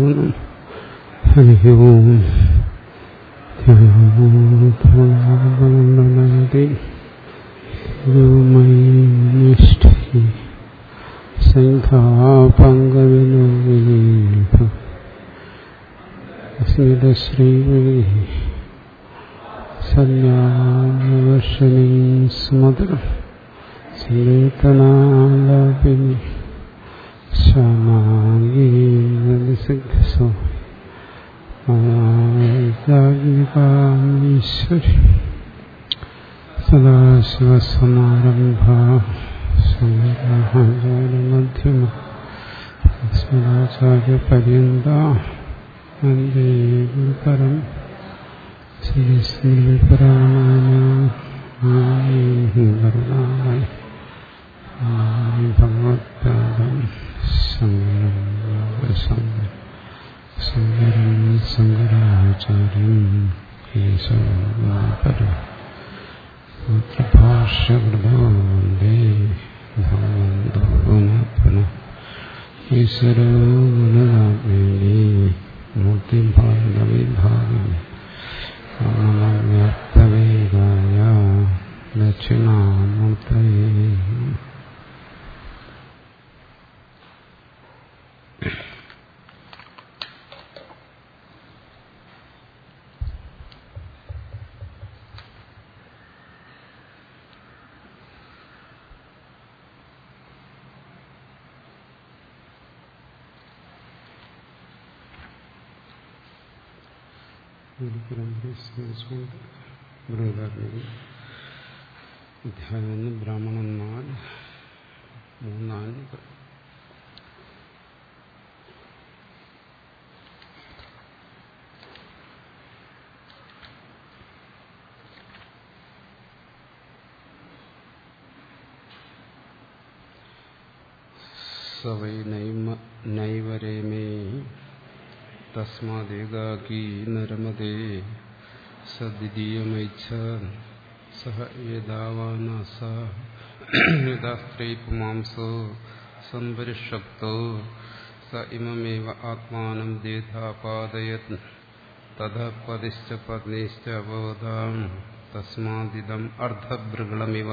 നമഃ ഹരി ഓം ധ്യാനതി ഗുരുമൈനിഷ്ഠി സംഘാപങ്കവിനോവിനീഭ സ്മിതശ്രീ സന്യാവർഷണീ സ്മതരം സങ്കീർത്തനാലാപിനി ശ്യാമാംഗീസിദ്ധസോ ാഗ്നികാമീശ്വരി സദാശിവസമാരംഭ ശങ്കരാചാര്യമധ്യമ സ്മരാചാര്യപര്യന്ത വന്ദേ ഗുരുപരം ശ്രീസ്മൃതിപരായണ ഭഗവത്പാദം ശങ്കരം ശങ്കരം ശങ്കരാചാര്യം കേശവപരം പുത്രഭാഷ്യകൃതോ വന്ദേ ഭഗവന്തോ പുനഃ പുനഃ ഈശ്വരോ ഗുണരാത്മേനി മൂർത്തിഭാഗവിഭാഗിനി വ്യാപ്തവേഗായ ദക്ഷിണാമൂർത്തയേ അധ്യായം ബ്രാഹ്മണന്മാർ മൂന്നാല് സവൈ നൈവരേമേ തസ്മാദേകാകീ നരമതേ സദ്വിതീയമൈച്ഛ സഹ ഏതാവാനസ യഥാസ്ത്രൈ പുമാംസോ സംപരിഷക്തോ സ ഇമമേവ ആത്മാനം ദേധാപാദയത് തഥ പതിശ്ച പത്നിശ്ച അബോധാം തസ്മാദിദം അർദ്ധഭൃഗളമിവ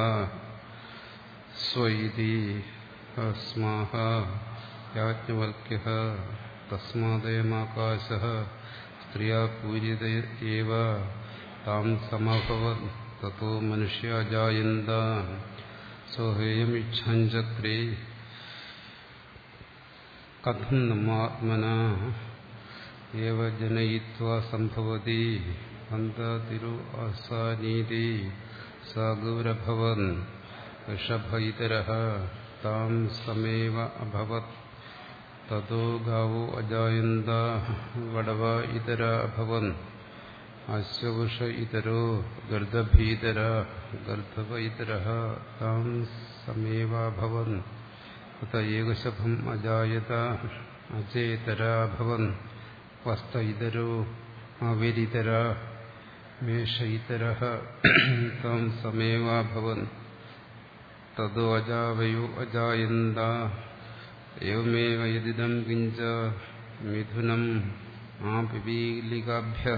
സ്വൈതി സ്മാഹ യാജ്ഞവൽക്യ തസ്മാദയമാകാശ സ്ത്രീയാ പൂരിതയേവ താം സമഭവത് തത്തോ മനുഷ്യാജായന്ത സോഹേയമിച്ഛഞ്ചക്രേ കഥം നമാത്മന ഏവ ജനയിത്വാ സംഭവതി അന്തതിരു അസാനീതി സ ഗൗരഭവൻ ഋഷഭ ഇതരഃ താം സമേവ അഭവത് തതോ ഗാവോ അജായന്ത വടവ ഇതര അഭവൻ അശ്വവൃഷ ഇതരോ ഗർദഭീതര ഗർദവ ഇതര താം സമേവാഭവൻ അത ഏകശഭം അജായത അചേതര അഭവൻ വസ്ത ഇതരോ അവിരിതര മേഷ ഇതര താം സമേവാഭവൻ തതോ അജാവയോ അജായന്ത एवमेव यदिदं किञ्च मिथुनम् आपिपीलिकाभ्य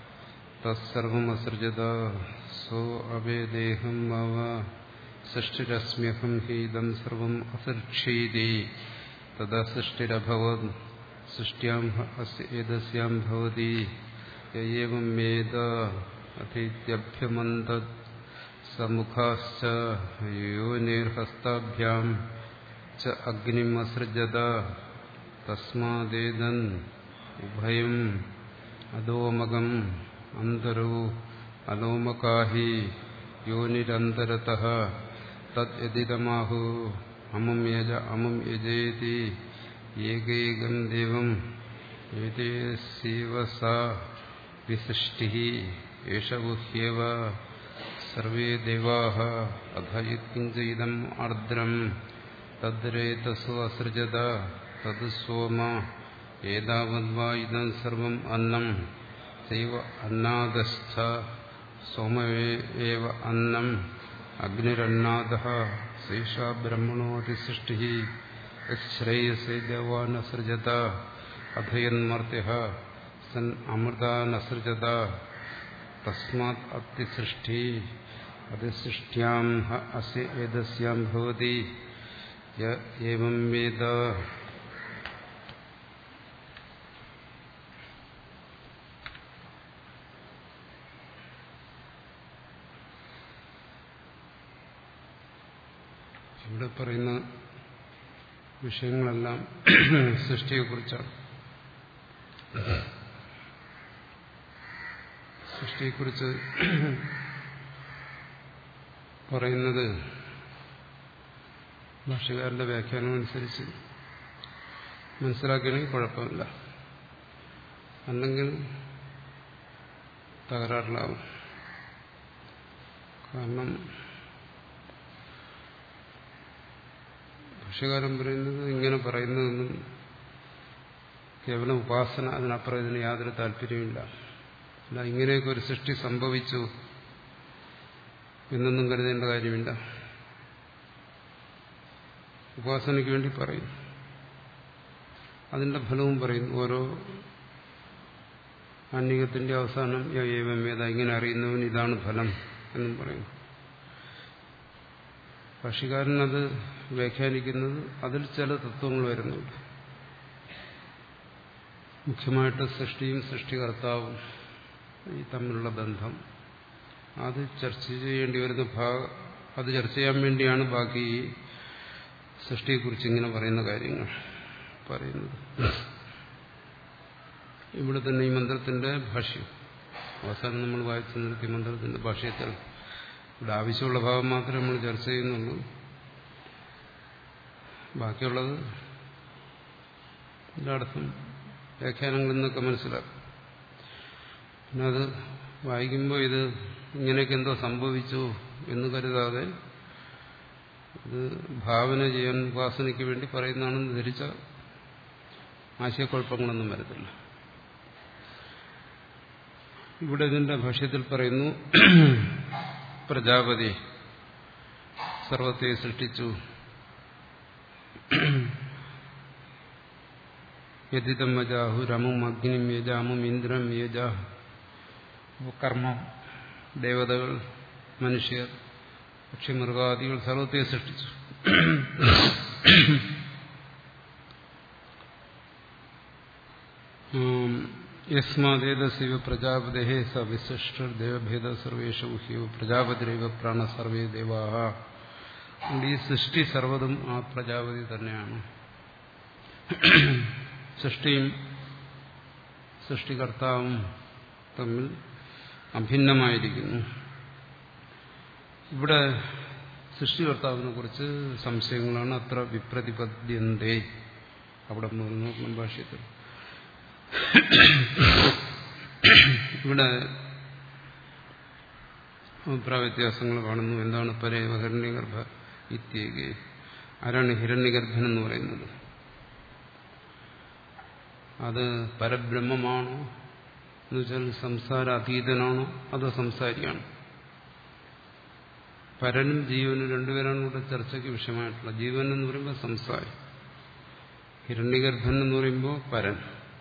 तत्सर्वमसृजत सो अवेदेहं मम सृष्टिरस्म्यहं हि इदं सर्वम् असृक्षीति तदा सृष्टिरभवत् सृष्ट्याम् अस्य एतस्यां भवति य एवं वेद अतीत्यभ्यमन्तत् समुखाश्च योनिर्हस्ताभ्याम् च अग्निमसृजत तस्मादेदन् उभयम् अधोमगम् अन्तरो अलोमका हि योनिरन्तरतः तद्यदिदमाहु अमुं यज अमुं यजेति एकैकम् देवम् एतेस्यैव सा विसृष्टिः एष गुह्येव सर्वे देवाः अथ यत्किञ्च इदम् आर्द्रम् तद्रेतसो असृजत तद् सोम एतावद्वा इदं सर्वम् अन्नम् सैव अन्नादश्च सोम एव अन्नम् अग्निरन्नादः सैषा ब्रह्मणोऽतिसृष्टिः यच्छ्रेयसे देवानसृजत അധയന്മർത്യ സൻ അമൃതാനസൃജത തസ്മാത് അതിസൃഷ്ടി അതിസൃഷ്ട്യാം അസ്യ ഏതസ്യാം ഭവതി ഏവം വേദ ഇവിടെ പറയുന്ന വിഷയങ്ങളെല്ലാം സൃഷ്ടിയെക്കുറിച്ചാണ് സൃഷ്ടിയെക്കുറിച്ച് പറയുന്നത് ഭാഷകാരന്റെ വ്യാഖ്യാനം അനുസരിച്ച് മനസ്സിലാക്കുകയാണെങ്കിൽ കുഴപ്പമില്ല അല്ലെങ്കിൽ തകരാറിലാവും കാരണം ഭാഷ്യകാരൻ പറയുന്നത് ഇങ്ങനെ പറയുന്നതൊന്നും കേവലം ഉപാസന അതിനപ്പുറം ഇതിന് യാതൊരു താല്പര്യമില്ല അല്ല ഇങ്ങനെയൊക്കെ ഒരു സൃഷ്ടി സംഭവിച്ചു എന്നൊന്നും കരുതേണ്ട കാര്യമില്ല ഉപാസനയ്ക്ക് വേണ്ടി പറയും അതിന്റെ ഫലവും പറയുന്നു ഓരോ ആന്യകത്തിന്റെ അവസാനം ഏവം വേദ ഇങ്ങനെ അറിയുന്നവൻ ഇതാണ് ഫലം എന്നും പറയും ഭാഷ്യകാരൻ അത് വ്യാഖ്യാനിക്കുന്നത് അതിൽ ചില തത്വങ്ങൾ വരുന്നുണ്ട് മുഖ്യമായിട്ട് സൃഷ്ടിയും സൃഷ്ടികർത്താവും ഈ തമ്മിലുള്ള ബന്ധം അത് ചർച്ച ചെയ്യേണ്ടി വരുന്ന ഭാഗം അത് ചർച്ച ചെയ്യാൻ വേണ്ടിയാണ് ബാക്കി ഈ സൃഷ്ടിയെക്കുറിച്ച് ഇങ്ങനെ പറയുന്ന കാര്യങ്ങൾ പറയുന്നത് ഇവിടെ തന്നെ ഈ മന്ത്രത്തിന്റെ ഭാഷ്യം അവസാനം നമ്മൾ വായിച്ചു നിർത്തിയ മന്ത്രത്തിന്റെ ഭാഷ്യത്തിൽ ഇവിടെ ആവശ്യമുള്ള ഭാഗം മാത്രമേ നമ്മൾ ചർച്ച ചെയ്യുന്നുള്ളൂ ബാക്കിയുള്ളത് എല്ലായിടത്തും വ്യാഖ്യാനങ്ങളിൽ നിന്നൊക്കെ മനസ്സിലാക്കും പിന്നെ അത് വായിക്കുമ്പോൾ ഇത് ഇങ്ങനെയൊക്കെ എന്തോ സംഭവിച്ചു എന്ന് കരുതാതെ ഇത് ഭാവന ചെയ്യാൻ ഉപാസനയ്ക്ക് വേണ്ടി പറയുന്നതാണെന്ന് ധരിച്ച ആശയക്കുഴപ്പങ്ങളൊന്നും വരത്തില്ല ഇവിടെ ഇതിന്റെ ഭാഷ്യത്തിൽ പറയുന്നു പ്രജാപതി സർവത്തെ സൃഷ്ടിച്ചു യതിതം വജാഹു രമും അഗ്നിം യജാമും ഇന്ദ്രം യജ കർമ്മം ദേവതകൾ മനുഷ്യർ പക്ഷിമൃഗാദികൾ സർവത്തെ സൃഷ്ടിച്ചു യസ്മാദേതസൈവ പ്രജാപതേ സ വിശിഷ്ടദേവഭേദ സർവേഷു ഹ്യു പ്രജാപതിരൈവ പ്രാണ സർവേ ദേവാഹ ഈ സൃഷ്ടി സർവതും ആ പ്രജാപതി തന്നെയാണ് സൃഷ്ടിയും സൃഷ്ടികർത്താവും തമ്മിൽ അഭിന്നമായിരിക്കുന്നു ഇവിടെ സൃഷ്ടികർത്താവിനെ കുറിച്ച് സംശയങ്ങളാണ് അത്ര വിപ്രതിപദ്യന്തേ അവിടെ നോക്കണം ഭാഷ്യത്തിൽ ഇവിടെ അഭിപ്രായ വ്യത്യാസങ്ങൾ കാണുന്നു എന്താണ് പരേവ ഹിരണ്യഗർഭ ഇത്യേകെ ആരാണ് ഹിരണ്യഗർഭൻ എന്ന് പറയുന്നത് അത് പരബ്രഹ്മമാണോ എന്ന് വെച്ചാൽ സംസാര അതീതനാണോ അതോ സംസാരിയാണോ പരനും ജീവനും രണ്ടുപേരാണ് ഇവിടെ ചർച്ചയ്ക്ക് വിഷയമായിട്ടുള്ളത് ജീവൻ എന്ന് പറയുമ്പോൾ സംസാരി ഹിരണ്യഗർഭൻ എന്ന് പറയുമ്പോൾ പരൻ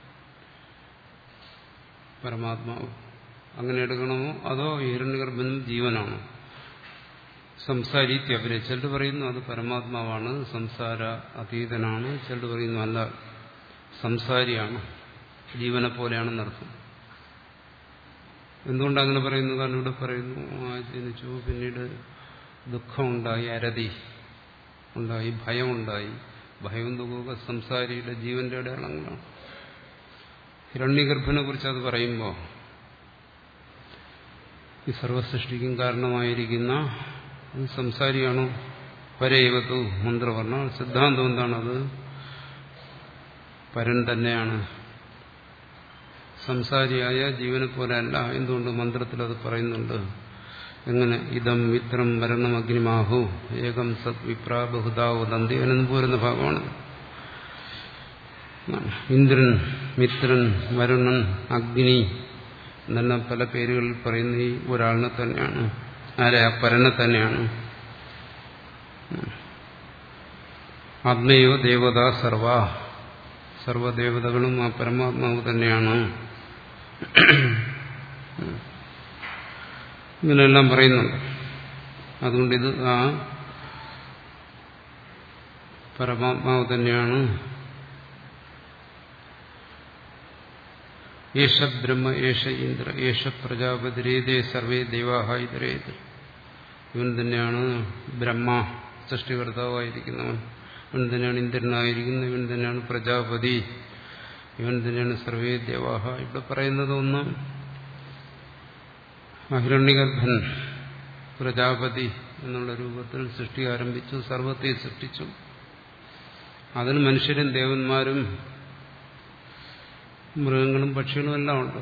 പരമാത്മാവ് അങ്ങനെ എടുക്കണമോ അതോ ഹിരണ്യഗർഭനും ജീവനാണോ സംസാരി അവരെ ചിലർ പറയുന്നു അത് പരമാത്മാവാണ് സംസാര അതീതനാണ് ചിലർ പറയുന്നു അല്ല സംസാരിയാണ് ജീവനെ പോലെയാണെന്നർത്ഥം എന്തുകൊണ്ട് അങ്ങനെ പറയുന്നു കാരണം ഇവിടെ പറയുന്നു ആ ജനിച്ചു പിന്നീട് ദുഃഖമുണ്ടായി അരതി ഉണ്ടായി ഭയമുണ്ടായി ഭയവും ദുഃഖമൊക്കെ സംസാരിയുടെ ജീവന്റെ അടയാളങ്ങളാണ് ഹിരണ്യഗർഭനെ കുറിച്ച് അത് പറയുമ്പോൾ ഈ സർവസൃഷ്ടിക്കും കാരണമായിരിക്കുന്ന സംസാരിയാണോ പരേവത്തു മന്ത്രവർണ്ണ സിദ്ധാന്തം എന്താണത് പരൻ തന്നെയാണ് സംസാരിയായ ജീവനെ പോലെയല്ല എന്തുകൊണ്ട് മന്ത്രത്തിൽ അത് പറയുന്നുണ്ട് എങ്ങനെ ഇതം മിത്രം മരണം അഗ്നിമാഹു ഏകം സത് വിപ്ര ബഹുദാവോ ദന്തി എന്നു പോരുന്ന ഭാഗമാണ് ഇന്ദ്രൻ മിത്രൻ വരുണൻ അഗ്നി എന്നെല്ലാം പല പേരുകളിൽ പറയുന്ന ഈ ഒരാളിനെ തന്നെയാണ് ആരെ ആ പരനെ തന്നെയാണ് ആത്മയോ ദേവത സർവ സർവദേവതകളും ആ പരമാത്മാവ് തന്നെയാണ് ഇങ്ങനെയെല്ലാം പറയുന്നുണ്ട് അതുകൊണ്ട് ഇത് ആ പരമാത്മാവ് തന്നെയാണ് യേശ ബ്രഹ്മ യേശ ഇന്ദ്ര യേശ പ്രജാപതിരേതേ സർവേ ദേവാഹ ഇതരേത് ഇവൻ തന്നെയാണ് ബ്രഹ്മ സൃഷ്ടികർത്താവായിരിക്കുന്നവൻ ഇവൻ തന്നെയാണ് ഇന്ദ്രനായിരിക്കുന്നത് ഇവൻ തന്നെയാണ് പ്രജാപതി ഇവൻ തന്നെയാണ് സർവേ ദേവാഹ ഇവിടെ പറയുന്നത് ഒന്ന് അഹിരണ്യഗർഭൻ പ്രജാപതി എന്നുള്ള രൂപത്തിൽ സൃഷ്ടി ആരംഭിച്ചു സർവത്തെ സൃഷ്ടിച്ചു അതിൽ മനുഷ്യരും ദേവന്മാരും മൃഗങ്ങളും പക്ഷികളും എല്ലാം ഉണ്ട്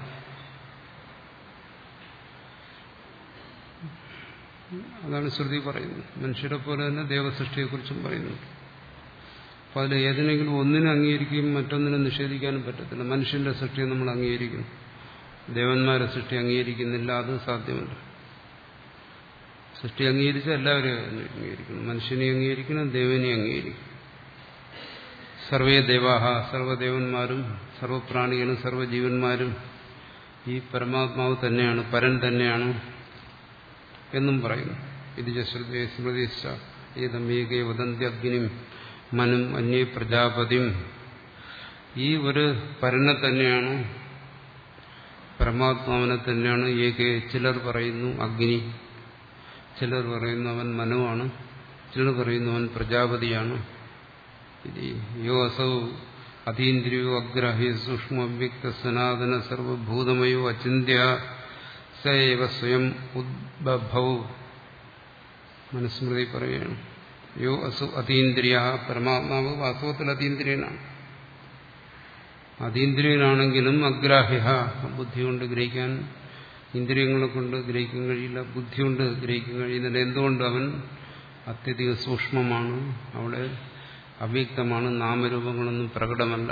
അതാണ് ശ്രുതി പറയുന്നത് മനുഷ്യരെ പോലെ തന്നെ ദേവസൃഷ്ടിയെക്കുറിച്ചും പറയുന്നുണ്ട് അപ്പോൾ അതിൽ ഏതിനെങ്കിലും ഒന്നിനെ അംഗീകരിക്കുകയും മറ്റൊന്നിനെ നിഷേധിക്കാനും പറ്റത്തില്ല മനുഷ്യന്റെ സൃഷ്ടിയെ നമ്മൾ അംഗീകരിക്കുന്നു ദേവന്മാരെ സൃഷ്ടി അംഗീകരിക്കുന്നില്ല അത് സാധ്യമല്ല സൃഷ്ടി അംഗീകരിച്ച എല്ലാവരെയും അംഗീകരിക്കണം മനുഷ്യനെ അംഗീകരിക്കണം ദേവനെ അംഗീകരിക്കണം സർവേ ദേവാഹ സർവദേവന്മാരും സർവപ്രാണികളും സർവജീവന്മാരും ഈ പരമാത്മാവ് തന്നെയാണ് പരൻ തന്നെയാണ് എന്നും പറയുന്നു ഇത് ശ്രുതി സ്മൃതിശ്ച ഏതമേകേ വദന്തി അഗ്നിം മനും അന്യേ പ്രജാപതിം ഈ ഒരു പരനെ തന്നെയാണ് പരമാത്മാവിനെ തന്നെയാണ് ഏകെ ചിലർ പറയുന്നു അഗ്നി ചിലർ പറയുന്നു അവൻ മനുവാണ് ചിലർ പറയുന്നു അവൻ പ്രജാപതിയാണ് യോ അസൗ അതീന്ദ്രിയോ അഗ്രാഹ്യ സൂക്ഷ്മ അവ്യക്ത സനാതന സർവഭൂതമയോ അചിന്യ സൈവ സ്വയം ഉദ്ഭവ മനുസ്മൃതി പറയുകയാണ് യോ അസു അതീന്ദ്രിയ പരമാത്മാവ് വാസ്തവത്തിൽ അതീന്ദ്രിയനാണ് അതീന്ദ്രിയനാണെങ്കിലും അഗ്രാഹ്യ ബുദ്ധി കൊണ്ട് ഗ്രഹിക്കാൻ ഇന്ദ്രിയങ്ങളെ കൊണ്ട് ഗ്രഹിക്കാൻ കഴിയില്ല ബുദ്ധി കൊണ്ട് ഗ്രഹിക്കാൻ കഴിയുന്നില്ല എന്തുകൊണ്ട് അവൻ അത്യധിക സൂക്ഷ്മമാണ് അവിടെ അവ്യക്തമാണ് നാമരൂപങ്ങളൊന്നും പ്രകടമല്ല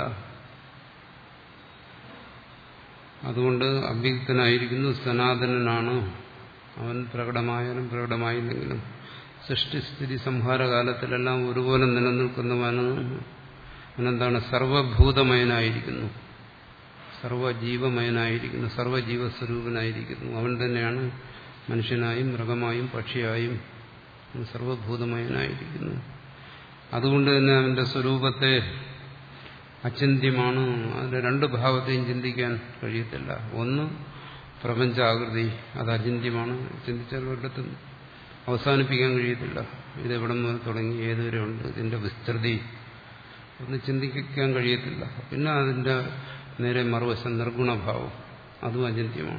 അതുകൊണ്ട് അവ്യക്തനായിരിക്കുന്നു സനാതനനാണ് അവൻ പ്രകടമായാലും പ്രകടമായില്ലെങ്കിലും സൃഷ്ടിസ്ഥിതി സംഹാരകാലത്തിലെല്ലാം ഒരുപോലെ നിലനിൽക്കുന്നവന് അവനെന്താണ് സർവഭൂതമയനായിരിക്കുന്നു സർവജീവമയനായിരിക്കുന്നു സർവജീവസ്വരൂപനായിരിക്കുന്നു അവൻ തന്നെയാണ് മനുഷ്യനായും മൃഗമായും പക്ഷിയായും സർവഭൂതമയനായിരിക്കുന്നു അതുകൊണ്ട് തന്നെ അവന്റെ സ്വരൂപത്തെ അചിന്യമാണ് അതിന്റെ രണ്ട് ഭാവത്തെയും ചിന്തിക്കാൻ കഴിയത്തില്ല ഒന്ന് പ്രപഞ്ചാകൃതി അത് അചിന്യമാണ് ചിന്തിച്ചാൽ ഒരിടത്തും അവസാനിപ്പിക്കാൻ കഴിയത്തില്ല ഇത് എവിടെ നിന്ന് തുടങ്ങി ഏതുവരെ ഉണ്ട് ഇതിന്റെ വിസ്തൃതി ഒന്ന് ചിന്തിക്കാൻ കഴിയത്തില്ല പിന്നെ അതിന്റെ നേരെ മറുവശം നിർഗുണഭാവം അതും അചിന്യമാണ്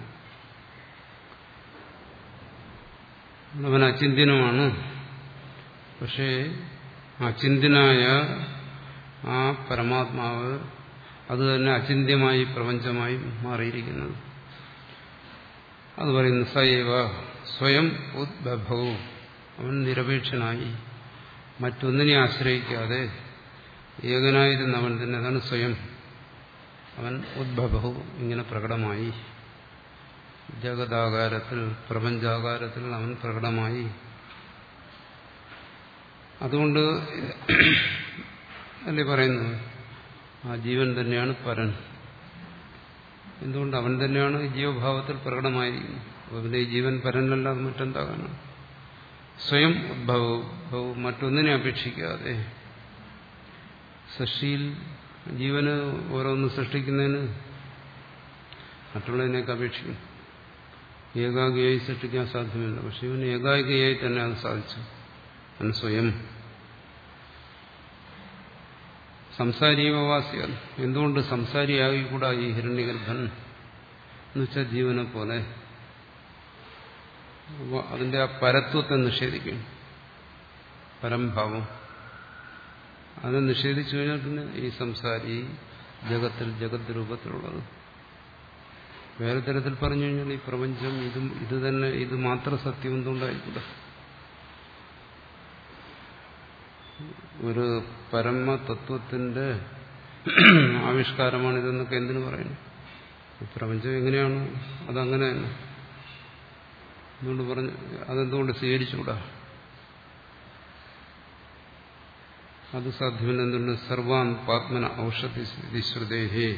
അവൻ അചിന്യനുമാണ് പക്ഷേ അചിന്യനായ ആ പരമാത്മാവ് അത് തന്നെ അചിന്യമായി പ്രപഞ്ചമായി മാറിയിരിക്കുന്നത് അത് പറയുന്നു സൈവ സ്വയം ഉദ്ഭവവും അവൻ നിരപേക്ഷനായി മറ്റൊന്നിനെ ആശ്രയിക്കാതെ ഏകനായിരുന്നവൻ തന്നെ അതാണ് സ്വയം അവൻ ഉദ്ഭവവും ഇങ്ങനെ പ്രകടമായി ജഗതാകാരത്തിൽ പ്രപഞ്ചാകാരത്തിൽ അവൻ പ്രകടമായി അതുകൊണ്ട് അല്ലേ പറയുന്നത് ആ ജീവൻ തന്നെയാണ് പരൻ എന്തുകൊണ്ട് അവൻ തന്നെയാണ് ജീവഭാവത്തിൽ പ്രകടമായിരിക്കുന്നത് അപ്പോൾ പിന്നെ ഈ ജീവൻ പരനല്ലാതെ മറ്റെന്താകാനാണ് സ്വയം ഉദ്ഭവവും മറ്റൊന്നിനെ അപേക്ഷിക്കാതെ സൃഷ്ടിയിൽ ജീവന് ഓരോന്ന് സൃഷ്ടിക്കുന്നതിന് മറ്റുള്ളതിനെയൊക്കെ അപേക്ഷിക്കും ഏകാഗിയായി സൃഷ്ടിക്കാൻ സാധ്യമല്ല പക്ഷെ ഇവന് ഏകാഗിയായി തന്നെ അത് സാധിച്ചു അവൻ സ്വയം സംസാരീവവാസിയാണ് എന്തുകൊണ്ട് സംസാരിയാകിക്കൂടാ ഈ ഹിരണ്യഗർഭൻ എന്നുവെച്ചാൽ ജീവനെ പോലെ അതിന്റെ ആ പരത്വത്തെ നിഷേധിക്കും പരംഭാവം അത് നിഷേധിച്ചു കഴിഞ്ഞാൽ പിന്നെ ഈ സംസാരി ജഗത്തിൽ ജഗത് രൂപത്തിലുള്ളത് വേറെ തരത്തിൽ പറഞ്ഞു കഴിഞ്ഞാൽ ഈ പ്രപഞ്ചം ഇതും ഇത് തന്നെ ഇത് മാത്രം സത്യം എന്തുകൊണ്ടായിക്കൂടെ ഒരു പരമതത്വത്തിന്റെ ആവിഷ്കാരമാണ് ഇതെന്നൊക്കെ എന്തിനു പറയുന്നു പ്രപഞ്ചം എങ്ങനെയാണോ അതങ്ങനെ തന്നെ എന്തുകൊണ്ട് പറഞ്ഞു അതെന്തുകൊണ്ട് സ്വീകരിച്ചുകൂടാ അത് സാധ്യമല്ല എന്തുകൊണ്ട് സർവാൻ പാത്മന ഔഷധി ശ്രുതേഹേ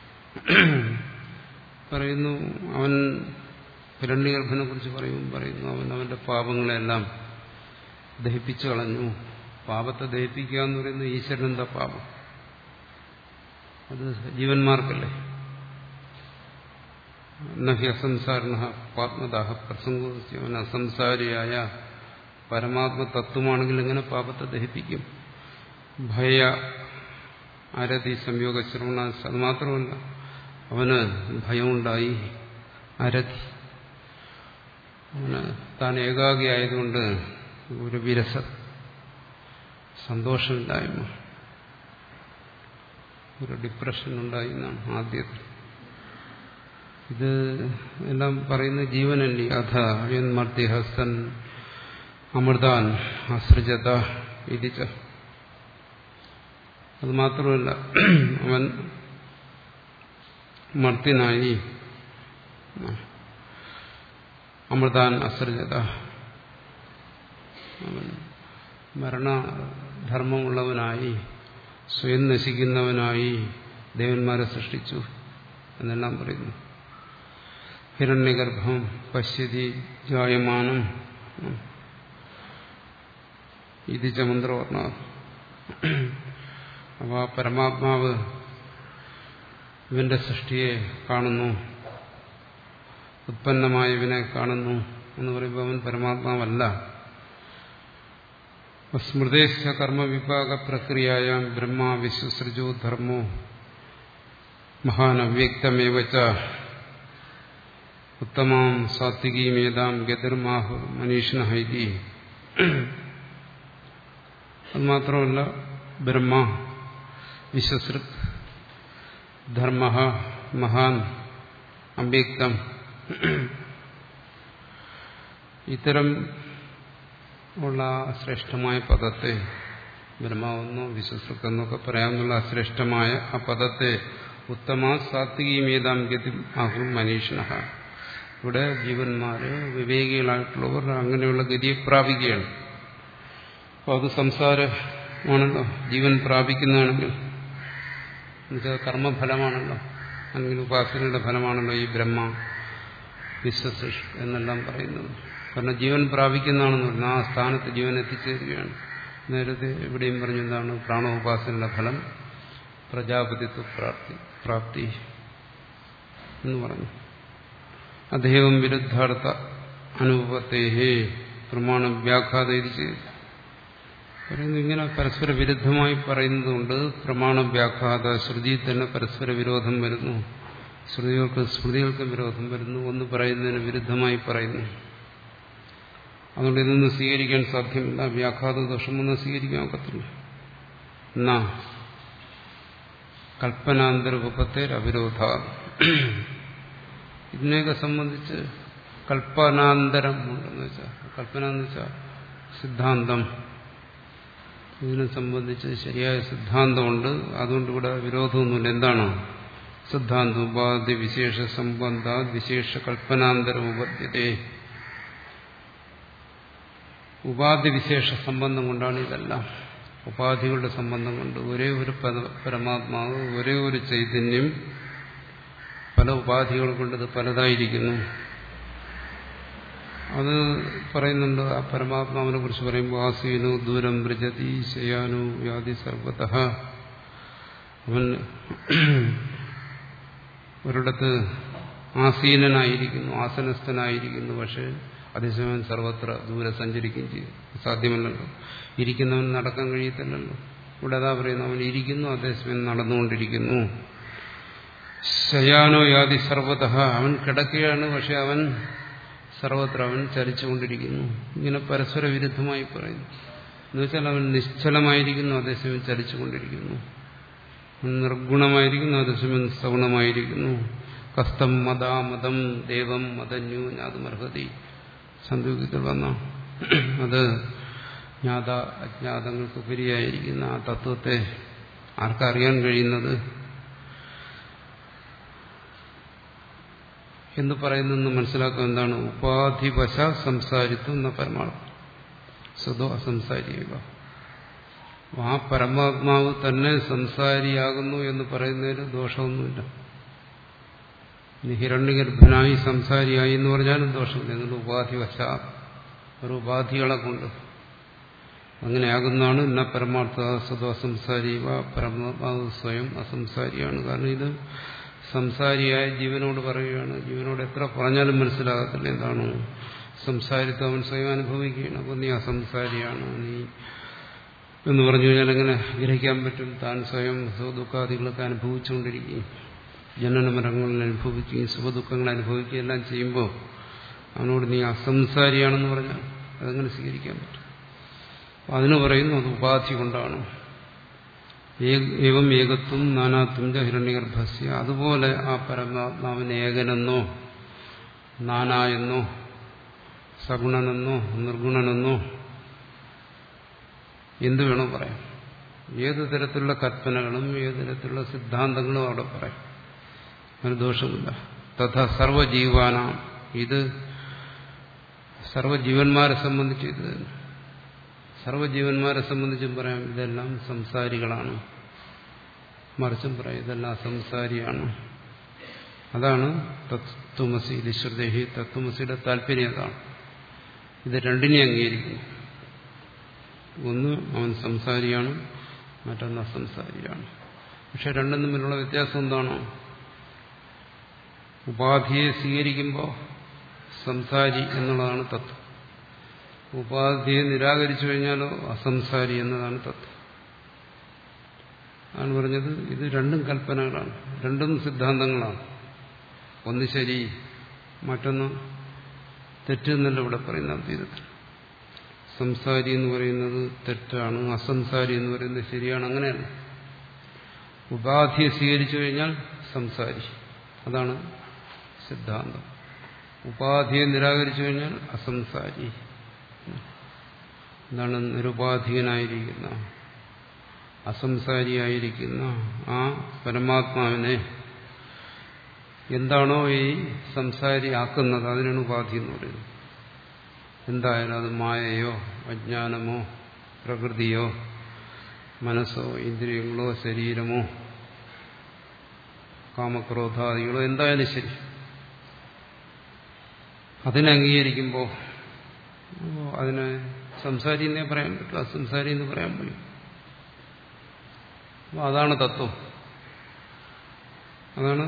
പറയുന്നു അവൻ ഹിരണ്യഗർഭനെ കുറിച്ച് പറയും പറയുന്നു അവൻ അവന്റെ പാപങ്ങളെല്ലാം ദഹിപ്പിച്ചു കളഞ്ഞു പാപത്തെ ദഹിപ്പിക്കുക എന്ന് പറയുന്നത് ഈശ്വരൻ എന്താ പാപം അത് ജീവന്മാർക്കല്ലേ നഹി അസംസാരണ പാത്മദാഹ പ്രസംഗോസ്തി അവൻ അസംസാരിയായ പരമാത്മ തത്വമാണെങ്കിൽ എങ്ങനെ പാപത്തെ ദഹിപ്പിക്കും ഭയ അരതി സംയോഗ ശ്രവണ അത് മാത്രമല്ല അവന് ഭയമുണ്ടായി അരതി അവന് താൻ ഏകാഗിയായതുകൊണ്ട് ഒരു വിരസ സന്തോഷമില്ലായ്മ ഒരു ഡിപ്രഷൻ ഉണ്ടായി എന്നാണ് ആദ്യത്തിൽ ഇത് എല്ലാം പറയുന്ന ജീവനല്ലേ അഥ യന്മർത്തിഹസ്തൻ അമൃതാൻ അസൃജത ഇതിച്ച അത് മാത്രമല്ല അവൻ മർത്തിനായി അമൃതാൻ അസൃജത അവൻ മരണധർമ്മമുള്ളവനായി സ്വയം നശിക്കുന്നവനായി ദേവന്മാരെ സൃഷ്ടിച്ചു എന്നെല്ലാം പറയുന്നു ഹിരണ്യഗർഭം പശ്യതി ജായമാനം ഇത് ചമന്ത്രവർണ്ണ അവ പരമാത്മാവ് ഇവന്റെ സൃഷ്ടിയെ കാണുന്നു ഉത്പന്നമായവനെ കാണുന്നു എന്ന് പറയുമ്പോൾ അവൻ പരമാത്മാവല്ല സ്മൃതേശ കർമ്മവിഭാഗ പ്രക്രിയയാം ബ്രഹ്മ വിശ്വസൃജോ ധർമ്മോ മഹാനവ്യക്തമേവച്ച ഉത്തമാം സാത്വികീമേതാം ഗതിർമാഹു മനീഷിന ഹൈതി അത് മാത്രമല്ല ബ്രഹ്മ വിശ്വസൃത് ധർമ്മ മഹാൻ അവ്യക്തം ഇത്തരം ഉള്ള ശ്രേഷ്ഠമായ പദത്തെ ബ്രഹ്മാവെന്നോ വിശ്വസൃക്കെന്നൊക്കെ പറയാമെന്നുള്ള ശ്രേഷ്ഠമായ ആ പദത്തെ ഉത്തമ സാത്വികീമേതാം ഗതി ആഹും മനീഷിന ഇവിടെ ജീവന്മാര് വിവേകികളായിട്ടുള്ളവർ അങ്ങനെയുള്ള ഗതിയെ പ്രാപിക്കുകയാണ് അപ്പോൾ അത് സംസാരമാണല്ലോ ജീവൻ പ്രാപിക്കുന്നതാണെങ്കിൽ എന്നുവെച്ചാൽ കർമ്മഫലമാണല്ലോ അല്ലെങ്കിൽ ഉപാസനയുടെ ഫലമാണല്ലോ ഈ ബ്രഹ്മ വിശ്വസൃഷ് എന്നെല്ലാം പറയുന്നത് കാരണം ജീവൻ പ്രാപിക്കുന്നതാണെന്ന് പറഞ്ഞാൽ ആ സ്ഥാനത്ത് ജീവൻ എത്തിച്ചേരുകയാണ് നേരത്തെ ഇവിടെയും പറഞ്ഞു എന്താണ് പ്രാണോപാസനയുടെ ഫലം പ്രജാപതിത്വ പ്രാപ്തി പ്രാപ്തി എന്ന് പറഞ്ഞു അദ്ദേഹം വിരുദ്ധാർത്ഥ അനുഭവത്തേഹേ പ്രമാണം വ്യാഘാതരിച്ച് പറയുന്നു ഇങ്ങനെ പരസ്പര വിരുദ്ധമായി പറയുന്നതുകൊണ്ട് പ്രമാണ വ്യാഘാത ശ്രുതിയിൽ തന്നെ പരസ്പര വിരോധം വരുന്നു ശ്രുതികൾക്ക് സ്മൃതികൾക്ക് വിരോധം വരുന്നു ഒന്ന് പറയുന്നതിന് വിരുദ്ധമായി പറയുന്നു അതുകൊണ്ട് ഇതൊന്നും സ്വീകരിക്കാൻ സാധ്യമല്ല വ്യാഘാത ദോഷമൊന്നും സ്വീകരിക്കാൻ ഒക്കത്തില്ല എന്നാ കൽപ്പനാന്തരൂപത്തേർ അവിരോധ ഇതിനെയൊക്കെ സംബന്ധിച്ച് കൽപ്പനാന്തരം ഉണ്ടെന്ന് വെച്ചാൽ കൽപ്പന എന്ന് വെച്ചാൽ സിദ്ധാന്തം ഇതിനെ സംബന്ധിച്ച് ശരിയായ സിദ്ധാന്തമുണ്ട് അതുകൊണ്ട് ഇവിടെ വിരോധമൊന്നുമില്ല എന്താണ് സിദ്ധാന്തം ഉപാധി വിശേഷ സംബന്ധ വിശേഷ കൽപ്പനാന്തരം ഉപദ്ധ്യതേ ഉപാധി വിശേഷ സംബന്ധം കൊണ്ടാണ് ഇതെല്ലാം ഉപാധികളുടെ സംബന്ധം കൊണ്ട് ഒരേ ഒരു പരമാത്മാവ് ഒരേ ഒരു ചൈതന്യം പല ഉപാധികൾ കൊണ്ട് ഇത് പലതായിരിക്കുന്നു അത് പറയുന്നുണ്ട് ആ പരമാത്മാവിനെ കുറിച്ച് പറയുമ്പോൾ ആസീനു ദൂരം ബ്രജതി ശയാനു വ്യാധി സർവത അവൻ ഒരിടത്ത് ആസീനനായിരിക്കുന്നു ആസനസ്ഥനായിരിക്കുന്നു പക്ഷേ അതേസമയം സർവത്ര ദൂരെ സഞ്ചരിക്കുകയും ചെയ്യും സാധ്യമല്ലല്ലോ ഇരിക്കുന്നവൻ നടക്കാൻ കഴിയത്തില്ലല്ലോ ഇവിടെ അതാ പറയുന്നു അവൻ ഇരിക്കുന്നു അതേസമയം നടന്നുകൊണ്ടിരിക്കുന്നു ശയാനോ യാതി സർവത അവൻ കിടക്കുകയാണ് പക്ഷെ അവൻ സർവത്ര അവൻ ചലിച്ചുകൊണ്ടിരിക്കുന്നു ഇങ്ങനെ പരസ്പര വിരുദ്ധമായി പറയുന്നു എന്നുവെച്ചാൽ അവൻ നിശ്ചലമായിരിക്കുന്നു അതേസമയം ചലിച്ചുകൊണ്ടിരിക്കുന്നു നിർഗുണമായിരിക്കുന്നു അതേസമയം സഗുണമായിരിക്കുന്നു കസ്തം മതാ മതം ദേവം മതന്യു ജ്ഞാതമർഹതി സന്തുകത്തിൽ വന്ന അത് ജ്ഞാത അജ്ഞാതങ്ങൾക്ക് ഉപരിയായിരിക്കുന്ന ആ തത്വത്തെ ആർക്കറിയാൻ കഴിയുന്നത് എന്ന് പറയുന്നെന്ന് മനസ്സിലാക്കുക എന്താണ് ഉപാധിവശ സംസാരിത്വം എന്ന പരമാർത്ഥം സ്വതോ അസംസാരിക്കുക ആ പരമാത്മാവ് തന്നെ സംസാരിയാകുന്നു എന്ന് പറയുന്നതിൽ ദോഷമൊന്നുമില്ല ഇനി ഹിരണ്യഗർഭനായി സംസാരിയായി എന്ന് പറഞ്ഞാലും ദോഷമില്ല എന്നുള്ള ഉപാധി വശ ഒരു ഉപാധികളെ കൊണ്ട് അങ്ങനെയാകുന്നതാണ് ഇന്ന പരമാർത്ഥ സ്വതോ സംസാരിവ പരമാത്മാവ് സ്വയം അസംസാരിയാണ് കാരണം ഇത് സംസാരിയായ ജീവനോട് പറയുകയാണ് ജീവനോട് എത്ര പറഞ്ഞാലും മനസ്സിലാകത്തില്ല എന്താണ് സംസാരിത്വം അവൻ സ്വയം അനുഭവിക്കുകയാണ് അപ്പോൾ നീ അസംസാരിയാണ് നീ എന്ന് പറഞ്ഞു കഴിഞ്ഞാൽ എങ്ങനെ ഗ്രഹിക്കാൻ പറ്റും താൻ സ്വയം സുഖദുഃഖാദികളൊക്കെ അനുഭവിച്ചുകൊണ്ടിരിക്കുകയും ജനന മരങ്ങളിൽ അനുഭവിക്കുകയും സുഖദുഃഖങ്ങൾ അനുഭവിക്കുകയും എല്ലാം ചെയ്യുമ്പോൾ അവനോട് നീ അസംസാരിയാണെന്ന് പറഞ്ഞാൽ അതെങ്ങനെ സ്വീകരിക്കാൻ പറ്റും അപ്പം അതിന് പറയുന്നു അത് ഉപാധി കൊണ്ടാണ് ഏവം ഏകത്വം നാനാത്വം ച ഹിരണ്യഗർഭസ്യ അതുപോലെ ആ പരമാത്മാവിന് ഏകനെന്നോ നാനായെന്നോ സഗുണനെന്നോ നിർഗുണനെന്നോ എന്തു വേണോ പറയാം ഏത് തരത്തിലുള്ള കൽപ്പനകളും ഏത് തരത്തിലുള്ള സിദ്ധാന്തങ്ങളും അവിടെ പറയാം അതിന് ദോഷമില്ല തഥാ സർവജീവാനാം ഇത് സർവജീവന്മാരെ സംബന്ധിച്ച് ഇത് തന്നെ സർവജീവന്മാരെ സംബന്ധിച്ചും പറയാം ഇതെല്ലാം സംസാരികളാണ് മറിച്ചും പറയാം ഇതെല്ലാം സംസാരിയാണ് അതാണ് തത്വമസി ഈശ്വരദേഹി തത്വമസിയുടെ താല്പര്യം അതാണ് ഇത് രണ്ടിനെ അംഗീകരിക്കുന്നു ഒന്ന് അവൻ സംസാരിയാണ് മറ്റൊന്ന് അസംസാരിയാണ് പക്ഷെ രണ്ടും തമ്മിലുള്ള വ്യത്യാസം എന്താണോ ഉപാധിയെ സ്വീകരിക്കുമ്പോൾ സംസാരി എന്നുള്ളതാണ് തത്വം ഉപാധിയെ നിരാകരിച്ചു കഴിഞ്ഞാലോ അസംസാരി എന്നതാണ് തത്വം ആണ് പറഞ്ഞത് ഇത് രണ്ടും കൽപ്പനകളാണ് രണ്ടും സിദ്ധാന്തങ്ങളാണ് ഒന്ന് ശരി മറ്റൊന്ന് തെറ്റെന്നല്ല ഇവിടെ പറയുന്ന അദ്വൈതത്തിൽ സംസാരി എന്ന് പറയുന്നത് തെറ്റാണ് അസംസാരി എന്ന് പറയുന്നത് ശരിയാണ് അങ്ങനെയല്ല ഉപാധിയെ സ്വീകരിച്ചു കഴിഞ്ഞാൽ സംസാരി അതാണ് സിദ്ധാന്തം ഉപാധിയെ നിരാകരിച്ചു കഴിഞ്ഞാൽ അസംസാരി എന്താണ് നിരുപാധികനായിരിക്കുന്ന അസംസാരിയായിരിക്കുന്ന ആ പരമാത്മാവിനെ എന്താണോ ഈ സംസാരി ആക്കുന്നത് അതിനാണ് ഉപാധി എന്ന് പറയുന്നത് എന്തായാലും അത് മായയോ അജ്ഞാനമോ പ്രകൃതിയോ മനസ്സോ ഇന്ദ്രിയങ്ങളോ ശരീരമോ കാമക്രോധാദികളോ എന്തായാലും ശരി അതിനെ അംഗീകരിക്കുമ്പോൾ അതിനെ സംസാരി എന്നേ പറയാൻ പറ്റില്ല അസംസാരി എന്ന് പറയാൻ പോയി അപ്പോൾ അതാണ് തത്വം അതാണ്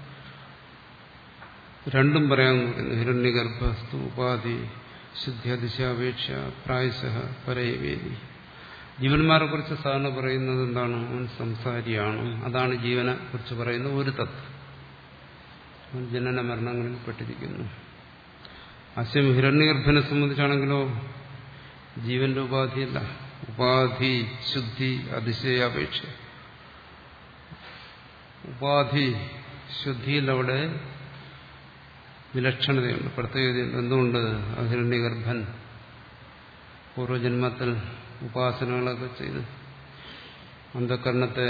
രണ്ടും പറയാമെന്ന് പറയുന്നത് ഹിരണ്യഗർഭസ്തു ഉപാധി ശുദ്ധ്യതിശാപേക്ഷ പ്രായശ പരയവേദി ജീവന്മാരെ കുറിച്ച് സാധാരണ പറയുന്നത് എന്താണ് അവൻ സംസാരിയാണ് അതാണ് ജീവനെ കുറിച്ച് പറയുന്ന ഒരു തത്വം അവൻ ജനന മരണങ്ങളിൽ പെട്ടിരിക്കുന്നു അസ്യം ഹിരണ്യഗർഭനെ സംബന്ധിച്ചാണെങ്കിലോ ജീവന്റെ ഉപാധിയല്ല ഉപാധി ശുദ്ധി അതിശയാപേക്ഷ ഉപാധി ശുദ്ധിയിൽ അവിടെ വിലക്ഷണതയുണ്ട് പ്രത്യേകതയുണ്ട് എന്തുകൊണ്ട് അഹിരണ്യഗർഭൻ പൂർവജന്മത്തിൽ ഉപാസനകളൊക്കെ ചെയ്ത് അന്ധകരണത്തെ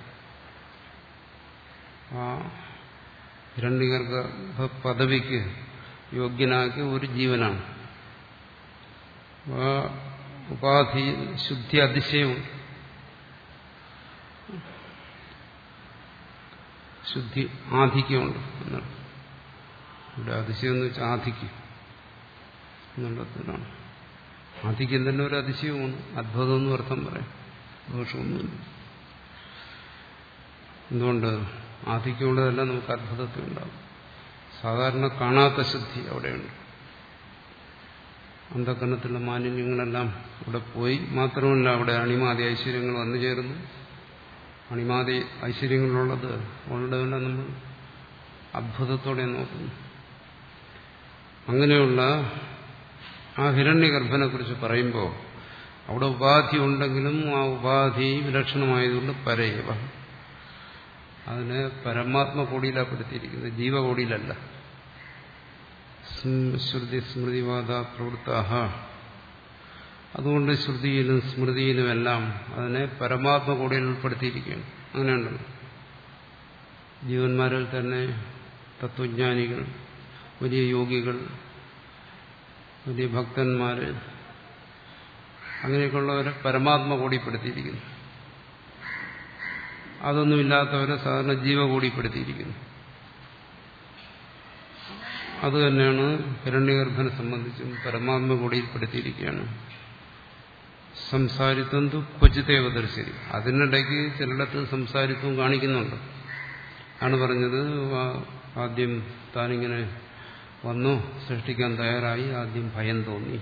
ആ ഹിരണ്യഗർഭ പദവിക്ക് യോഗ്യനാക്കിയ ഒരു ജീവനാണ് ആ ഉപാധി ശുദ്ധി അതിശയമുണ്ട് ശുദ്ധി ആധിക്യമുണ്ട് എന്നാണ് ഇവിടെ അതിശയം എന്ന് വെച്ചാൽ ആധിക്യം എന്നുള്ളതിനാണ് ആധിക്യം തന്നെ ഒരു അതിശയമാണ് അത്ഭുതം എന്ന് അർത്ഥം പറയാം ദോഷമൊന്നുമില്ല എന്തുകൊണ്ട് ആധിക്യമുള്ളതെല്ലാം നമുക്ക് അത്ഭുതത്തിൽ ഉണ്ടാകും സാധാരണ കാണാത്ത ശുദ്ധി അവിടെയുണ്ട് അന്ധക്കരണത്തിലുള്ള മാലിന്യങ്ങളെല്ലാം ഇവിടെ പോയി മാത്രമല്ല അവിടെ അണിമാതി ഐശ്വര്യങ്ങൾ വന്നു ചേർന്നു അണിമാതി ഐശ്വര്യങ്ങളുള്ളത് ഉള്ളതെല്ലാം നമ്മൾ അത്ഭുതത്തോടെ നോക്കുന്നു അങ്ങനെയുള്ള ആ ഹിരണ്യഗർഭനെ കുറിച്ച് പറയുമ്പോൾ അവിടെ ഉപാധി ഉണ്ടെങ്കിലും ആ ഉപാധി വിലക്ഷണമായതുകൊണ്ട് പരയവ അതിനെ പരമാത്മ കോടിയിലാപ്പെടുത്തിയിരിക്കുന്നത് ജീവകോടിയിലല്ല ശ്രുതി സ്മൃതിവാദ പ്രവൃത്താഹ അതുകൊണ്ട് ശ്രുതിയിലും സ്മൃതിയിലുമെല്ലാം അതിനെ പരമാത്മ കോടിയിൽ ഉൾപ്പെടുത്തിയിരിക്കുകയാണ് അങ്ങനെയുണ്ടല്ലോ ജീവന്മാരിൽ തന്നെ തത്വജ്ഞാനികൾ വലിയ യോഗികൾ വലിയ ഭക്തന്മാര് അങ്ങനെയൊക്കെയുള്ളവരെ പരമാത്മ കൂടിപ്പെടുത്തിയിരിക്കുന്നു അതൊന്നുമില്ലാത്തവരെ സാധാരണ ജീവ കൂടിപ്പെടുത്തിയിരിക്കുന്നു അതുതന്നെയാണ് ഹിരണ്യഗർഭനെ സംബന്ധിച്ചും പരമാത്മ കൂടിയിൽപ്പെടുത്തിയിരിക്കുകയാണ് സംസാരിത്വം ക്വചിതേവ ദർശരി അതിനിടയ്ക്ക് ചിലയിടത്ത് സംസാരിത്വം കാണിക്കുന്നുണ്ട് ആണ് പറഞ്ഞത് ആദ്യം താനിങ്ങനെ വന്നു സൃഷ്ടിക്കാൻ തയ്യാറായി ആദ്യം ഭയം തോന്നി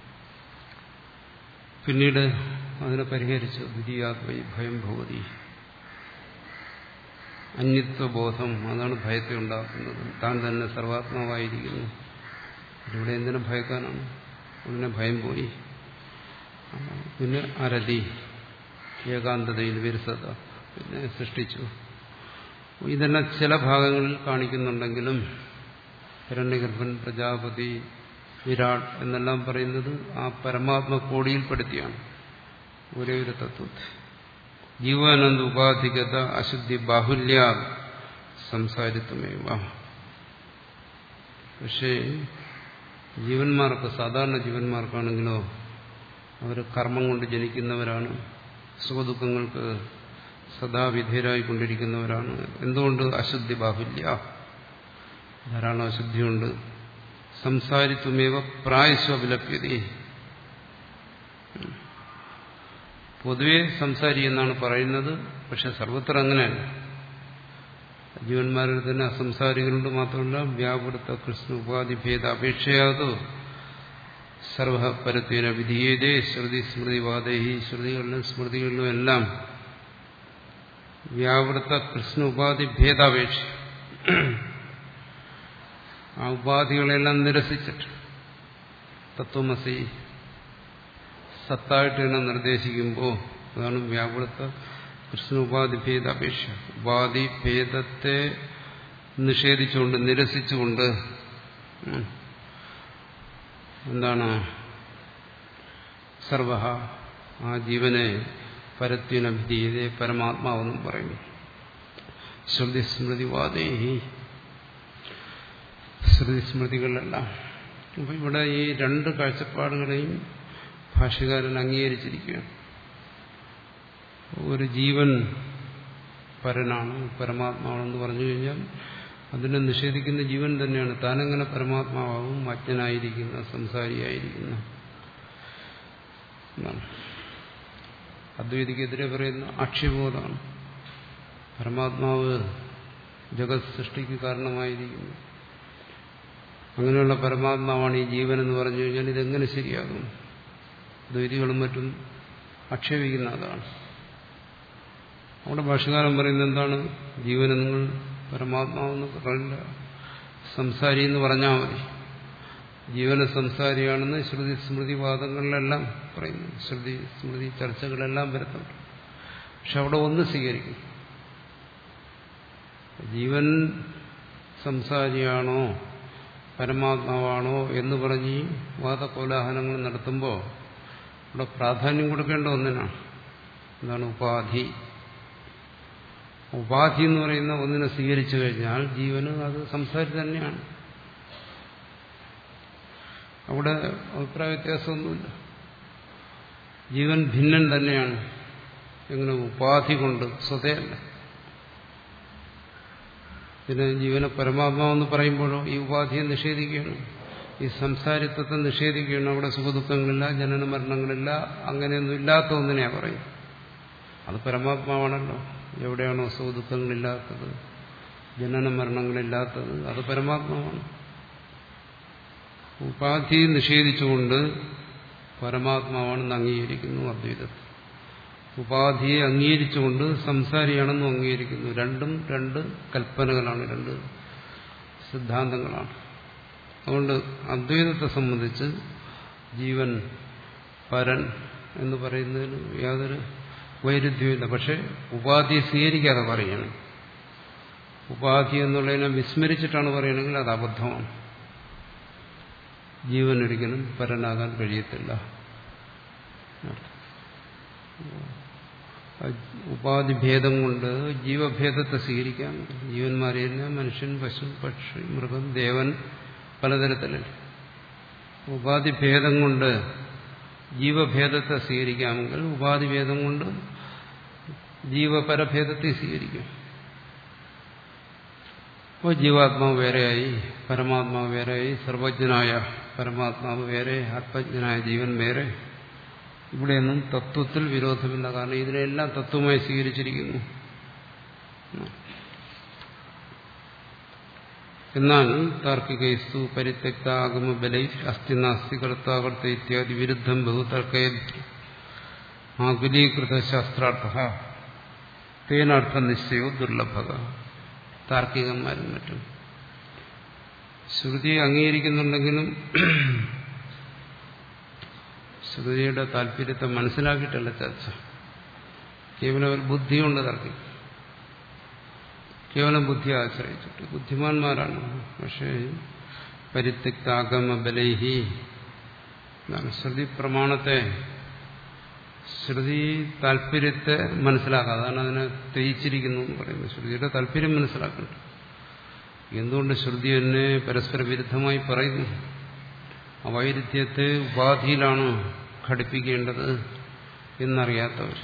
പിന്നീട് അതിനെ പരിഹരിച്ചു ദ്വിതീയാത്മൈ ഭയം ഭവതി അന്യത്വബോധം അതാണ് ഭയത്തെ ഉണ്ടാക്കുന്നത് താൻ തന്നെ സർവാത്മാവായിരിക്കുന്നു ഇവിടെ എന്തിനു ഭയക്കാനാണ് ഉടനെ ഭയം പോയി പിന്നെ അരതി ഏകാന്തതയിൽ വിരസത പിന്നെ സൃഷ്ടിച്ചു ഇതെല്ലാം ചില ഭാഗങ്ങളിൽ കാണിക്കുന്നുണ്ടെങ്കിലും ഹിരണ്യഗർഭൻ പ്രജാപതി വിരാട് എന്നെല്ലാം പറയുന്നത് ആ പരമാത്മ കോടിയിൽപ്പെടുത്തിയാണ് ഒരേ ഒരു തത്വത്തെ ജീവാനന്ദ ഉപാധികത അശുദ്ധി ബാഹുല്യ സംസാരിത്വമേവ പക്ഷേ ജീവന്മാർക്ക് സാധാരണ ജീവന്മാർക്കാണെങ്കിലോ അവർ കർമ്മം കൊണ്ട് ജനിക്കുന്നവരാണ് സുഖദുഃഖങ്ങൾക്ക് സദാ വിധേയരായിക്കൊണ്ടിരിക്കുന്നവരാണ് എന്തുകൊണ്ട് അശുദ്ധി ബാഹുല്യ ധാരാളം അശുദ്ധിയുണ്ട് സംസാരിത്വമേവ പ്രായസ്വവിലപ്യതി പൊതുവെ സംസാരി എന്നാണ് പറയുന്നത് പക്ഷെ സർവത്ര അങ്ങനെയല്ല ജീവന്മാരിൽ തന്നെ അസംസാരികളുണ്ട് മാത്രമല്ല വ്യാപൃത കൃഷ്ണ ഉപാധി ഭേദ അപേക്ഷയാതോ സർവപരത്വേന വിധീയതേ ശ്രുതി സ്മൃതിവാദേഹി ശ്രുതികളിലും സ്മൃതികളിലും എല്ലാം വ്യാവൃത്ത കൃഷ്ണ ഉപാധി ഭേദാപേക്ഷ ആ ഉപാധികളെല്ലാം നിരസിച്ചിട്ട് തത്വമസി സത്തായിട്ട് തന്നെ നിർദ്ദേശിക്കുമ്പോൾ അതാണ് വ്യാപൃത്ത കൃഷ്ണ ഉപാധി ഭേദ അപേക്ഷ ഉപാധി ഭേദത്തെ നിഷേധിച്ചുകൊണ്ട് നിരസിച്ചുകൊണ്ട് എന്താണ് സർവ ആ ജീവനെ പരത്വനഭിധീയതേ പരമാത്മാവെന്നും പറയുന്നു ശ്രുതി സ്മൃതിവാദേഹി ശ്രുതി സ്മൃതികളിലെല്ലാം അപ്പം ഇവിടെ ഈ രണ്ട് കാഴ്ചപ്പാടുകളെയും ഭാഷകാരൻ അംഗീകരിച്ചിരിക്കുകയാണ് ഒരു ജീവൻ പരനാണ് പരമാത്മാവാണെന്ന് പറഞ്ഞു കഴിഞ്ഞാൽ അതിനെ നിഷേധിക്കുന്ന ജീവൻ തന്നെയാണ് താനെങ്ങനെ പരമാത്മാവും അജ്ഞനായിരിക്കുന്ന സംസാരിയായിരിക്കുന്ന എന്നാണ് അദ്വൈതിക്കെതിരെ പറയുന്ന ആക്ഷേപബോധമാണ് പരമാത്മാവ് ജഗത് സൃഷ്ടിക്ക് കാരണമായിരിക്കുന്നു അങ്ങനെയുള്ള പരമാത്മാവാണ് ഈ ജീവൻ എന്ന് പറഞ്ഞു കഴിഞ്ഞാൽ ഇതെങ്ങനെ ശരിയാകും ദ്വൈതികളും മറ്റും ആക്ഷേപിക്കുന്ന അതാണ് അവിടെ ഭാഷകാരൻ പറയുന്നത് എന്താണ് ജീവനെ നിങ്ങൾ പരമാത്മാവെന്ന് പറയില്ല സംസാരി എന്ന് പറഞ്ഞാൽ മതി ജീവന സംസാരിയാണെന്ന് ശ്രുതി സ്മൃതിവാദങ്ങളിലെല്ലാം പറയുന്നു ശ്രുതി സ്മൃതി ചർച്ചകളെല്ലാം വരുന്നുണ്ട് പക്ഷെ അവിടെ ഒന്ന് സ്വീകരിക്കും ജീവൻ സംസാരിയാണോ പരമാത്മാവാണോ എന്ന് പറഞ്ഞ് വാദകോലാഹലങ്ങൾ നടത്തുമ്പോൾ ഇവിടെ പ്രാധാന്യം കൊടുക്കേണ്ട ഒന്നിനാണ് എന്താണ് ഉപാധി ഉപാധി എന്ന് പറയുന്ന ഒന്നിനെ സ്വീകരിച്ചു കഴിഞ്ഞാൽ ജീവന് അത് സംസാരി തന്നെയാണ് അവിടെ അഭിപ്രായ വ്യത്യാസമൊന്നുമില്ല ജീവൻ ഭിന്നൻ തന്നെയാണ് എങ്ങനെ ഉപാധി കൊണ്ട് സ്വതയല്ല പിന്നെ ജീവനെ പരമാത്മാവെന്ന് പറയുമ്പോഴോ ഈ ഉപാധിയെ നിഷേധിക്കുകയാണ് ഈ സംസാരിത്വത്തെ നിഷേധിക്കുകയാണ് അവിടെ സുഖദുഃഖങ്ങളില്ല ജനന മരണങ്ങളില്ല അങ്ങനെയൊന്നും ഇല്ലാത്ത ഒന്നിനെയാണ് പറയും അത് പരമാത്മാവാണല്ലോ എവിടെയാണോ സുഖദുഃഖങ്ങളില്ലാത്തത് ജനന മരണങ്ങളില്ലാത്തത് അത് പരമാത്മാവാണ് ഉപാധി നിഷേധിച്ചുകൊണ്ട് പരമാത്മാവാണെന്ന് അംഗീകരിക്കുന്നു അദ്വൈതത്തിൽ ഉപാധിയെ അംഗീകരിച്ചുകൊണ്ട് സംസാരിയാണെന്നും അംഗീകരിക്കുന്നു രണ്ടും രണ്ട് കൽപ്പനകളാണ് രണ്ട് സിദ്ധാന്തങ്ങളാണ് അതുകൊണ്ട് അദ്വൈതത്തെ സംബന്ധിച്ച് ജീവൻ പരൻ എന്ന് പറയുന്നതിന് യാതൊരു വൈരുദ്ധ്യമില്ല പക്ഷെ ഉപാധിയെ സ്വീകരിക്കാതെ പറയണം ഉപാധി എന്നുള്ളതിനെ വിസ്മരിച്ചിട്ടാണ് പറയണമെങ്കിൽ അത് അബദ്ധമാണ് ജീവൻ ഒരിക്കലും പരനാകാൻ കഴിയത്തില്ല ഉപാധി ഭേദം കൊണ്ട് ജീവഭേദത്തെ സ്വീകരിക്കാം ജീവന്മാരെ തന്നെ മനുഷ്യൻ പശു പക്ഷി മൃഗം ദേവൻ പലതരത്തിലല്ല ഉപാധി ഭേദം കൊണ്ട് ജീവഭേദത്തെ സ്വീകരിക്കാമെങ്കിൽ ഉപാധിഭേദം കൊണ്ട് ജീവപരഭേദത്തെ സ്വീകരിക്കാം അപ്പോൾ ജീവാത്മാവ് വേറെയായി പരമാത്മാവ് വേറെയായി സർവജ്ഞനായ പരമാത്മാവ് വേറെ ആത്മജ്ഞനായ ജീവൻ വേറെ ഇവിടെയൊന്നും തത്വത്തിൽ വിരോധമില്ല കാരണം ഇതിനെല്ലാം തത്വമായി സ്വീകരിച്ചിരിക്കുന്നു എന്നാൽ താർക്കികൈസ്തു പരിത്യക്ത ആഗമ ബലൈ അസ്ഥി നാസ്തി കർത്താകർത്ത ഇത്യാദി വിരുദ്ധം ബഹുതർക്കയ ആകുലീകൃത ശാസ്ത്രാർത്ഥ തേനർത്ഥ നിശ്ചയോ ദുർലഭക താർക്കികന്മാരും മറ്റും ശ്രുതിയെ അംഗീകരിക്കുന്നുണ്ടെങ്കിലും ശ്രുതിയുടെ താല്പര്യത്തെ മനസ്സിലാക്കിയിട്ടല്ല ചർച്ച കേവലം ഒരു ബുദ്ധി കൊണ്ട് തർക്കിക്കും കേവലം ബുദ്ധിയെ ആശ്രയിച്ചിട്ട് ബുദ്ധിമാന്മാരാണ് പക്ഷേ പരിത്യക്താഗമ ബലൈഹി ശ്രുതി പ്രമാണത്തെ ശ്രുതി താല്പര്യത്തെ മനസ്സിലാക്കുക അതാണ് അതിനെ തെയിച്ചിരിക്കുന്നു എന്ന് പറയുന്നത് ശ്രുതിയുടെ താല്പര്യം മനസ്സിലാക്കണം എന്തുകൊണ്ട് ശ്രുതി എന്നെ പരസ്പര വിരുദ്ധമായി പറയുന്നു ആ വൈരുദ്ധ്യത്തെ ഉപാധിയിലാണ് ഘടിപ്പിക്കേണ്ടത് എന്നറിയാത്തവർ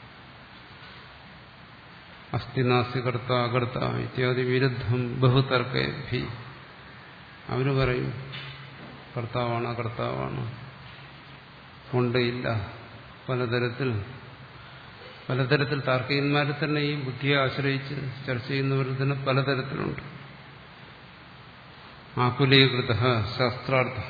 അസ്ഥി നാസ്തി കർത്ത അകർത്ത ഇത്യാദി വിരുദ്ധം ബഹുതർക്കഭി അവര് പറയും കർത്താവാണ് അകർത്താവാണ് ഉണ്ട് ഇല്ല പലതരത്തിൽ പലതരത്തിൽ താർക്കികന്മാരെ തന്നെ ഈ ബുദ്ധിയെ ആശ്രയിച്ച് ചർച്ച ചെയ്യുന്നവരിൽ തന്നെ പലതരത്തിലുണ്ട് ആകുലീകൃത ശാസ്ത്രാർത്ഥ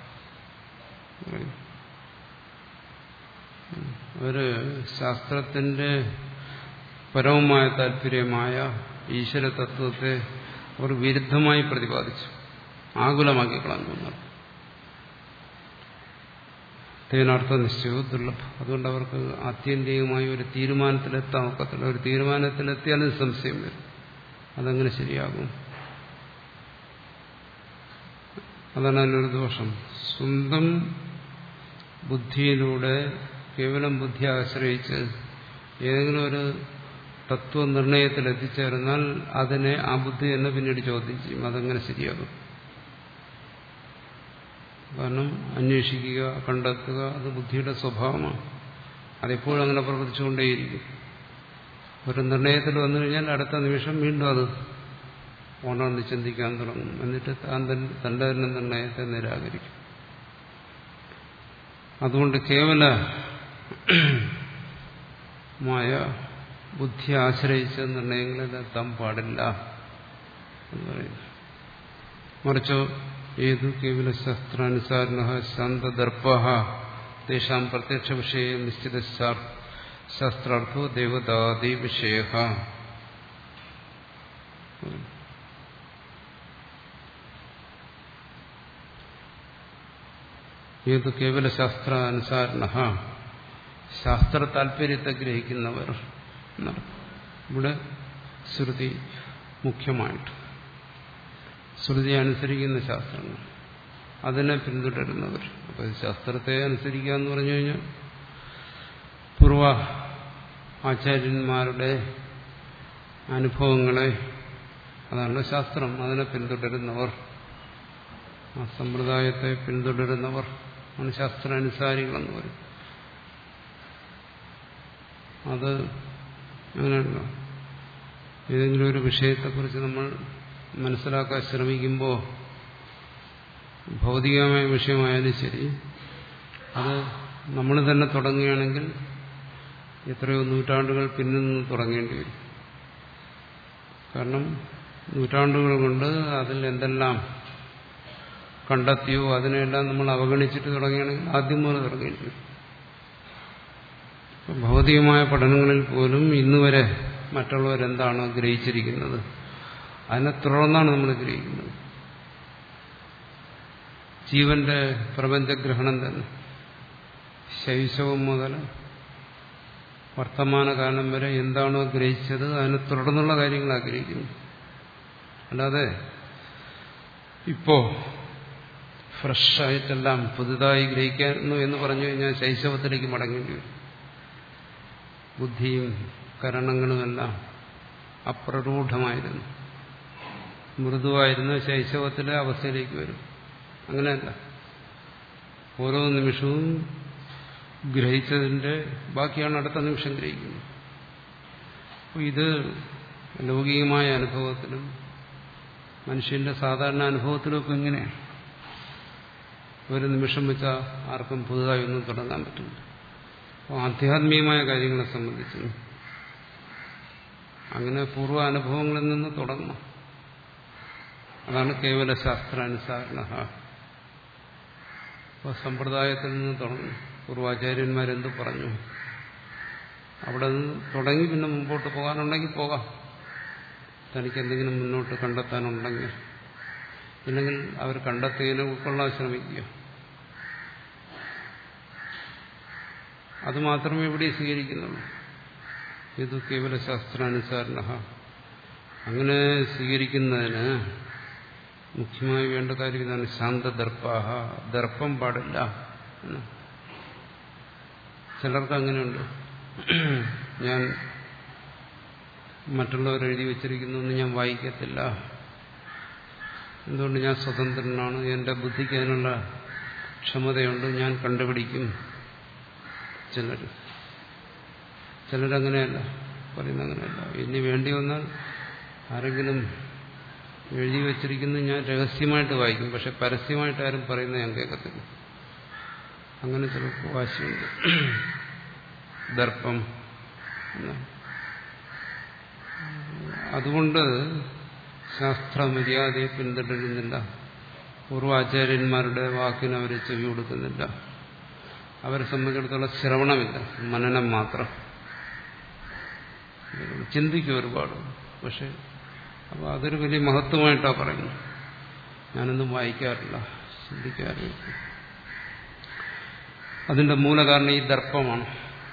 അവര് ശാസ്ത്രത്തിന്റെ പരമമായ താല്പര്യമായ ഈശ്വര തത്വത്തെ അവർ വിരുദ്ധമായി പ്രതിപാദിച്ചു ആകുലമാക്കി കളഞ്ഞു തേനർത്ഥ നിശ്ചയവും ദുർലഭം അതുകൊണ്ട് അവർക്ക് ആത്യന്തികമായി ഒരു തീരുമാനത്തിലെത്താൻ ഒക്കത്തില്ല ഒരു തീരുമാനത്തിലെത്തിയാലും സംശയം വരും അതങ്ങനെ ശരിയാകും അതാണ് അതിനൊരു ദോഷം സ്വന്തം ബുദ്ധിയിലൂടെ കേവലം ബുദ്ധി ആശ്രയിച്ച് ഏതെങ്കിലും ഒരു തത്വനിർണയത്തിൽ എത്തിച്ചേർന്നാൽ അതിനെ ആ ബുദ്ധി തന്നെ പിന്നീട് ചോദ്യം ചെയ്യും അതെങ്ങനെ ശരിയാകും കാരണം അന്വേഷിക്കുക കണ്ടെത്തുക അത് ബുദ്ധിയുടെ സ്വഭാവമാണ് അതെപ്പോഴും അങ്ങനെ പ്രവർത്തിച്ചുകൊണ്ടേയിരിക്കും ഒരു നിർണയത്തിൽ വന്നു കഴിഞ്ഞാൽ അടുത്ത നിമിഷം വീണ്ടും അത് ഓണമെന്ന് ചിന്തിക്കാൻ തുടങ്ങും എന്നിട്ട് താൻ തന്റെ തന്നെ നിർണയത്തെ നിരാകരിക്കും അതുകൊണ്ട് കേവല മായ ബുദ്ധി ആശ്രയിച്ച നിർണയങ്ങളിൽ എത്താൻ പാടില്ല എന്ന് പറയുന്നു മറിച്ചോ ഏതു കേവല ശാസ്ത്രാനുസാരണ ശാന്തദർപ്പ തേഷാം പ്രത്യക്ഷ വിഷയ നിശ്ചിത ശാസ്ത്രാർത്ഥോ ദേവതാദി വിഷയ ഏത് കേവല ശാസ്ത്രാനുസാരണ ശാസ്ത്ര താല്പര്യത്തെ ഗ്രഹിക്കുന്നവർ ഇവിടെ ശ്രുതി മുഖ്യമായിട്ട് ശ്രുതി അനുസരിക്കുന്ന ശാസ്ത്രങ്ങൾ അതിനെ പിന്തുടരുന്നവർ അപ്പൊ ശാസ്ത്രത്തെ അനുസരിക്കുക എന്ന് പറഞ്ഞു കഴിഞ്ഞാൽ പൂർവ ആചാര്യന്മാരുടെ അനുഭവങ്ങളെ അതാണ് ശാസ്ത്രം അതിനെ പിന്തുടരുന്നവർ ആ സമ്പ്രദായത്തെ പിന്തുടരുന്നവർ ആണ് ശാസ്ത്രാനുസാരികളെന്ന് പറയും അത് അങ്ങനെയല്ല ഏതെങ്കിലും ഒരു വിഷയത്തെക്കുറിച്ച് നമ്മൾ മനസ്സിലാക്കാൻ ശ്രമിക്കുമ്പോൾ ഭൗതികമായ വിഷയമായാലും ശരി അത് നമ്മൾ തന്നെ തുടങ്ങുകയാണെങ്കിൽ എത്രയോ നൂറ്റാണ്ടുകൾ പിന്നിൽ നിന്ന് തുടങ്ങേണ്ടി വരും കാരണം നൂറ്റാണ്ടുകൾ കൊണ്ട് അതിൽ എന്തെല്ലാം കണ്ടെത്തിയോ അതിനെല്ലാം നമ്മൾ അവഗണിച്ചിട്ട് തുടങ്ങുകയാണെങ്കിൽ ആദ്യം മുതൽ തുടങ്ങേണ്ടി വരും ഭൗതികമായ പഠനങ്ങളിൽ പോലും ഇന്നുവരെ മറ്റുള്ളവരെന്താണോ ഗ്രഹിച്ചിരിക്കുന്നത് അതിനെ തുടർന്നാണ് നമ്മൾ ഗ്രഹിക്കുന്നത് ജീവന്റെ പ്രപഞ്ചഗ്രഹണം തന്നെ ശൈശവം മുതൽ വർത്തമാനകാലം വരെ എന്താണോ ഗ്രഹിച്ചത് അതിനെ തുടർന്നുള്ള കാര്യങ്ങൾ ആഗ്രഹിക്കുന്നു അല്ലാതെ ഇപ്പോ ഫ്രഷായിട്ടെല്ലാം പുതുതായി ഗ്രഹിക്കുന്നു എന്ന് പറഞ്ഞു കഴിഞ്ഞാൽ ശൈശവത്തിലേക്ക് മടങ്ങേണ്ടി വരും ബുദ്ധിയും കരണങ്ങളുമെല്ലാം അപ്രരൂഢമായിരുന്നു മൃദുവായിരുന്ന ശൈശവത്തിലെ അവസ്ഥയിലേക്ക് വരും അങ്ങനെയല്ല ഓരോ നിമിഷവും ഗ്രഹിച്ചതിന്റെ ബാക്കിയാണ് അടുത്ത നിമിഷം ഗ്രഹിക്കുന്നത് അപ്പോൾ ഇത് ലൗകികമായ അനുഭവത്തിലും മനുഷ്യന്റെ സാധാരണ അനുഭവത്തിലൊക്കെ ഇങ്ങനെയാണ് ഒരു നിമിഷം വെച്ചാൽ ആർക്കും പുതുതായി ഒന്നും തുടങ്ങാൻ പറ്റില്ല അപ്പോൾ ആധ്യാത്മികമായ കാര്യങ്ങളെ സംബന്ധിച്ച് അങ്ങനെ പൂർവ്വ അനുഭവങ്ങളിൽ നിന്ന് തുടങ്ങണം അതാണ് കേവല ശാസ്ത്രാനുസാരണ അപ്പോൾ സമ്പ്രദായത്തിൽ നിന്ന് തുടങ്ങും പൂർവാചാര്യന്മാരെന്ത് പറഞ്ഞു അവിടെ നിന്ന് തുടങ്ങി പിന്നെ മുമ്പോട്ട് പോകാനുണ്ടെങ്കിൽ പോകാം തനിക്ക് എന്തെങ്കിലും മുന്നോട്ട് കണ്ടെത്താനുണ്ടെങ്കിൽ ഇല്ലെങ്കിൽ അവർ കണ്ടെത്തിയതിനെ ഉൾക്കൊള്ളാൻ ശ്രമിക്കുക അത് മാത്രമേ ഇവിടെ സ്വീകരിക്കുന്നുള്ളൂ ഇത് കേവല ശാസ്ത്രാനുസാരണ അങ്ങനെ സ്വീകരിക്കുന്നതിന് മുഖ്യമായി വേണ്ട കാര്യം ഇതാണ് ശാന്തദർപ്പാഹ ദർപ്പം പാടില്ല എന്ന് ചിലർക്ക് അങ്ങനെയുണ്ട് ഞാൻ മറ്റുള്ളവർ എഴുതി വച്ചിരിക്കുന്നൊന്നും ഞാൻ വായിക്കത്തില്ല എന്തുകൊണ്ട് ഞാൻ സ്വതന്ത്രനാണ് എൻ്റെ ബുദ്ധിക്ക് അതിനുള്ള ക്ഷമതയുണ്ട് ഞാൻ കണ്ടുപിടിക്കും ചിലർ ചിലരങ്ങനെയല്ല പറയുന്ന അങ്ങനെയല്ല ഇനി വേണ്ടി വന്നാൽ ആരെങ്കിലും എഴുതി വച്ചിരിക്കുന്നത് ഞാൻ രഹസ്യമായിട്ട് വായിക്കും പക്ഷെ പരസ്യമായിട്ട് ആരും പറയുന്നത് ഞാൻ കേൾക്കത്തില്ല അങ്ങനെ ചിലർക്ക് വാശിയുണ്ട് ദർപ്പം എന്നാണ് അതുകൊണ്ട് ശാസ്ത്രമര്യാദയെ പിന്തുടരുന്നില്ല പൂർവാചാര്യന്മാരുടെ വാക്കിന് അവർ ചെവി കൊടുക്കുന്നില്ല അവരെ സംബന്ധിച്ചിടത്തോളം ശ്രവണമില്ല മനനം മാത്രം ചിന്തിക്കും ഒരുപാട് പക്ഷെ അപ്പോൾ അതൊരു വലിയ മഹത്വമായിട്ടാണ് പറയുന്നത് ഞാനൊന്നും വായിക്കാറില്ല ചിന്തിക്കാറില്ല അതിന്റെ മൂലകാരണം ഈ ദർപ്പമാണ്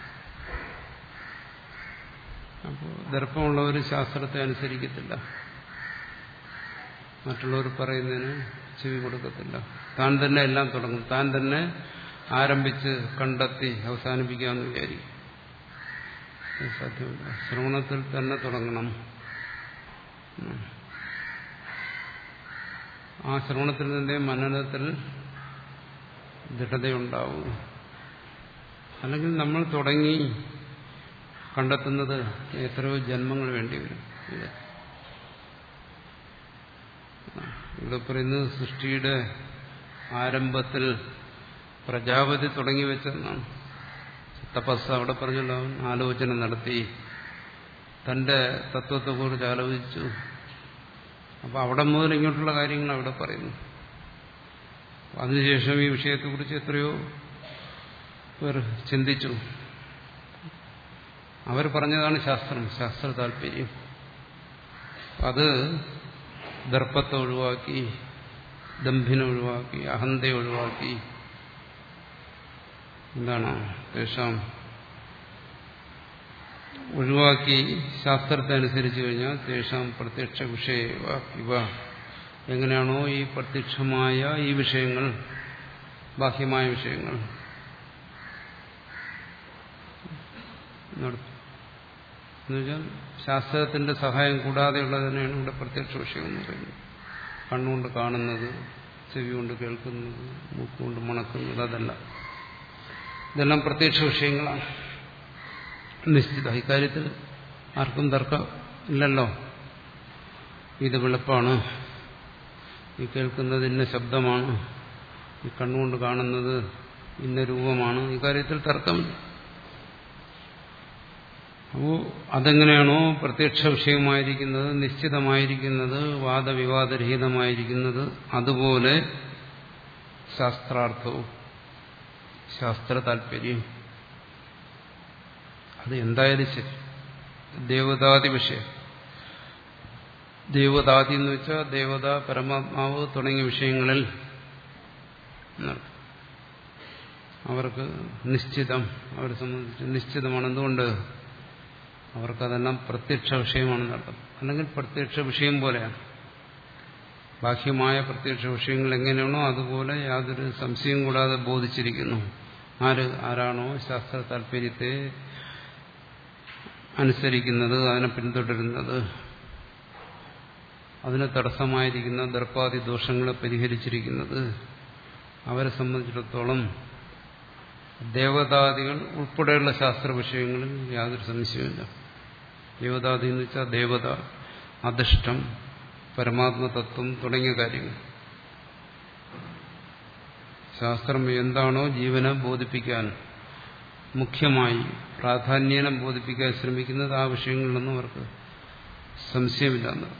അപ്പോൾ ദർപ്പമുള്ളവർ ശാസ്ത്രത്തെ അനുസരിക്കത്തില്ല മറ്റുള്ളവർ പറയുന്നതിന് ചെവി കൊടുക്കത്തില്ല താൻ തന്നെ എല്ലാം തുടങ്ങും താൻ തന്നെ ആരംഭിച്ച് കണ്ടെത്തി അവസാനിപ്പിക്കാമെന്ന് വിചാരിക്കും സാധ്യമല്ല ശ്രവണത്തിൽ തന്നെ തുടങ്ങണം ആ ശ്രവണത്തിൽ നിന്നേ മനനത്തിൽ ദൃഢതയുണ്ടാവും അല്ലെങ്കിൽ നമ്മൾ തുടങ്ങി കണ്ടെത്തുന്നത് എത്രയോ ജന്മങ്ങൾ വേണ്ടി വരും ഇവിടെ പറയുന്നത് സൃഷ്ടിയുടെ ആരംഭത്തിൽ പ്രജാപതി തുടങ്ങി വെച്ചെന്നാണ് തപസ് അവിടെ പറഞ്ഞല്ലോ അവൻ ആലോചന നടത്തി തന്റെ തത്വത്തെക്കുറിച്ച് ആലോചിച്ചു അപ്പോൾ അവിടെ മുതൽ ഇങ്ങോട്ടുള്ള കാര്യങ്ങൾ അവിടെ പറയുന്നു അതിനുശേഷം ഈ വിഷയത്തെക്കുറിച്ച് എത്രയോ പേർ ചിന്തിച്ചു അവർ പറഞ്ഞതാണ് ശാസ്ത്രം ശാസ്ത്ര താല്പര്യം അത് ദർപ്പത്തെ ഒഴിവാക്കി ദംഭിനെ ഒഴിവാക്കി അഹന്തയെ ഒഴിവാക്കി എന്താണ് തേഷാം ഒഴിവാക്കി ശാസ്ത്രത്തെ അനുസരിച്ച് കഴിഞ്ഞാൽ തേഷാം പ്രത്യക്ഷ വിഷയ ഇവ എങ്ങനെയാണോ ഈ പ്രത്യക്ഷമായ ഈ വിഷയങ്ങൾ ബാഹ്യമായ വിഷയങ്ങൾ എന്നുവെച്ചാൽ ശാസ്ത്രത്തിന്റെ സഹായം കൂടാതെയുള്ളതിനെയാണ് ഇവിടെ പ്രത്യക്ഷ വിഷയം എന്ന് പറയുന്നത് കണ്ണുകൊണ്ട് കാണുന്നത് ചെവി കൊണ്ട് കേൾക്കുന്നത് മൂക്കുകൊണ്ട് മണക്കുന്നത് അതല്ല ഇതെല്ലാം പ്രത്യക്ഷ വിഷയങ്ങളാണ് നിശ്ചിത ഇക്കാര്യത്തിൽ ആർക്കും തർക്കം ഇല്ലല്ലോ ഇത് വെളുപ്പാണ് ഈ കേൾക്കുന്നത് ഇന്ന ശബ്ദമാണ് ഈ കണ്ണുകൊണ്ട് കാണുന്നത് ഇന്ന രൂപമാണ് ഇക്കാര്യത്തിൽ തർക്കമില്ല അപ്പോൾ അതെങ്ങനെയാണോ പ്രത്യക്ഷ വിഷയമായിരിക്കുന്നത് നിശ്ചിതമായിരിക്കുന്നത് വാദവിവാദരഹിതമായിരിക്കുന്നത് അതുപോലെ ശാസ്ത്രാർത്ഥവും ശാസ്ത്ര താല്പര്യം അത് എന്തായാലും ശരി ദേവതാദി വിഷയം ദേവതാദി എന്ന് വെച്ചാൽ ദേവത പരമാത്മാവ് തുടങ്ങിയ വിഷയങ്ങളിൽ അവർക്ക് നിശ്ചിതം അവരെ സംബന്ധിച്ച് നിശ്ചിതമാണ് എന്തുകൊണ്ട് അവർക്കതെല്ലാം പ്രത്യക്ഷ വിഷയമാണെന്നർത്ഥം അല്ലെങ്കിൽ പ്രത്യക്ഷ വിഷയം പോലെയാണ് ബാഹ്യമായ പ്രത്യക്ഷ വിഷയങ്ങൾ എങ്ങനെയാണോ അതുപോലെ യാതൊരു സംശയം കൂടാതെ ബോധിച്ചിരിക്കുന്നു ആര് ആരാണോ ശാസ്ത്ര താല്പര്യത്തെ അനുസരിക്കുന്നത് അതിനെ പിന്തുടരുന്നത് അതിന് തടസ്സമായിരിക്കുന്ന ദർപ്പാദി ദോഷങ്ങളെ പരിഹരിച്ചിരിക്കുന്നത് അവരെ സംബന്ധിച്ചിടത്തോളം ദേവതാദികൾ ഉൾപ്പെടെയുള്ള ശാസ്ത്ര വിഷയങ്ങളിൽ യാതൊരു സംശയമില്ല ദേവതാദി എന്ന് വെച്ചാൽ ദേവത അധിഷ്ഠം പരമാത്മതത്വം തുടങ്ങിയ കാര്യങ്ങൾ ശാസ്ത്രം എന്താണോ ജീവനെ ബോധിപ്പിക്കാൻ മുഖ്യമായി പ്രാധാന്യേനം ബോധിപ്പിക്കാൻ ശ്രമിക്കുന്നത് ആ വിഷയങ്ങളിലൊന്നും അവർക്ക് സംശയമില്ല എന്നർത്ഥം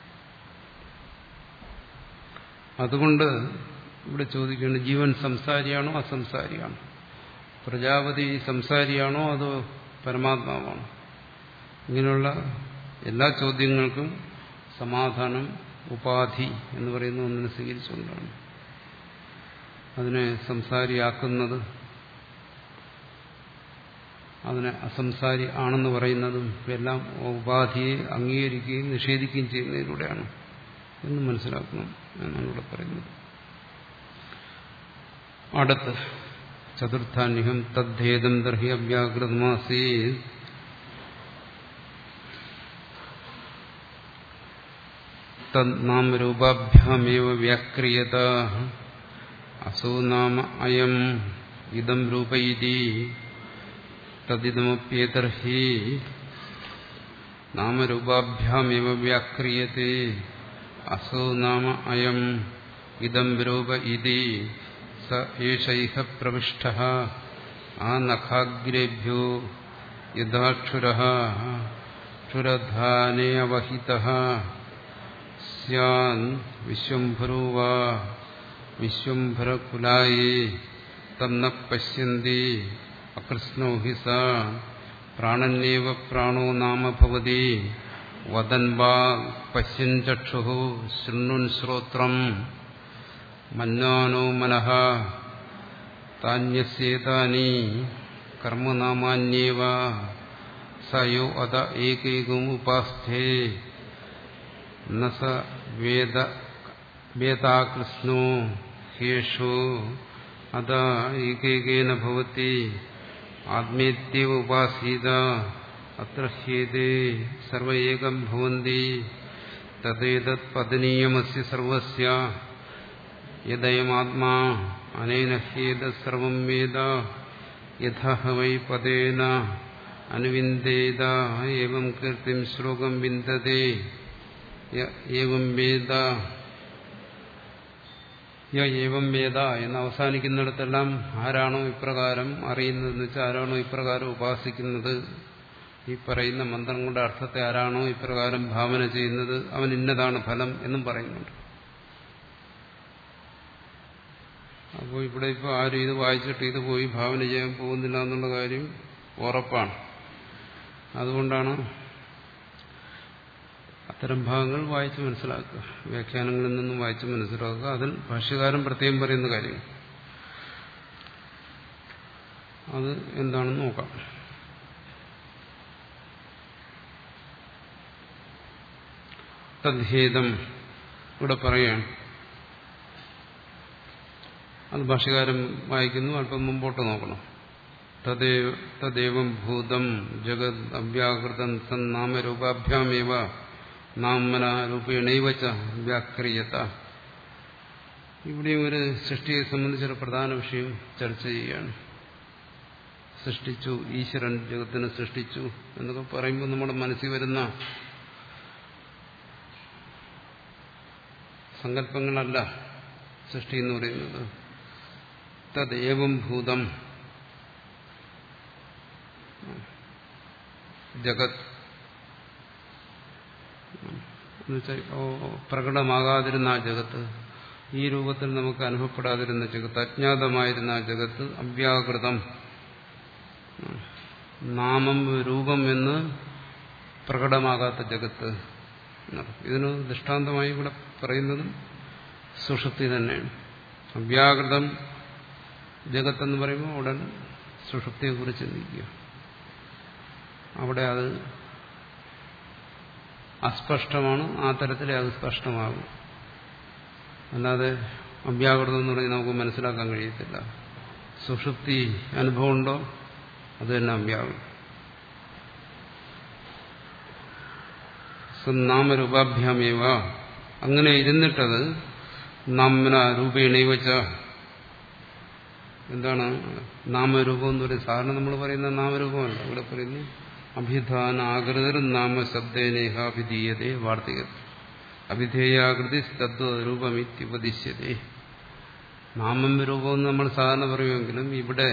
അതുകൊണ്ട് ഇവിടെ ചോദിക്കേണ്ടത് ജീവൻ സംസാരിയാണോ അസംസാരിയാണോ പ്രജാപതി സംസാരിയാണോ അതോ പരമാത്മാവാണോ ഇങ്ങനെയുള്ള എല്ലാ ചോദ്യങ്ങൾക്കും സമാധാനം ഉപാധി എന്ന് പറയുന്ന ഒന്നിനെ സ്വീകരിച്ചുകൊണ്ടാണ് അതിനെ സംസാരിയാക്കുന്നത് അതിനെ അസംസാരി ആണെന്ന് പറയുന്നതും എല്ലാം ഉപാധിയെ അംഗീകരിക്കുകയും നിഷേധിക്കുകയും ചെയ്യുന്നതിലൂടെയാണ് എന്ന് മനസ്സിലാക്കണം എന്നാണ് ഇവിടെ പറയുന്നത് അടുത്ത് ചതുർത്ഥാന്യം തദ്ദേതം ദർഹി അവ്യാകൃതമാസീ തന്നാമരൂപാഭ്യാമേവ വ്യാക്രിയത അസോ നാമ അയം ഇതം രൂപയിതി തദിതമപ്യേതർഹി നാമരൂപാഭ്യാമേവ വ്യാക്രിയത്തെ അസോ നാമ അയം ഇതം രൂപ ഇതി സ ഏഷൈഹ പ്രവിഷ്ട ആ നഖാഗ്രേഭ്യോ യഥാക്ഷുര ക്ഷുരധാനേ അവഹിത സ്യാൻ വിശ്വംഭരോ വാ വിശ്വംഭരകുലായേ തന്ന പശ്യന്തി അകൃഷ്ണോ ഹി സ പ്രാണന്യേവ പ്രാണോ നാമ ഭവതി വദൻ വാ പശ്യൻ ചക്ഷു ശൃണ്ണുൻ ശ്രോത്രം മന്നാനോ മനഃ താന്യസ്യേതാനി കർമ്മനാമാന്യേവ സയോ അത ഏകൈകം ഉപാസ്ഥേ ന സ വേദ വേദാകൃഷ്ണോ ഹേഷോ അത ഏകൈകേന ഭവതി ആത്മേത്യവ ഉപാസീത അത്ര ഹ്യേതേ സർവ ഏകം ഭവന്തി തദ്ദേതത് പതനീയമസ്യ സർവസ്യ യദയമാത്മാ അനേന ഹ്യേത സർവം വേദ യഥ വൈ പദേന അനുവിന്ദേത ഏവം കീർത്തിം ശ്ലോകം വിന്ദതേ ഏവം വേദ ഏവം വേദ എന്ന് അവസാനിക്കുന്നിടത്തെല്ലാം ആരാണോ ഇപ്രകാരം അറിയുന്നതെന്ന് വെച്ചാൽ ആരാണോ ഇപ്രകാരം ഉപാസിക്കുന്നത് ഈ പറയുന്ന മന്ത്രങ്ങളുടെ അർത്ഥത്തെ ആരാണോ ഇപ്രകാരം ഭാവന ചെയ്യുന്നത് അവൻ ഇന്നതാണ് ഫലം എന്നും പറയുന്നുണ്ട് അപ്പോൾ ഇവിടെ ഇപ്പോൾ ആരും ഇത് വായിച്ചിട്ട് ഇത് പോയി ഭാവന ചെയ്യാൻ പോകുന്നില്ല എന്നുള്ള കാര്യം ഉറപ്പാണ് അതുകൊണ്ടാണ് അത്തരം ഭാഗങ്ങൾ വായിച്ച് മനസ്സിലാക്കുക വ്യാഖ്യാനങ്ങളിൽ നിന്നും വായിച്ച് മനസ്സിലാക്കുക അതിൽ ഭാഷ്യകാരൻ പ്രത്യേകം പറയുന്ന കാര്യം അത് എന്താണെന്ന് നോക്കാം തദ്ഹേദം ഇവിടെ പറയാം അത് ഭാഷകാരൻ വായിക്കുന്നു അല്പം മുമ്പോട്ട് നോക്കണം തദ്ദേവം ഭൂതം ജഗത് അവ്യാകൃതം തന്നാമരൂപാഭ്യാമേവ നാമന രൂപേണൈവച്ച വ്യാക്രിയത ഇവിടെ ഒരു സൃഷ്ടിയെ സംബന്ധിച്ചൊരു പ്രധാന വിഷയം ചർച്ച ചെയ്യുകയാണ് സൃഷ്ടിച്ചു ഈശ്വരൻ ജഗത്തിനെ സൃഷ്ടിച്ചു എന്നൊക്കെ പറയുമ്പോൾ നമ്മുടെ മനസ്സിൽ വരുന്ന സങ്കല്പങ്ങളല്ല സൃഷ്ടി എന്ന് പറയുന്നത് തദ്ദേവം ഭൂതം ജഗത് എന്നുവെച്ചാൽ പ്രകടമാകാതിരുന്ന ആ ജഗത്ത് ഈ രൂപത്തിൽ നമുക്ക് അനുഭവപ്പെടാതിരുന്ന ജഗത്ത് അജ്ഞാതമായിരുന്ന ആ ജഗത്ത് അവ്യാകൃതം നാമം രൂപം എന്ന് പ്രകടമാകാത്ത ജഗത്ത് ഇതിന് ദൃഷ്ടാന്തമായി ഇവിടെ പറയുന്നതും സുഷുപ്തി തന്നെയാണ് അവ്യാകൃതം ജഗത്തെന്ന് പറയുമ്പോൾ ഉടൻ സുഷുപ്തിയെക്കുറിച്ച് ചിന്തിക്കുക അവിടെ അത് അസ്പഷ്ടമാണ് ആ തരത്തിലെ അത് സ്പഷ്ടമാകും അല്ലാതെ അവ്യാകൃതം എന്ന് പറഞ്ഞാൽ നമുക്ക് മനസ്സിലാക്കാൻ കഴിയത്തില്ല സുഷുപ്തി അനുഭവമുണ്ടോ അത് തന്നെ അവ്യാകൃതം നാമരൂപാഭ്യാമേവ അങ്ങനെ ഇരുന്നിട്ടത് നാമന രൂപേണ വെച്ച എന്താണ് നാമരൂപം എന്ന് പറയും സാധാരണ നമ്മൾ പറയുന്ന നാമരൂപമല്ല ഇവിടെ പറയുന്നു അഭിധാന ആകൃതർ നാമശബ്ദേനേഹാഭിധീയതേ വാർത്തിക അഭിധേയാകൃതി തദ്രൂപമിത്യുപദിശ്യതേ നാമം രൂപം എന്ന് നമ്മൾ സാധാരണ പറയുമെങ്കിലും ഇവിടെ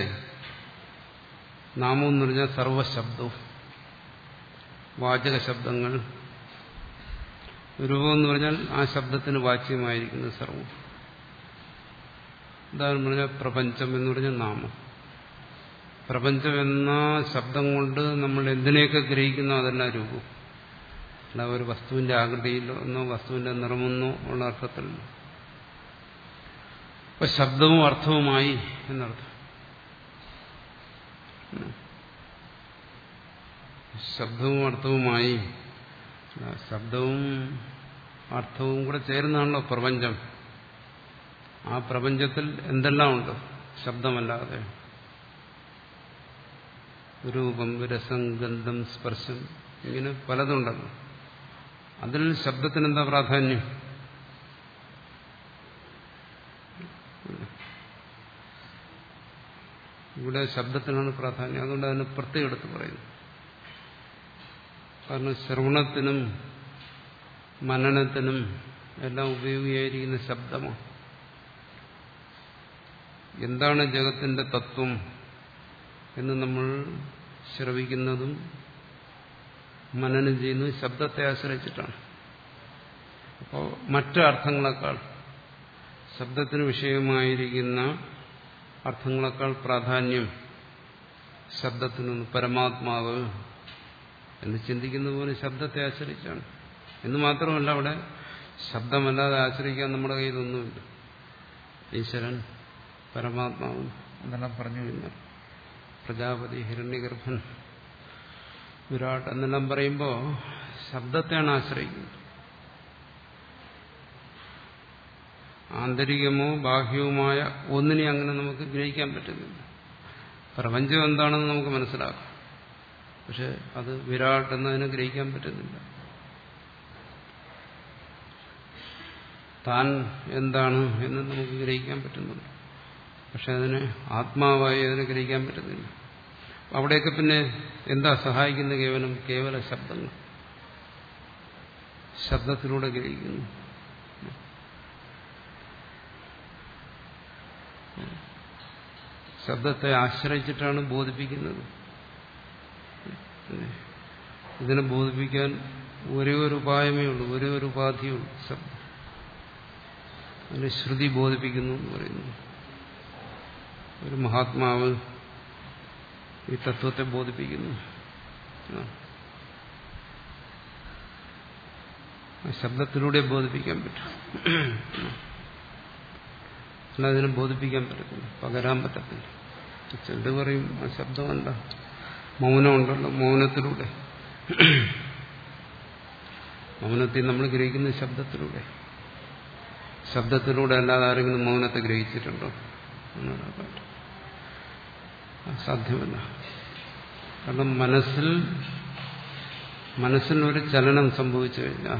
നാമം എന്ന് പറഞ്ഞാൽ സർവശബ്ദവും വാചക ശബ്ദങ്ങൾ രൂപം എന്ന് പറഞ്ഞാൽ ആ ശബ്ദത്തിന് വാച്യമായിരിക്കുന്ന സർവം ഉദാഹരണം പറഞ്ഞാൽ പ്രപഞ്ചം എന്ന് പറഞ്ഞാൽ നാമം പ്രപഞ്ചം എന്ന ശബ്ദം കൊണ്ട് നമ്മൾ എന്തിനെയൊക്കെ ഗ്രഹിക്കുന്നോ അതെല്ലാം രൂപം അല്ല ഒരു വസ്തുവിന്റെ ആകൃതിയിലോ എന്നോ വസ്തുവിന്റെ നിറമെന്നോ ഉള്ള അർത്ഥത്തിലല്ല അപ്പൊ ശബ്ദവും അർത്ഥവുമായി എന്നർത്ഥം ശബ്ദവും അർത്ഥവുമായി ശബ്ദവും അർത്ഥവും കൂടെ ചേരുന്നതാണല്ലോ പ്രപഞ്ചം ആ പ്രപഞ്ചത്തിൽ എന്തെല്ലാം ഉണ്ട് ശബ്ദമല്ലാതെ രൂപം രസം ഗന്ധം സ്പർശം ഇങ്ങനെ പലതുണ്ടല്ലോ അതിൽ ശബ്ദത്തിന് എന്താ പ്രാധാന്യം ഇവിടെ ശബ്ദത്തിനാണ് പ്രാധാന്യം അതുകൊണ്ട് അതിന് പ്രത്യേകം എടുത്ത് പറയുന്നു കാരണം ശ്രവണത്തിനും മനനത്തിനും എല്ലാം ഉപയോഗിയായിരിക്കുന്ന ശബ്ദമാണ് എന്താണ് ജഗത്തിന്റെ തത്വം എന്ന് നമ്മൾ ശ്രവിക്കുന്നതും മനനം ചെയ്യുന്നതും ശബ്ദത്തെ ആശ്രയിച്ചിട്ടാണ് അപ്പോൾ മറ്റു അർത്ഥങ്ങളെക്കാൾ ശബ്ദത്തിന് വിഷയമായിരിക്കുന്ന അർത്ഥങ്ങളെക്കാൾ പ്രാധാന്യം ശബ്ദത്തിനൊന്ന് പരമാത്മാവ് എന്ന് ചിന്തിക്കുന്ന പോലെ ശബ്ദത്തെ ആശ്രയിച്ചാണ് എന്ന് മാത്രമല്ല അവിടെ ശബ്ദമല്ലാതെ ആശ്രയിക്കാൻ നമ്മുടെ കയ്യിലൊന്നുമില്ല ഈശ്വരൻ പരമാത്മാവും എന്നെല്ലാം പറഞ്ഞു കഴിഞ്ഞാൽ പ്രജാപതി ഹിരണ്യഗർഭൻ വിരാട് എന്നെല്ലാം പറയുമ്പോൾ ശബ്ദത്തെയാണ് ആശ്രയിക്കുന്നത് ആന്തരികമോ ബാഹ്യവുമായ ഒന്നിനെ അങ്ങനെ നമുക്ക് ഗ്രഹിക്കാൻ പറ്റുന്നില്ല പ്രപഞ്ചം എന്താണെന്ന് നമുക്ക് മനസ്സിലാക്കാം പക്ഷെ അത് വിരാട് എന്നതിനെ ഗ്രഹിക്കാൻ പറ്റുന്നില്ല താൻ എന്താണ് എന്ന് നമുക്ക് ഗ്രഹിക്കാൻ പറ്റുന്നുണ്ട് പക്ഷെ അതിനെ ആത്മാവായി അതിനെ ഗ്രഹിക്കാൻ പറ്റുന്നില്ല അവിടെയൊക്കെ പിന്നെ എന്താ സഹായിക്കുന്ന കേവലം കേവല ശബ്ദങ്ങൾ ശബ്ദത്തിലൂടെ ഗ്രഹിക്കുന്നു ശബ്ദത്തെ ആശ്രയിച്ചിട്ടാണ് ബോധിപ്പിക്കുന്നത് ഇതിനെ ബോധിപ്പിക്കാൻ ഒരേ ഒരു ഉപായമേ ഉള്ളൂ ഒരേ ഒരു ഉപാധിയേ ഉള്ളൂ ശബ്ദം അതിന് ശ്രുതി ബോധിപ്പിക്കുന്നു എന്ന് പറയുന്നു ഒരു മഹാത്മാവ് ഈ തത്വത്തെ ബോധിപ്പിക്കുന്നു ശബ്ദത്തിലൂടെ ബോധിപ്പിക്കാൻ പറ്റും അല്ല അതിനെ ബോധിപ്പിക്കാൻ പറ്റത്തില്ല പകരാൻ പറ്റത്തില്ല ചിലർ പറയും ആ ശബ്ദമല്ല മൗനമുണ്ടല്ലോ മൗനത്തിലൂടെ മൗനത്തിൽ നമ്മൾ ഗ്രഹിക്കുന്ന ശബ്ദത്തിലൂടെ ശബ്ദത്തിലൂടെ അല്ലാതെ ആരെങ്കിലും മൗനത്തെ ഗ്രഹിച്ചിട്ടുണ്ടോ സാധ്യമല്ല കാരണം മനസ്സിൽ മനസ്സിനൊരു ചലനം സംഭവിച്ചു കഴിഞ്ഞാൽ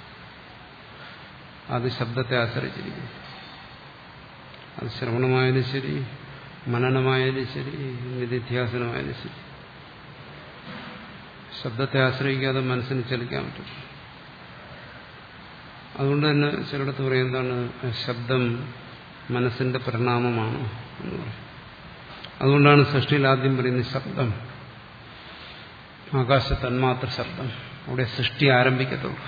അത് ശബ്ദത്തെ ആശ്രയിച്ചിരിക്കുന്നു അത് ശ്രവണമായാലും ശരി മനനമായാലും ശരി നിധിധ്യാസനമായാലും ശരി ശബ്ദത്തെ ആശ്രയിക്കാതെ മനസ്സിന് ചലിക്കാൻ പറ്റും അതുകൊണ്ട് തന്നെ ചിലയിടത്ത് പറയും എന്താണ് ശബ്ദം മനസ്സിന്റെ പരിണാമമാണ് എന്ന് പറയും അതുകൊണ്ടാണ് സൃഷ്ടിയിൽ ആദ്യം പറയുന്നത് ശബ്ദം ആകാശ തന്മാത്ര ശബ്ദം അവിടെ സൃഷ്ടി ആരംഭിക്കത്തുള്ളൂ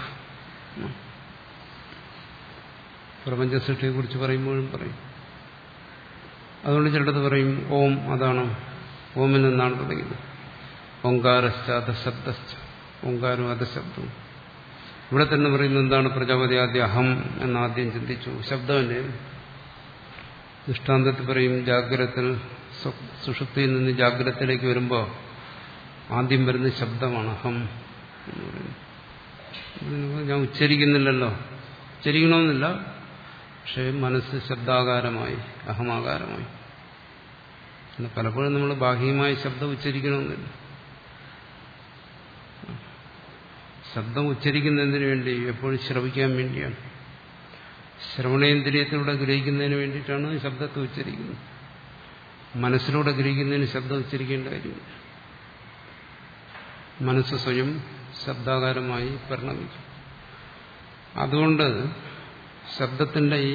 പ്രപഞ്ച സൃഷ്ടിയെക്കുറിച്ച് പറയുമ്പോഴും പറയും അതുകൊണ്ട് ചിലടത്ത് പറയും ഓം അതാണ് ഓമിൽ നിന്നാണ് തുടങ്ങിയത് ഓങ്കാരശ്ച അധശബ്ദശ്ച ഓങ്കാരം അധശബ്ദവും ഇവിടെ തന്നെ പറയുന്നത് എന്താണ് പ്രജാപതി ആദ്യം അഹം എന്നാദ്യം ചിന്തിച്ചു ശബ്ദമല്ലേ ദൃഷ്ടാന്തത്തിൽ പറയും ജാഗ്രതത്തിൽ സുഷുപ്തിയിൽ നിന്ന് ജാഗ്രതത്തിലേക്ക് വരുമ്പോൾ ആദ്യം വരുന്ന ശബ്ദമാണ് അഹം എന്ന് പറയുന്നത് ഞാൻ ഉച്ചരിക്കുന്നില്ലല്ലോ ഉച്ചരിക്കണമെന്നില്ല പക്ഷേ മനസ്സ് ശബ്ദാകാരമായി അഹമാകാരമായി പലപ്പോഴും നമ്മൾ ബാഹ്യമായ ശബ്ദം ഉച്ചരിക്കണമെന്നില്ല ശബ്ദം ഉച്ചരിക്കുന്നതിന് വേണ്ടി എപ്പോഴും ശ്രവിക്കാൻ വേണ്ടിയാണ് ശ്രവണേന്ദ്രിയത്തിലൂടെ ഗ്രഹിക്കുന്നതിന് വേണ്ടിയിട്ടാണ് ശബ്ദത്തെ ഉച്ചരിക്കുന്നത് മനസ്സിലൂടെ ഗ്രഹിക്കുന്നതിന് ശബ്ദം ഉച്ചരിക്കേണ്ട കാര്യമില്ല മനസ്സ് സ്വയം ശബ്ദാകാരമായി പരിണമിക്കും അതുകൊണ്ട് ശബ്ദത്തിന്റെ ഈ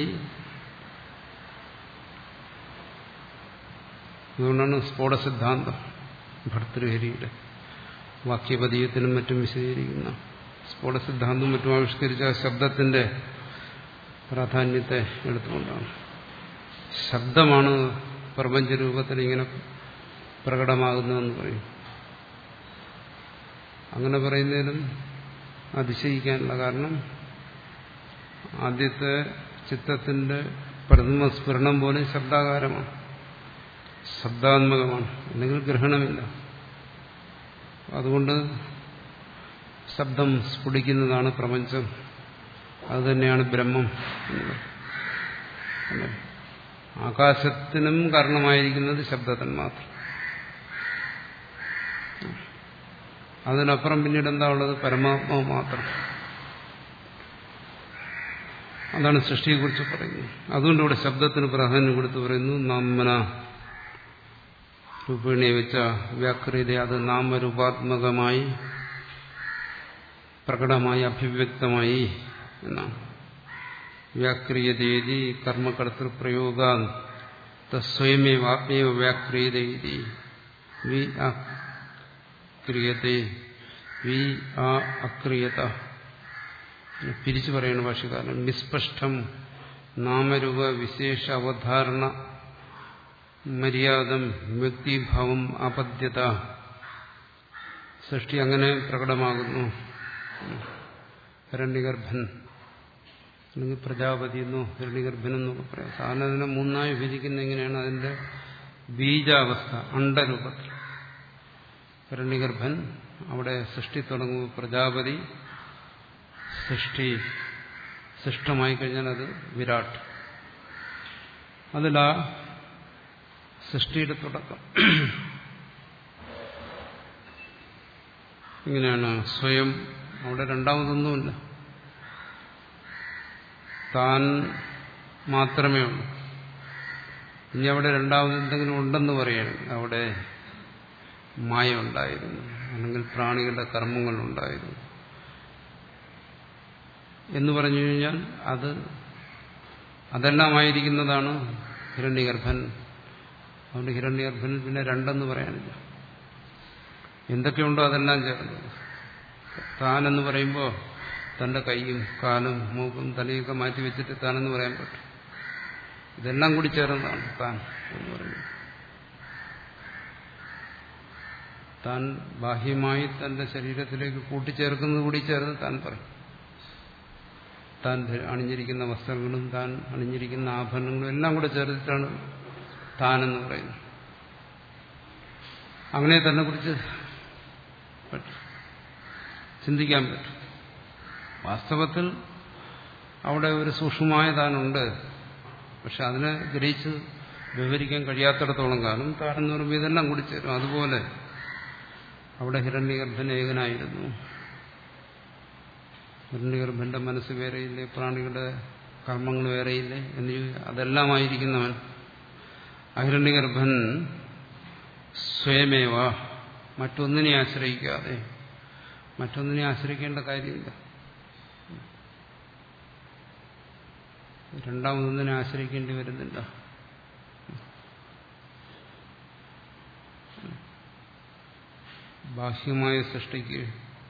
അതുകൊണ്ടാണ് സ്ഫോട സിദ്ധാന്തം ഭർത്തൃഹരിയുടെ വാക്യപതീയത്തിനും മറ്റും വിശദീകരിക്കുന്ന സ്ഫോട സിദ്ധാന്തം മറ്റും ആവിഷ്കരിച്ച ശബ്ദത്തിന്റെ പ്രാധാന്യത്തെ എടുത്തുകൊണ്ടാണ് ശബ്ദമാണ് പ്രപഞ്ചരൂപത്തിൽ ഇങ്ങനെ പ്രകടമാകുന്നതെന്ന് പറയും അങ്ങനെ പറയുന്നതിലും അതിശയിക്കാനുള്ള കാരണം ആദ്യത്തെ ചിത്തത്തിന്റെ പ്രഥമ സ്ഫുരണം പോലെ ശബ്ദാകാരമാണ് ശബ്ദാത്മകമാണ് അല്ലെങ്കിൽ ഗ്രഹണമില്ല അതുകൊണ്ട് ശബ്ദം സ്ഫുടിക്കുന്നതാണ് പ്രപഞ്ചം അതുതന്നെയാണ് ബ്രഹ്മം എന്ന് ആകാശത്തിനും കാരണമായിരിക്കുന്നത് ശബ്ദത്തിന് മാത്രം അതിനപ്പുറം പിന്നീട് എന്താ ഉള്ളത് പരമാത്മാവ് മാത്രം അതാണ് സൃഷ്ടിയെക്കുറിച്ച് പറയുന്നത് അതുകൊണ്ട് ഇവിടെ ശബ്ദത്തിന് പ്രാധാന്യം കൊടുത്ത് പറയുന്നു നമ്മന രൂപേണി വെച്ച വ്യാകൃത അത് നാമരൂപാത്മകമായി പ്രകടമായി അഭിവ്യക്തമായി എന്നാണ് വ്യാക്രിയതേതി കർമ്മകർത്തൃപ്രയോഗ തസ്വയമേവാത്മേവ വ്യാക്രിയതേതി വി അക്രിയത്തെ വി ആ അക്രിയത പിരിച്ചു പറയുന്ന ഭാഷകാരൻ നിസ്പഷ്ടം നാമരൂപ വിശേഷ അവധാരണ മര്യാദം വ്യക്തിഭാവം അപദ്യത സൃഷ്ടി അങ്ങനെ പ്രകടമാകുന്നു ഹിരണ്യഗർഭൻ അല്ലെങ്കിൽ പ്രജാപതി എന്നോ ഹിരണ്യഗർഭൻ എന്നൊക്കെ പറയാം സാധാരണ അതിനെ മൂന്നായി വിഭജിക്കുന്ന എങ്ങനെയാണ് അതിന്റെ ബീജാവസ്ഥ അണ്ടരൂപത്തിൽ ഹിരണ്യഗർഭൻ അവിടെ സൃഷ്ടി തുടങ്ങുമ്പോൾ പ്രജാപതി സൃഷ്ടി സൃഷ്ടമായി കഴിഞ്ഞാൽ അത് വിരാട് അതിലാ സൃഷ്ടിയുടെ തുടക്കം ഇങ്ങനെയാണ് സ്വയം അവിടെ രണ്ടാമതൊന്നുമില്ല താൻ മാത്രമേ ഉള്ളൂ ഇനി അവിടെ രണ്ടാമത് എന്തെങ്കിലും ഉണ്ടെന്ന് പറയണം അവിടെ മായ ഉണ്ടായിരുന്നു അല്ലെങ്കിൽ പ്രാണികളുടെ കർമ്മങ്ങളുണ്ടായിരുന്നു എന്ന് പറഞ്ഞു കഴിഞ്ഞാൽ അത് അതെല്ലാമായിരിക്കുന്നതാണ് ഹിരണ്യഗർഭൻ അതുകൊണ്ട് ഹിരണ്യഗർഭനിൽ പിന്നെ രണ്ടെന്ന് പറയാനില്ല എന്തൊക്കെയുണ്ടോ അതെല്ലാം ചേർന്നത് താനെന്ന് പറയുമ്പോൾ തന്റെ കൈയും കാലും മൂക്കും തലയൊക്കെ മാറ്റി വെച്ചിട്ട് താനെന്ന് പറയാൻ പറ്റും ഇതെല്ലാം കൂടി ചേർന്നതാണ് താൻ എന്ന് പറയുന്നത് താൻ ബാഹ്യമായി തന്റെ ശരീരത്തിലേക്ക് കൂട്ടിച്ചേർക്കുന്നത് കൂടി ചേർന്ന് താൻ പറയും താൻ അണിഞ്ഞിരിക്കുന്ന വസ്ത്രങ്ങളും താൻ അണിഞ്ഞിരിക്കുന്ന ആഭരണങ്ങളും എല്ലാം കൂടെ ചേർത്തിട്ടാണ് താനെന്ന് പറയുന്നത് അങ്ങനെ തന്നെ കുറിച്ച് ചിന്തിക്കാൻ പറ്റും വാസ്തവത്തിൽ അവിടെ ഒരു സൂക്ഷ്മമായ താനുണ്ട് പക്ഷെ അതിനെ ഗ്രഹിച്ച് വിവരിക്കാൻ കഴിയാത്തിടത്തോളം കാലം താനെന്ന് പറയുമ്പോൾ ഇതെല്ലാം കൂടി ചേരും അതുപോലെ അവിടെ ഹിരണ്യഗർഭൻ ഏകനായിരുന്നു ഹിരണ്യഗർഭന്റെ മനസ്സ് വേറെയില്ലേ പ്രാണികളുടെ കർമ്മങ്ങൾ വേറെയില്ലേ എന്ന് അതെല്ലാമായിരിക്കുന്നവൻ അഹിരണ്യഗർഭൻ സ്വയമേവ മറ്റൊന്നിനെ ആശ്രയിക്കാതെ മറ്റൊന്നിനെ ആശ്രയിക്കേണ്ട കാര്യമില്ല രണ്ടാമതൊന്നിനെ ആശ്രയിക്കേണ്ടി വരുന്നില്ല ബാഹ്യമായ സൃഷ്ടിക്ക്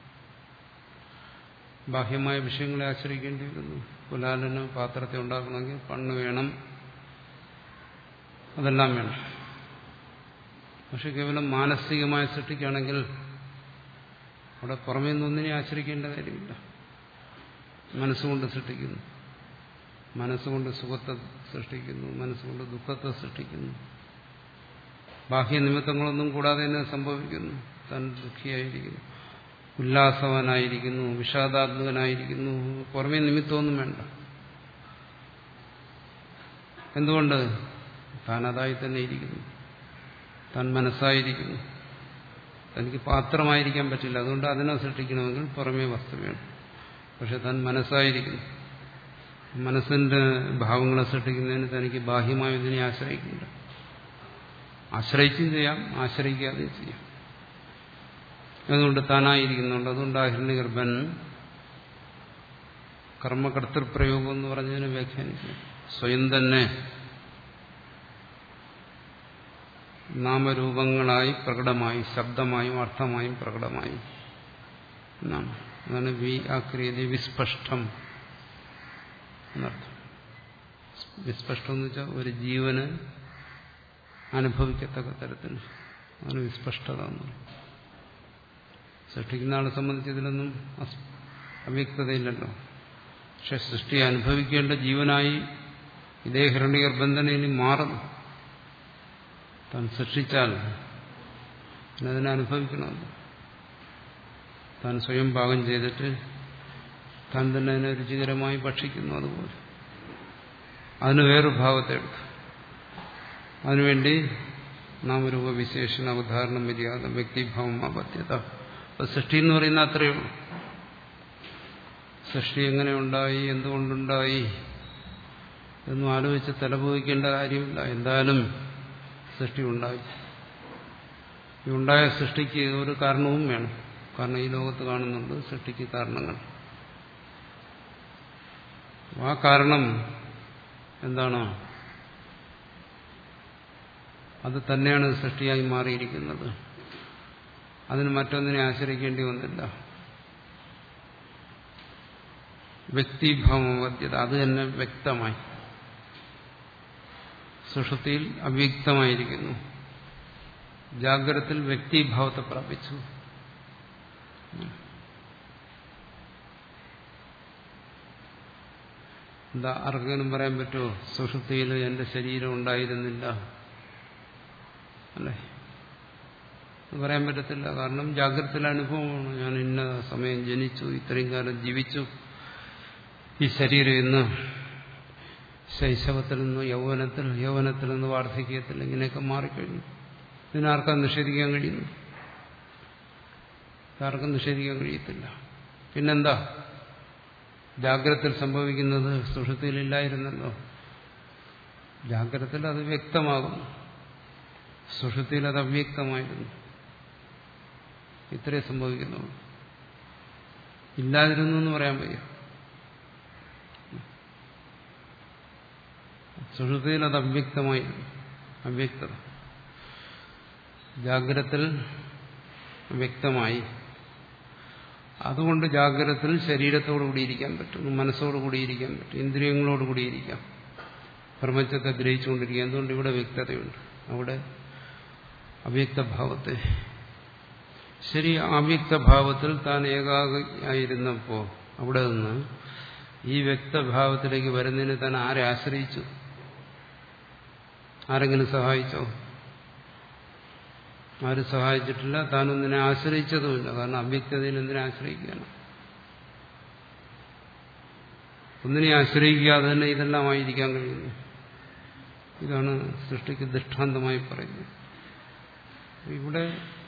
ബാഹ്യമായ വിഷയങ്ങളെ ആശ്രയിക്കേണ്ടി വരുന്നു കുലാലന് പാത്രത്തെ ഉണ്ടാക്കണമെങ്കിൽ പണ്ണ് വേണം അതെല്ലാം വേണം പക്ഷെ കേവലം മാനസികമായ സൃഷ്ടിക്കാണെങ്കിൽ അവിടെ പുറമേ നിന്നൊന്നിനെ ആശ്രയിക്കേണ്ട കാര്യമില്ല മനസ്സുകൊണ്ട് സൃഷ്ടിക്കുന്നു മനസ്സുകൊണ്ട് സുഖത്തെ സൃഷ്ടിക്കുന്നു മനസ്സുകൊണ്ട് ദുഃഖത്തെ സൃഷ്ടിക്കുന്നു ബാഹ്യ നിമിത്തങ്ങളൊന്നും കൂടാതെ തന്നെ സംഭവിക്കുന്നു താൻ ദുഃഖിയായിരിക്കുന്നു ഉല്ലാസവാനായിരിക്കുന്നു വിഷാദാത്മകനായിരിക്കുന്നു പുറമേ നിമിത്തമൊന്നും വേണ്ട എന്തുകൊണ്ട് താൻ അതായി തന്നെ ഇരിക്കുന്നു താൻ മനസ്സായിരിക്കുന്നു തനിക്ക് പാത്രമായിരിക്കാൻ പറ്റില്ല അതുകൊണ്ട് അതിനെ സൃഷ്ടിക്കണമെങ്കിൽ പുറമേ വസ്തു വേണം പക്ഷെ താൻ മനസ്സായിരിക്കുന്നു മനസ്സിന്റെ ഭാവങ്ങളെ സൃഷ്ടിക്കുന്നതിന് തനിക്ക് ബാഹ്യമായ ഇതിനെ ആശ്രയിക്കില്ല ആശ്രയിച്ചും ചെയ്യാം ആശ്രയിക്കാതെയും ചെയ്യാം അതുകൊണ്ട് താനായിരിക്കുന്നുണ്ട് അതുകൊണ്ട് ഹിരണ്യഗർഭൻ കർമ്മകർത്തൃപ്രയോഗം എന്ന് പറഞ്ഞതിനെ വ്യാഖ്യാനിക്കും സ്വയം തന്നെ നാമരൂപങ്ങളായി പ്രകടമായി ശബ്ദമായും അർത്ഥമായും പ്രകടമായി എന്നാണ് അതാണ് വി ആക്രിയതി വിസ്പഷ്ടം എന്നർത്ഥം വിസ്പഷ്ടം എന്ന് വെച്ചാൽ ഒരു ജീവന് അനുഭവിക്കത്തക്ക തരത്തിൽ അതാണ് വിസ്പഷ്ടത എന്ന് പറയും സൃഷ്ടിക്കുന്ന ആളെ സംബന്ധിച്ച് ഇതിലൊന്നും അവ്യക്തതയില്ലല്ലോ പക്ഷെ സൃഷ്ടി അനുഭവിക്കേണ്ട ജീവനായി ഇതേ ഹിരണ്യഗർബന്ധന ഇനി മാറുന്നു താൻ സൃഷ്ടിച്ചാൽ അതിനെ അനുഭവിക്കണമല്ലോ താൻ സ്വയം പാകം ചെയ്തിട്ട് താൻ തന്നെ അതിനെ രുചികരമായി ഭക്ഷിക്കുന്നു അതുപോലെ അതിന് വേറൊരു ഭാവത്തെ എടുത്തു അതിനുവേണ്ടി നാമരൂപ വിശേഷണ അവധാരണം മര്യാദ വ്യക്തിഭാവം അപത്യത അപ്പൊ സൃഷ്ടി എന്ന് പറയുന്ന അത്രയേ ഉള്ളൂ സൃഷ്ടി എങ്ങനെ ഉണ്ടായി എന്തുകൊണ്ടുണ്ടായി എന്നും ആലോചിച്ച് തലപോയിക്കേണ്ട കാര്യമില്ല എന്തായാലും സൃഷ്ടി ഉണ്ടായി ഈ ഉണ്ടായ സൃഷ്ടിക്ക് ഒരു കാരണവും വേണം കാരണം ഈ ലോകത്ത് കാണുന്നുണ്ട് സൃഷ്ടിക്ക് കാരണങ്ങൾ ആ കാരണം എന്താണ് അത് തന്നെയാണ് സൃഷ്ടിയായി മാറിയിരിക്കുന്നത് അതിന് മറ്റൊന്നിനെ ആശ്രയിക്കേണ്ടി വന്നില്ല വ്യക്തിഭാവമധ്യത അത് തന്നെ വ്യക്തമായി സുഷുതിയിൽ അവ്യക്തമായിരിക്കുന്നു ജാഗ്രത്തിൽ വ്യക്തിഭാവത്തെ പ്രാപിച്ചു എന്താ ആർക്കെങ്കിലും പറയാൻ പറ്റുമോ സുഷുപ്തിയിൽ എന്റെ ശരീരം ഉണ്ടായിരുന്നില്ല അല്ലേ പറയാൻ പറ്റത്തില്ല കാരണം ജാഗ്രതയിലെ അനുഭവമാണ് ഞാൻ ഇന്ന സമയം ജനിച്ചു ഇത്രയും കാലം ജീവിച്ചു ഈ ശരീരം ഇന്ന് ശൈശവത്തിൽ നിന്ന് യൗവനത്തിൽ യൗവനത്തിൽ നിന്ന് വാർദ്ധക്യത്തിൽ ഇങ്ങനെയൊക്കെ മാറിക്കഴിഞ്ഞു ഇതിനാർക്കും നിഷേധിക്കാൻ കഴിയുന്നു ആർക്കും നിഷേധിക്കാൻ കഴിയത്തില്ല പിന്നെന്താ ജാഗ്രതയിൽ സംഭവിക്കുന്നത് സുഷുതിയിലില്ലായിരുന്നല്ലോ ജാഗ്രതയിൽ അത് വ്യക്തമാകുന്നു സുഷുതിയിൽ അത് അവ്യക്തമായിരുന്നു ഇത്രേ സംഭവിക്കുന്നുള്ളൂ ഇല്ലാതിരുന്നു എന്ന് പറയാൻ വയ്യ സുഷുതിയിൽ അത് അവ്യക്തമായിരുന്നു അവ്യക്തത ജാഗ്രതത്തിൽ വ്യക്തമായി അതുകൊണ്ട് ജാഗ്രതത്തിൽ ശരീരത്തോടു കൂടിയിരിക്കാൻ പറ്റും മനസ്സോടു കൂടിയിരിക്കാൻ പറ്റും ഇന്ദ്രിയങ്ങളോട് കൂടിയിരിക്കാം പ്രപഞ്ചത്തെ ഗ്രഹിച്ചുകൊണ്ടിരിക്കുക എന്തുകൊണ്ട് ഇവിടെ വ്യക്തതയുണ്ട് അവിടെ അവ്യക്തഭാവത്തെ ശരി അവ്യക്തഭാവത്തിൽ താൻ ഏകാഗിയായിരുന്നപ്പോൾ അവിടെ നിന്ന് ഈ വ്യക്തഭാവത്തിലേക്ക് വരുന്നതിന് താൻ ആരെ ആശ്രയിച്ചു ആരെങ്കിലും സഹായിച്ചോ ആരും സഹായിച്ചിട്ടില്ല താനൊന്നിനെ ആശ്രയിച്ചതുമില്ല കാരണം അവ്യക്തതയിൽ എന്തിനെ ആശ്രയിക്കുകയാണ് ഒന്നിനെ ആശ്രയിക്കാതെ തന്നെ ഇതെല്ലാം ആയിരിക്കാൻ കഴിയുന്നു ഇതാണ് സൃഷ്ടിക്ക് ദൃഷ്ടാന്തമായി പറയുന്നത് ഇവിടെ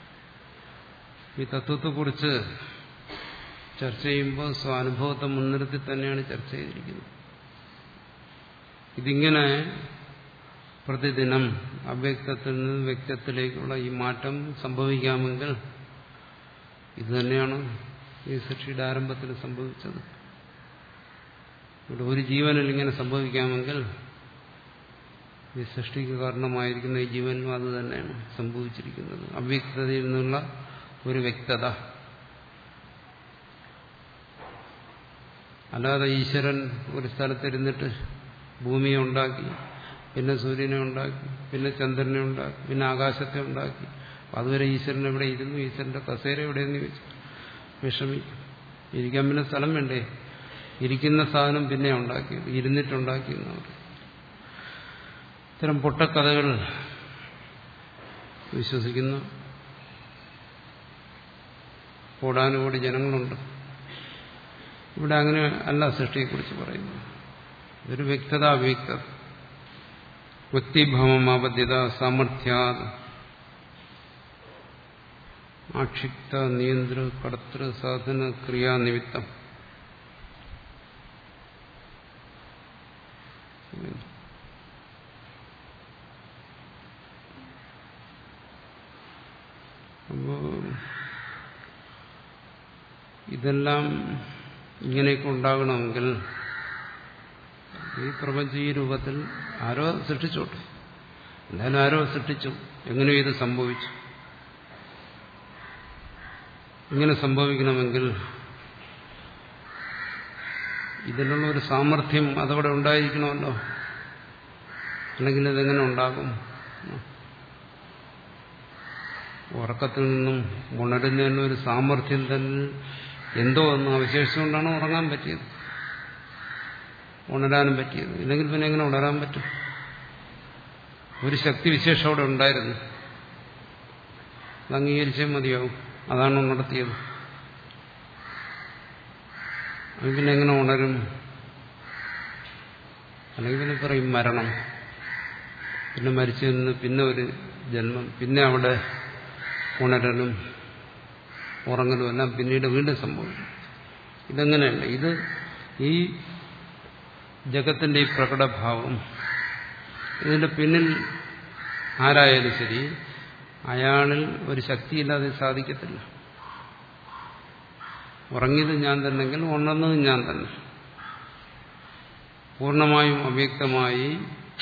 ഈ തത്വത്തെക്കുറിച്ച് ചർച്ച ചെയ്യുമ്പോൾ സ്വാനുഭവത്തെ മുൻനിർത്തി തന്നെയാണ് ചർച്ച ചെയ്തിരിക്കുന്നത് ഇതിങ്ങനെ പ്രതിദിനം അവ്യക്തത്തിൽ നിന്ന് വ്യക്തത്തിലേക്കുള്ള ഈ മാറ്റം സംഭവിക്കാമെങ്കിൽ ഇത് തന്നെയാണ് ഈ സൃഷ്ടിയുടെ ആരംഭത്തിൽ സംഭവിച്ചത് ഇവിടെ ഒരു ജീവനിൽ ഇങ്ങനെ സംഭവിക്കാമെങ്കിൽ ഈ സൃഷ്ടിക്ക് കാരണമായിരിക്കുന്ന ഈ ജീവനും അത് തന്നെയാണ് സംഭവിച്ചിരിക്കുന്നത് അവ്യക്തതയിൽ നിന്നുള്ള ഒരു വ്യക്തത അല്ലാതെ ഈശ്വരൻ ഒരു സ്ഥലത്തിരുന്നിട്ട് ഭൂമിയെ ഉണ്ടാക്കി പിന്നെ സൂര്യനെ ഉണ്ടാക്കി പിന്നെ ചന്ദ്രനെ ഉണ്ടാക്കി പിന്നെ ആകാശത്തെ ഉണ്ടാക്കി അതുവരെ ഈശ്വരൻ എവിടെ ഇരുന്നു ഈശ്വരന്റെ കസേര എവിടെയെന്ന് ചോദിച്ചു വിഷമിക്കും ഇരിക്കാൻ പിന്നെ സ്ഥലം വേണ്ടേ ഇരിക്കുന്ന സാധനം പിന്നെ ഉണ്ടാക്കിയത് ഇരുന്നിട്ടുണ്ടാക്കി എന്നവർ ഇത്തരം പൊട്ടക്കഥകൾ വിശ്വസിക്കുന്ന കോടാനുകോടി ജനങ്ങളുണ്ട് ഇവിടെ അങ്ങനെ അല്ല സൃഷ്ടിയെക്കുറിച്ച് പറയുന്നത് ഇതൊരു വ്യക്തത അവ്യക്തത വ്യക്തിഭാവമാബദ്ധ്യത സാമർഥ്യ ആക്ഷിപ്ത നിയന്ത്ര കടത്തൃ സാധന ക്രിയാനിമിത്തം അപ്പോ ഇതെല്ലാം ഇങ്ങനെയൊക്കെ ഉണ്ടാകണമെങ്കിൽ ഈ പ്രപഞ്ചം ഈ രൂപത്തിൽ ആരോ സൃഷ്ടിച്ചോട്ടെ എന്തായാലും ആരോ സൃഷ്ടിച്ചു എങ്ങനെയോ ഇത് സംഭവിച്ചു ഇങ്ങനെ സംഭവിക്കണമെങ്കിൽ ഇതിനുള്ള ഒരു സാമർഥ്യം അതവിടെ ഉണ്ടായിരിക്കണമല്ലോ അല്ലെങ്കിൽ ഇതെങ്ങനെ ഉണ്ടാകും ഉറക്കത്തിൽ നിന്നും ഉണരുന്നതിന് ഒരു സാമർഥ്യം തന്നെ എന്തോ എന്ന് അവശേഷിച്ചുകൊണ്ടാണ് ഉറങ്ങാൻ പറ്റിയത് ഉണരാനും പറ്റിയത് ഇല്ലെങ്കിൽ പിന്നെ എങ്ങനെ ഉണരാൻ പറ്റും ഒരു ശക്തി വിശേഷം അവിടെ ഉണ്ടായിരുന്നു അത് അംഗീകരിച്ചേ മതിയാവും അതാണ് ഉണർത്തിയത് അത് പിന്നെ എങ്ങനെ ഉണരും അല്ലെങ്കിൽ പിന്നെ പറയും മരണം പിന്നെ മരിച്ചു നിന്ന് പിന്നെ ഒരു ജന്മം പിന്നെ അവിടെ ഉണരലും ഉറങ്ങലും എല്ലാം പിന്നീട് വീണ്ടും സംഭവിക്കും ഇതെങ്ങനെയല്ല ഇത് ഈ ജഗത്തിന്റെ ഈ പ്രകടഭാവം ഇതിന്റെ പിന്നിൽ ആരായാലും ശരി അയാളിൽ ഒരു ശക്തിയില്ലാതെ സാധിക്കത്തില്ല ഉറങ്ങിയത് ഞാൻ തന്നെങ്കിൽ ഉണർന്നത് ഞാൻ തന്നെ പൂർണ്ണമായും അവ്യക്തമായി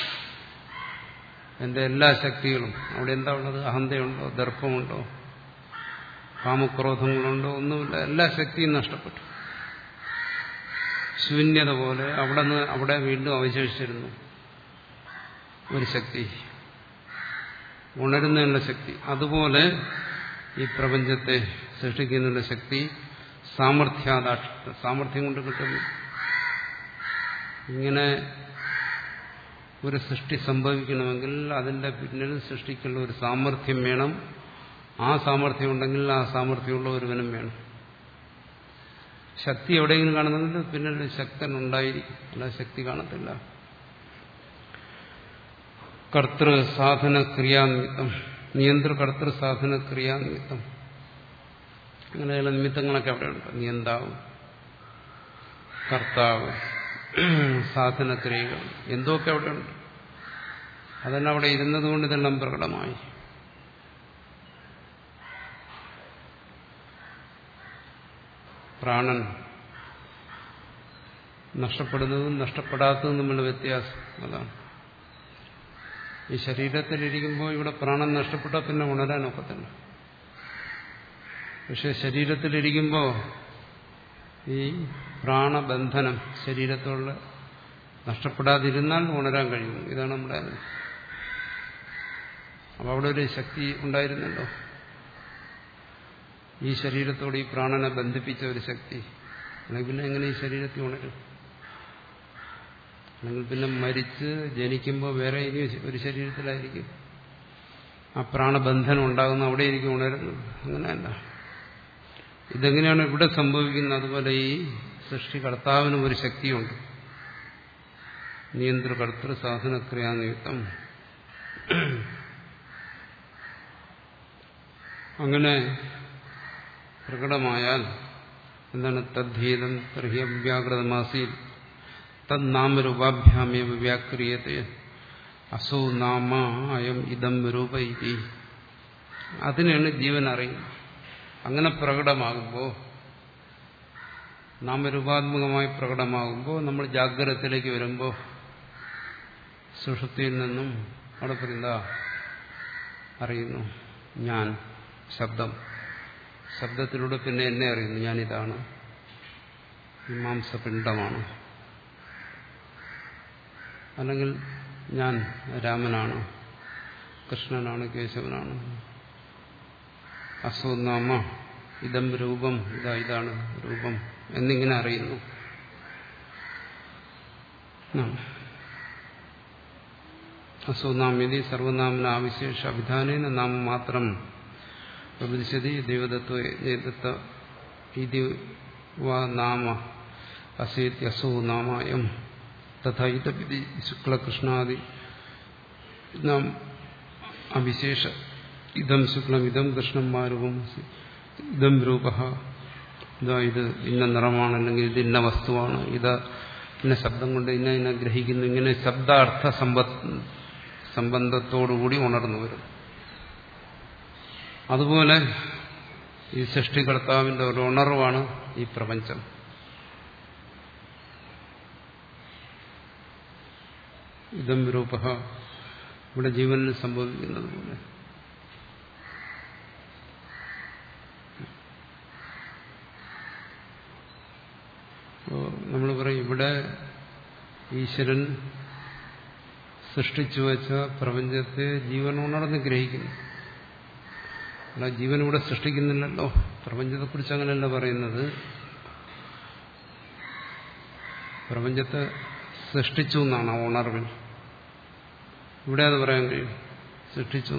എന്റെ എല്ലാ ശക്തികളും അവിടെ എന്താ ഉള്ളത് അഹന്തയുണ്ടോ ദർപ്പമുണ്ടോ കാമക്രോധങ്ങളുണ്ടോ ഒന്നുമില്ല എല്ലാ ശക്തിയും നഷ്ടപ്പെട്ടു ശൂന്യത പോലെ അവിടെ നിന്ന് അവിടെ വീണ്ടും അവശേഷിച്ചിരുന്നു ഒരു ശക്തി ഉണരുന്നതിനുള്ള ശക്തി അതുപോലെ ഈ പ്രപഞ്ചത്തെ സൃഷ്ടിക്കുന്നതിനുള്ള ശക്തി സാമർഥ്യാദാക്ഷ സാമർഥ്യം കൊണ്ട് കിട്ടുന്നു ഇങ്ങനെ ഒരു സൃഷ്ടി സംഭവിക്കണമെങ്കിൽ അതിന്റെ പിന്നിൽ സൃഷ്ടിക്കുള്ള ഒരു സാമർഥ്യം വേണം ആ സാമർഥ്യം ഉണ്ടെങ്കിൽ ആ സാമർഥ്യമുള്ള ഒരുവനും വേണം ശക്തി എവിടെയെങ്കിലും കാണുന്നുണ്ട് പിന്നിൽ ഒരു ശക്തൻ ഉണ്ടായിരിക്കും അല്ല ശക്തി കാണത്തില്ല കർത്തൃ സാധന ക്രിയാനിമിത്തം നിയന്ത്ര കർത്തൃ സാധന ക്രിയാനിമിത്തം അങ്ങനെയുള്ള നിമിത്തങ്ങളൊക്കെ അവിടെയുണ്ട് നിയന്താവ് കർത്താവ് സാധനക്രിയകൾ എന്തൊക്കെ അവിടെയുണ്ട് അതെല്ലാം അവിടെ ഇരുന്നതുകൊണ്ട് ഇതെല്ലാം പ്രകടമായി പ്രാണൻ നഷ്ടപ്പെടുന്നതും നഷ്ടപ്പെടാത്തതും തമ്മിലുള്ള വ്യത്യാസം അതാണ് ഈ ശരീരത്തിലിരിക്കുമ്പോൾ ഇവിടെ പ്രാണൻ നഷ്ടപ്പെട്ടാൽ പിന്നെ ഉണരാനൊക്കത്തില്ല പക്ഷെ ശരീരത്തിലിരിക്കുമ്പോൾ ഈ പ്രാണബന്ധനം ശരീരത്തോട് നഷ്ടപ്പെടാതിരുന്നാൽ ഉണരാൻ കഴിയും ഇതാണ് നമ്മുടെ അനുഭവം അപ്പോൾ അവിടെ ഒരു ശക്തി ഉണ്ടായിരുന്നല്ലോ ഈ ശരീരത്തോട് ഈ പ്രാണനെ ബന്ധിപ്പിച്ച ഒരു ശക്തി അല്ലെങ്കിൽ പിന്നെ എങ്ങനെ ഈ ശരീരത്തിൽ ഉണരും അല്ലെങ്കിൽ പിന്നെ മരിച്ച് ജനിക്കുമ്പോൾ വേറെ ഇനി ഒരു ശരീരത്തിലായിരിക്കും ആ പ്രാണബന്ധനം ഉണ്ടാകുന്ന അവിടെ ആയിരിക്കും ഉണരുന്നത് അങ്ങനെയല്ല ഇതെങ്ങനെയാണ് ഇവിടെ സംഭവിക്കുന്നത് അതുപോലെ ഈ സൃഷ്ടികർത്താവിനും ഒരു ശക്തിയുണ്ട് നിയന്ത്രകർത്തൃ സാധനക്രിയാനിയുക്തം അങ്ങനെ പ്രകടമായാൽ എന്താണ് തദ്ഭേദം തർഹി അവ്യാകൃതമാസീൽ തന്നാമരൂപാഭ്യാമേവ വ്യാക്രിയത്തെ അസോ നാമ അയം ഇതം രൂപ ഇതി അതിനാണ് ജീവൻ അറിയുന്നത് അങ്ങനെ പ്രകടമാകുമ്പോൾ നാമരൂപാത്മകമായി പ്രകടമാകുമ്പോൾ നമ്മൾ ജാഗ്രതത്തിലേക്ക് വരുമ്പോൾ സുഷുപ്തിയിൽ നിന്നും അവിടെ പറയുന്ന അറിയുന്നു ഞാൻ ശബ്ദം ശബ്ദത്തിലൂടെ പിന്നെ എന്നെ അറിയുന്നു ഞാനിതാണ് മീമാംസപിണ്ഡമാണ് അല്ലെങ്കിൽ ഞാൻ രാമനാണ് കൃഷ്ണനാണ് കേശവനാണ് അസോനാമ ഇതം രൂപം ഇതാ ഇതാണ് രൂപം എന്നിങ്ങനെ അറിയുന്നു അസോനാമ്യതി സർവനാമന ആവിശേഷ അഭിധാനേന നാമം മാത്രം പ്രബുദിശതി ദൈവദത്വ ഇതി വാ നാമ അസേത്യസോ നാമായം തഥാ ഇതപിതി ശുക്ലകൃഷ്ണാദി നാം അവിശേഷ ഇതം ശുക്ലം ഇതം കൃഷ്ണം മാരൂപം ഇതം രൂപ ഇതാ ഇത് ഇന്ന നിറമാണ് അല്ലെങ്കിൽ ഇത് ഇന്ന വസ്തുവാണ് ഇത് ഇന്ന ശബ്ദം കൊണ്ട് ഇന്ന ഇന്ന ഗ്രഹിക്കുന്നു ഇങ്ങനെ ശബ്ദാർത്ഥ സമ്പത്ത് സംബന്ധത്തോടുകൂടി ഉണർന്നു വരും അതുപോലെ ഈ സൃഷ്ടികർത്താവിന്റെ ഒരു ഉണർവാണ് ഈ പ്രപഞ്ചം ഇതം രൂപ ഇവിടെ ജീവനിൽ സംഭവിക്കുന്നത് പോലെ നമ്മൾ പറയും ഇവിടെ ഈശ്വരൻ സൃഷ്ടിച്ചു വച്ച പ്രപഞ്ചത്തെ ജീവൻ ഉണർന്ന് ഗ്രഹിക്കുന്നു അല്ല ജീവൻ ഇവിടെ സൃഷ്ടിക്കുന്നില്ലല്ലോ പ്രപഞ്ചത്തെക്കുറിച്ച് അങ്ങനെയല്ല പറയുന്നത് പ്രപഞ്ചത്തെ സൃഷ്ടിച്ചു എന്നാണ് ആ ഉണർവിൽ ഇവിടെ അത് പറയാൻ കഴിയും സൃഷ്ടിച്ചു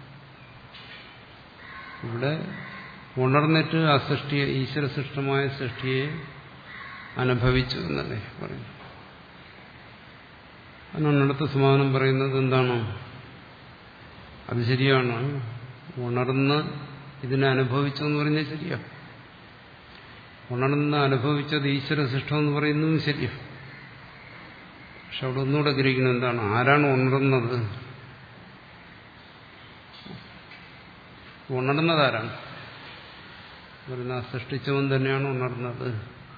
ഇവിടെ ഉണർന്നിട്ട് ആ സൃഷ്ടിയെ ഈശ്വര സൃഷ്ടമായ സൃഷ്ടിയെ അനുഭവിച്ചു എന്നല്ലേ പറയുന്നു അതിനാണ് അടുത്ത സമാധാനം പറയുന്നത് എന്താണ് അത് ശരിയാണ് ഉണർന്ന് ഇതിനെ അനുഭവിച്ചു എന്ന് പറഞ്ഞാൽ ശരിയാ ഉണർന്ന് അനുഭവിച്ചത് ഈശ്വര സൃഷ്ടം എന്ന് പറയുന്നതും ശരിയാ പക്ഷെ അവിടെ ഒന്നുകൂടെ ഗ്രഹിക്കുന്നത് എന്താണ് ആരാണ് ഉണർന്നത് ഉണർന്നതാരാണ് പറയുന്ന സൃഷ്ടിച്ചവൻ തന്നെയാണ് ഉണർന്നത്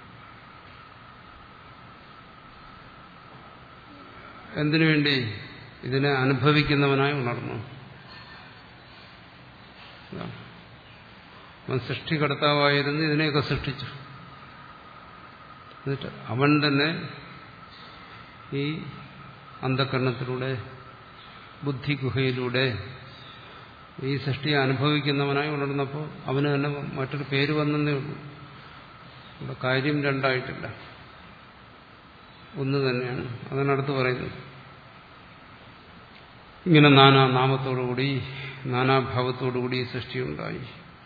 എന്തിനു വേണ്ടി ഇതിനെ അനുഭവിക്കുന്നവനായി ഉണർന്നു അവൻ സൃഷ്ടികർത്താവായിരുന്നു ഇതിനെയൊക്കെ സൃഷ്ടിച്ചു എന്നിട്ട് അവൻ തന്നെ ഈ അന്ധകരണത്തിലൂടെ ബുദ്ധിഗുഹയിലൂടെ ഈ സൃഷ്ടിയെ അനുഭവിക്കുന്നവനായി ഉണർന്നപ്പോൾ അവന് തന്നെ മറ്റൊരു പേര് വന്നതേ ഉള്ളൂ ഇവിടെ കാര്യം രണ്ടായിട്ടില്ല ഒന്ന് തന്നെയാണ് അതിനടുത്ത് പറയുന്നത് ഇങ്ങനെ നാനാ നാമത്തോടുകൂടി നാനാഭാവത്തോടുകൂടി സൃഷ്ടിയുണ്ടായി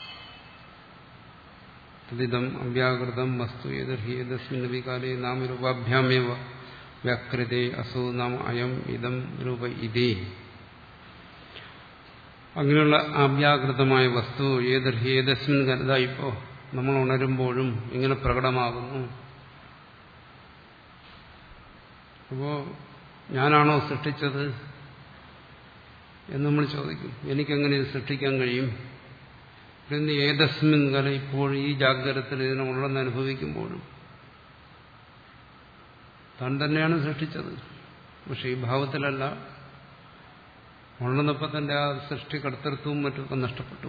തദിതം അവ്യാകൃതം വസ്തു ഏതർഹി ഏതസ്മിൻ വികാലേ നാമരൂപാഭ്യാമേവ വ്യാകൃതേ അസോ നാമ അയം ഇതം രൂപ ഇതേ അങ്ങനെയുള്ള അവ്യാകൃതമായ വസ്തു ഏതർഹി ഏതസ്മിൻ കരുതാ ഇപ്പോ നമ്മൾ ഉണരുമ്പോഴും ഇങ്ങനെ പ്രകടമാകുന്നു അപ്പോ ഞാനാണോ സൃഷ്ടിച്ചത് എന്ന് നമ്മൾ ചോദിക്കും എനിക്കെങ്ങനെ ഇത് സൃഷ്ടിക്കാൻ കഴിയും ഇന്ന് ഏതസ്മിൻ കല ഇപ്പോൾ ഈ ജാഗ്രതത്തിൽ ഇതിനെ ഉണർന്ന് അനുഭവിക്കുമ്പോഴും താൻ തന്നെയാണ് സൃഷ്ടിച്ചത് പക്ഷെ ഈ ഭാവത്തിലല്ല ഉണർന്നപ്പോൾ തന്റെ ആ സൃഷ്ടി കടത്തൃത്വവും മറ്റൊക്കെ നഷ്ടപ്പെട്ടു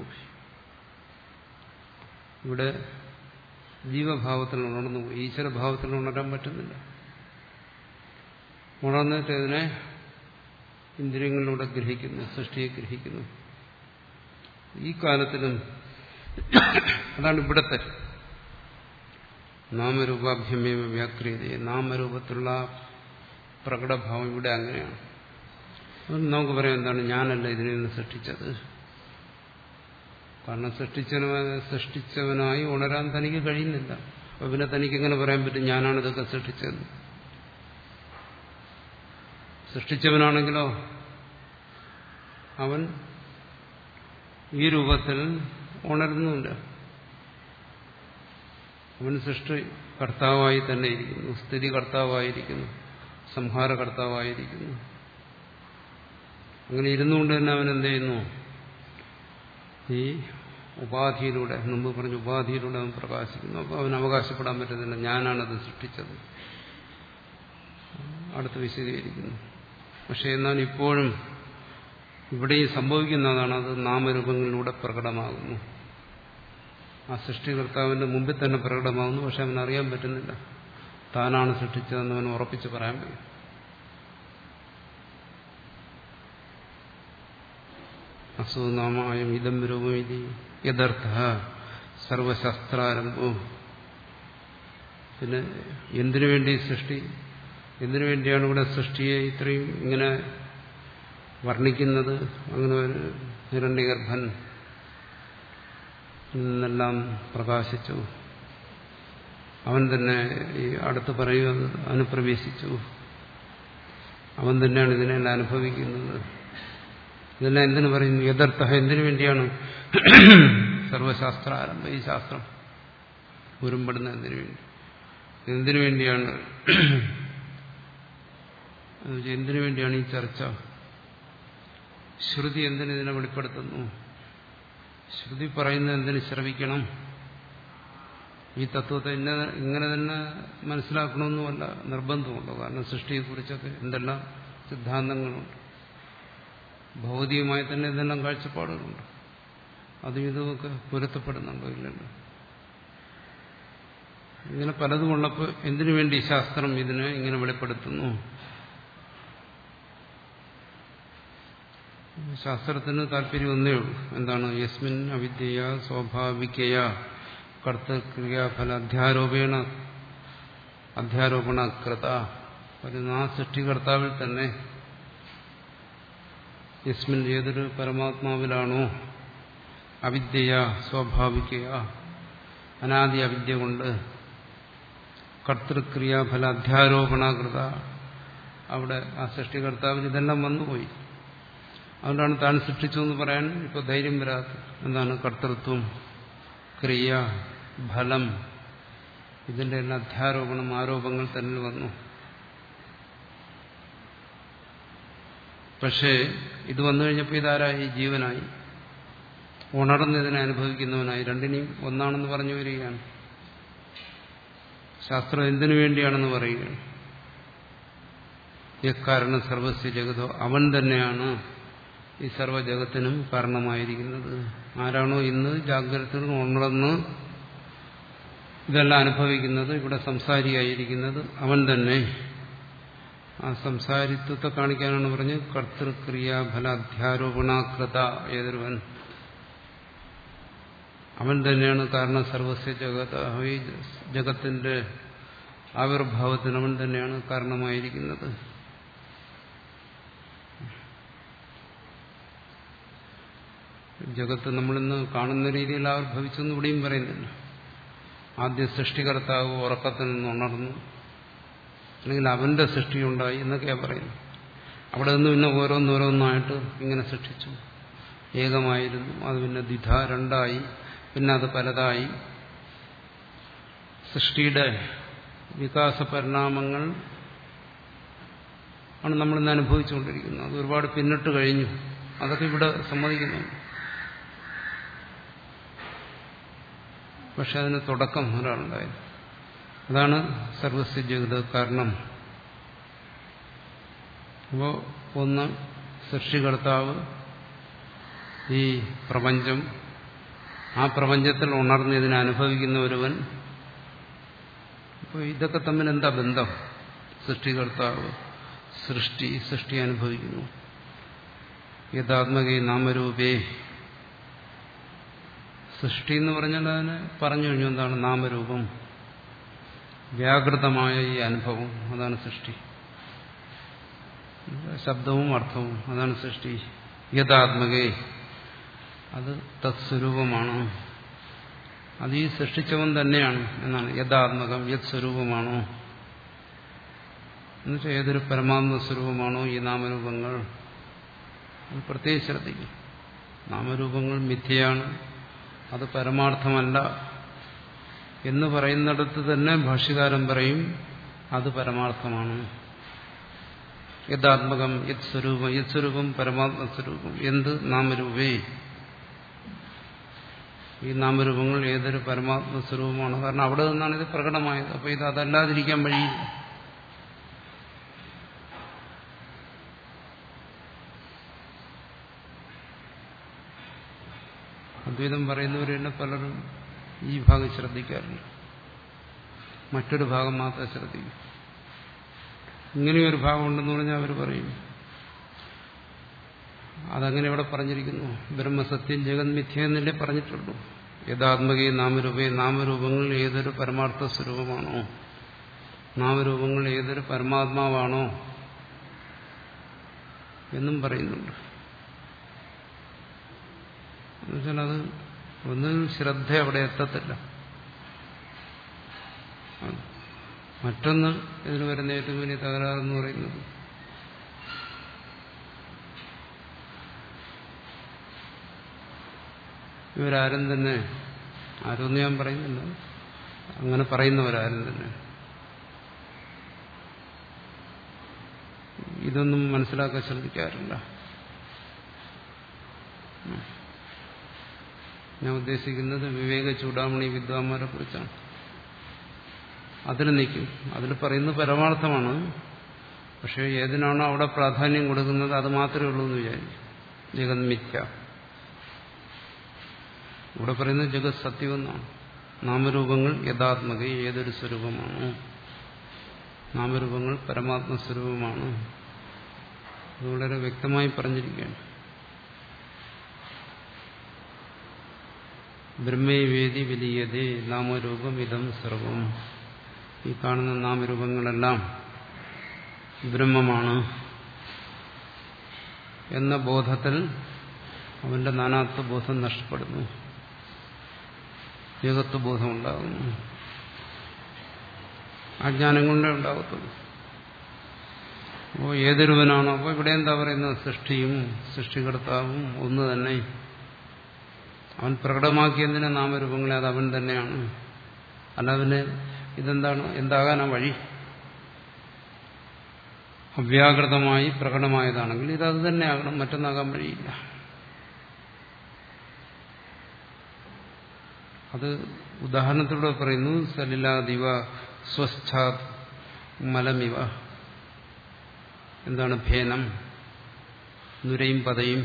ഇവിടെ ജീവഭാവത്തിൽ ഉണർന്നു പോയി ഈശ്വരഭാവത്തിൽ ഉണരാൻ പറ്റുന്നില്ല ഉണർന്നിട്ട് ഇതിനെ ഇന്ദ്രിയങ്ങളിലൂടെ ഗ്രഹിക്കുന്നു സൃഷ്ടിയെ ഗ്രഹിക്കുന്നു ഈ കാലത്തിലും അതാണ് ഇവിടത്തെ നാമരൂപാഭ്യമേവ വ്യാക്രിയത നാമരൂപത്തിലുള്ള പ്രകടഭാവം ഇവിടെ അങ്ങനെയാണ് അതുകൊണ്ട് നമുക്ക് പറയാം എന്താണ് ഞാനല്ല ഇതിനെ നിന്ന് സൃഷ്ടിച്ചത് കാരണം സൃഷ്ടിച്ചവനായി സൃഷ്ടിച്ചവനായി ഉണരാൻ തനിക്ക് കഴിയുന്നില്ല അപ്പൊ പിന്നെ തനിക്ക് എങ്ങനെ പറയാൻ പറ്റും ഞാനാണ് ഇതൊക്കെ സൃഷ്ടിച്ചത് സൃഷ്ടിച്ചവനാണെങ്കിലോ അവൻ ഈ രൂപത്തിൽ ഉണരുന്നുമില്ല അവൻ സൃഷ്ടി കർത്താവായി തന്നെ ഇരിക്കുന്നു സ്ഥിതി കർത്താവായിരിക്കുന്നു സംഹാരകർത്താവായിരിക്കുന്നു അങ്ങനെ ഇരുന്നുകൊണ്ട് തന്നെ അവൻ എന്ത് ചെയ്യുന്നു ഈ ഉപാധിയിലൂടെ മുമ്പ് പറഞ്ഞ ഉപാധിയിലൂടെ അവൻ പ്രകാശിക്കുന്നു അപ്പോൾ അവൻ അവകാശപ്പെടാൻ പറ്റുന്നില്ല ഞാനാണത് സൃഷ്ടിച്ചത് അടുത്ത് വിശദീകരിക്കുന്നു പക്ഷെ എന്നാൽ ഇപ്പോഴും ഇവിടെ ഈ സംഭവിക്കുന്നതാണ് അത് നാമരൂപങ്ങളിലൂടെ പ്രകടമാകുന്നു ആ സൃഷ്ടികർത്താവിന്റെ മുമ്പിൽ തന്നെ പ്രകടമാകുന്നു പക്ഷെ അവൻ അറിയാൻ പറ്റുന്നില്ല താനാണ് സൃഷ്ടിച്ചതെന്ന് അവൻ ഉറപ്പിച്ച് പറയാൻ കഴിയും അസുനാമായം ഇതം രൂപം ഇത് യഥർത്ഥ സർവശാസ്ത്രാരംഭവും പിന്നെ എന്തിനു വേണ്ടി സൃഷ്ടി എന്തിനു വേണ്ടിയാണ് ഇവിടെ സൃഷ്ടിയെ ഇത്രയും ഇങ്ങനെ വർണ്ണിക്കുന്നത് അങ്ങനെ ഒരു ഹിരണ്യഗർഭൻ നിന്നെല്ലാം പ്രകാശിച്ചു അവൻ തന്നെ ഈ അടുത്ത് പറയുക അനുപ്രവേശിച്ചു അവൻ തന്നെയാണ് ഇതിനെല്ലാം അനുഭവിക്കുന്നത് ഇതെല്ലാം എന്തിനു പറയുന്നു യഥാർത്ഥ എന്തിനു വേണ്ടിയാണ് സർവശാസ്ത്ര ആരംഭം ഈ ശാസ്ത്രം ഉരുമ്പെടുന്ന എന്തിനു വേണ്ടി എന്തിനു വേണ്ടിയാണ് എന്തിനു വേണ്ടിയാണ് ഈ ചർച്ച ശ്രുതി എന്തിനു ഇതിനെ വെളിപ്പെടുത്തുന്നു ശ്രുതി പറയുന്നത് എന്തിനു ശ്രവിക്കണം ഈ തത്വത്തെ ഇന്ന ഇങ്ങനെ തന്നെ മനസ്സിലാക്കണമെന്നുമല്ല നിർബന്ധമുണ്ടോ കാരണം സൃഷ്ടിയെക്കുറിച്ചൊക്കെ എന്തെല്ലാം സിദ്ധാന്തങ്ങളുണ്ട് ഭൗതികമായി തന്നെ എന്തെല്ലാം കാഴ്ചപ്പാടുകളുണ്ട് അതും ഇതുമൊക്കെ പൊരുത്തപ്പെടുന്നുണ്ടോ ഇല്ലല്ലോ ഇങ്ങനെ പലതുമുള്ളപ്പോൾ എന്തിനു വേണ്ടി ശാസ്ത്രം ഇതിനെ ഇങ്ങനെ വെളിപ്പെടുത്തുന്നു ശാസ്ത്രത്തിന് താല്പര്യം ഒന്നേ ഉള്ളൂ എന്താണ് യസ്മിൻ അവിദ്യയ സ്വാഭാവികയ കർത്തക്രിയാഫല അധ്യാരോപേണ അധ്യാരോപണ കൃത വരുന്ന ആ സൃഷ്ടികർത്താവിൽ തന്നെ യസ്മിൻ ഏതൊരു പരമാത്മാവിലാണോ അവിദ്യയ സ്വാഭാവികയ അനാദി അവിദ്യ കൊണ്ട് കർത്തൃക്രിയാഫല അധ്യാരോപണകൃത അവിടെ ആ സൃഷ്ടികർത്താവിന് ഇതെല്ലാം വന്നുപോയി അതുകൊണ്ടാണ് താൻ സൃഷ്ടിച്ചു എന്ന് പറയാൻ ഇപ്പോൾ ധൈര്യം വരാത്തത് എന്താണ് കർത്തൃത്വം ക്രിയ ഫലം ഇതിന്റെ എല്ലാം അധ്യാരോപണം ആരോപങ്ങൾ തന്നെ വന്നു പക്ഷേ ഇത് വന്നു കഴിഞ്ഞപ്പോൾ ഇതാരായി ജീവനായി ഉണർന്നതിനെ അനുഭവിക്കുന്നവനായി രണ്ടിനെയും ഒന്നാണെന്ന് പറഞ്ഞു വരികയാണ് ശാസ്ത്രം എന്തിനു വേണ്ടിയാണെന്ന് പറയുകയാണ് എക്കാരണം സർവസ്യ ജഗതോ അവൻ തന്നെയാണ് ഈ സർവ്വജഗത്തിനും കാരണമായിരിക്കുന്നത് ആരാണോ ഇന്ന് ജാഗ്രത ഉണർന്ന് ഇതെല്ലാം അനുഭവിക്കുന്നത് ഇവിടെ സംസാരിയായിരിക്കുന്നത് അവൻ തന്നെ ആ സംസാരിത്വത്തെ കാണിക്കാനാണ് പറഞ്ഞ് കർത്തൃക്രിയാഫല അധ്യാരോപണാകൃത ഏതൊരുവൻ അവൻ തന്നെയാണ് കാരണം സർവസ്യ ജഗത ഈ ജഗത്തിന്റെ ആവിർഭാവത്തിന് അവൻ തന്നെയാണ് കാരണമായിരിക്കുന്നത് ജഗത്ത് നമ്മളിന്ന് കാണുന്ന രീതിയിൽ ആവിർഭവിച്ചെന്ന് ഇവിടെയും പറയുന്നില്ല ആദ്യ സൃഷ്ടികർത്താവ് ഉറക്കത്തിൽ നിന്ന് ഉണർന്നു അല്ലെങ്കിൽ അവന്റെ സൃഷ്ടിയുണ്ടായി എന്നൊക്കെയാ പറയുന്നത് അവിടെ നിന്ന് പിന്നെ ഓരോന്നോരോന്നായിട്ട് ഇങ്ങനെ സൃഷ്ടിച്ചു ഏകമായിരുന്നു അത് പിന്നെ ദ്വിധ രണ്ടായി പിന്നെ അത് പലതായി സൃഷ്ടിയുടെ വികാസ പരിണാമങ്ങൾ ആണ് നമ്മളിന്ന് അനുഭവിച്ചുകൊണ്ടിരിക്കുന്നത് അത് ഒരുപാട് പിന്നിട്ട് കഴിഞ്ഞു അതൊക്കെ ഇവിടെ സമ്മതിക്കുന്നുണ്ട് പക്ഷെ അതിന് തുടക്കം ഒരാളുണ്ടായത് അതാണ് സർവസ്യ ജഗത് കാരണം അപ്പോൾ ഒന്ന് സൃഷ്ടികർത്താവ് ഈ പ്രപഞ്ചം ആ പ്രപഞ്ചത്തിൽ ഉണർന്ന് ഇതിനെ അനുഭവിക്കുന്ന ഒരുവൻ അപ്പോൾ ഇതൊക്കെ തമ്മിൽ എന്താ ബന്ധം സൃഷ്ടികർത്താവ് സൃഷ്ടി സൃഷ്ടി അനുഭവിക്കുന്നു യഥാത്മകേ നാമരൂപേ സൃഷ്ടി എന്ന് പറഞ്ഞാൽ അതിന് പറഞ്ഞു കഴിഞ്ഞു എന്താണ് നാമരൂപം വ്യാകൃതമായ ഈ അനുഭവം അതാണ് സൃഷ്ടി ശബ്ദവും അർത്ഥവും അതാണ് സൃഷ്ടി യഥാത്മകേ അത് തത്സ്വരൂപമാണ് അത് ഈ സൃഷ്ടിച്ചവൻ തന്നെയാണ് എന്നാണ് യഥാത്മകം യത് സ്വരൂപമാണോ എന്നുവെച്ചാൽ ഏതൊരു പരമാത്മ സ്വരൂപമാണോ ഈ നാമരൂപങ്ങൾ അത് പ്രത്യേകിച്ച് ശ്രദ്ധിക്കും നാമരൂപങ്ങൾ മിഥ്യയാണ് അത് പരമാർത്ഥമല്ല എന്ന് പറയുന്നിടത്ത് തന്നെ ഭാഷ്യകാരൻ പറയും അത് പരമാർത്ഥമാണ് യഥാത്മകം യത് സ്വരൂപം യത് സ്വരൂപം പരമാത്മ സ്വരൂപം എന്ത് നാമരൂപേ ഈ നാമരൂപങ്ങൾ ഏതൊരു പരമാത്മ സ്വരൂപമാണ് കാരണം അവിടെ നിന്നാണ് ഇത് പ്രകടമായത് അപ്പൊ ഇത് അതല്ലാതിരിക്കാൻ വഴിയില്ല അദ്വൈതം പറയുന്നവർ തന്നെ പലരും ഈ ഭാഗം ശ്രദ്ധിക്കാറില്ല മറ്റൊരു ഭാഗം മാത്രമേ ശ്രദ്ധിക്കൂ ഇങ്ങനെയൊരു ഭാഗം ഉണ്ടെന്ന് പറഞ്ഞാൽ അവർ പറയും അതങ്ങനെ ഇവിടെ പറഞ്ഞിരിക്കുന്നു ബ്രഹ്മസത്യം ജഗത് മിഥ്യ എന്നല്ലേ പറഞ്ഞിട്ടുള്ളൂ യഥാത്മകയെ നാമരൂപേ നാമരൂപങ്ങൾ ഏതൊരു പരമാർത്ഥ സ്വരൂപമാണോ നാമരൂപങ്ങൾ ഏതൊരു പരമാത്മാവാണോ എന്നും പറയുന്നുണ്ട് എന്നുവെച്ചാൽ അത് ഒന്നും ശ്രദ്ധ അവിടെ എത്തത്തില്ല മറ്റൊന്ന് ഇതിന് വരുന്ന ഏറ്റവും വലിയ തകരാറെന്ന് പറയുന്നത് ഇവരാരും തന്നെ ആരൊന്നും ഞാൻ പറയുന്നില്ല അങ്ങനെ പറയുന്നവരാരും തന്നെ ഇതൊന്നും മനസ്സിലാക്കാൻ ശ്രദ്ധിക്കാറില്ല ഞാൻ ഉദ്ദേശിക്കുന്നത് വിവേക ചൂടാമണി വിദ്വാന്മാരെ കുറിച്ചാണ് അതിൽ നിൽക്കും അതിൽ പറയുന്നത് പരമാർത്ഥമാണ് പക്ഷേ ഏതിനാണോ അവിടെ പ്രാധാന്യം കൊടുക്കുന്നത് അത് മാത്രമേ ഉള്ളൂ എന്ന് വിചാരിക്കും ജഗത് മിഥ്യ ഇവിടെ പറയുന്നത് ജഗത് സത്യമെന്നാണ് നാമരൂപങ്ങൾ യഥാത്മക ഏതൊരു സ്വരൂപമാണ് നാമരൂപങ്ങൾ പരമാത്മ സ്വരൂപമാണ് അത് വളരെ വ്യക്തമായി പറഞ്ഞിരിക്കുകയാണ് ബ്രഹ്മേവേദി വലിയതേ നാമരൂപം ഇതം സർവം ഈ കാണുന്ന നാമരൂപങ്ങളെല്ലാം ബ്രഹ്മമാണ് എന്ന ബോധത്തിൽ അവന്റെ നാനാത്വ ബോധം നഷ്ടപ്പെടുന്നു ഏകത്വ ബോധം ഉണ്ടാകുന്നു അജ്ഞാനം കൊണ്ടേ ഉണ്ടാകത്തുള്ളൂ അപ്പോൾ ഏതൊരുവനാണോ അപ്പോൾ ഇവിടെ എന്താ പറയുന്നത് സൃഷ്ടിയും സൃഷ്ടികർത്താവും ഒന്ന് തന്നെ അവൻ പ്രകടമാക്കിയതിനെ നാമരൂപങ്ങളെ അത് അവൻ തന്നെയാണ് അല്ല അവന് ഇതെന്താണ് എന്താകാനാ വഴി അവ്യാകൃതമായി പ്രകടമായതാണെങ്കിൽ ഇതത് തന്നെ ആകണം മറ്റൊന്നാകാൻ വഴിയില്ല അത് ഉദാഹരണത്തിലൂടെ പറയുന്നു സലിലാദിവ സ്വസ്ഥാത് മലമിവ എന്താണ് ഭേനം നുരയും പതയും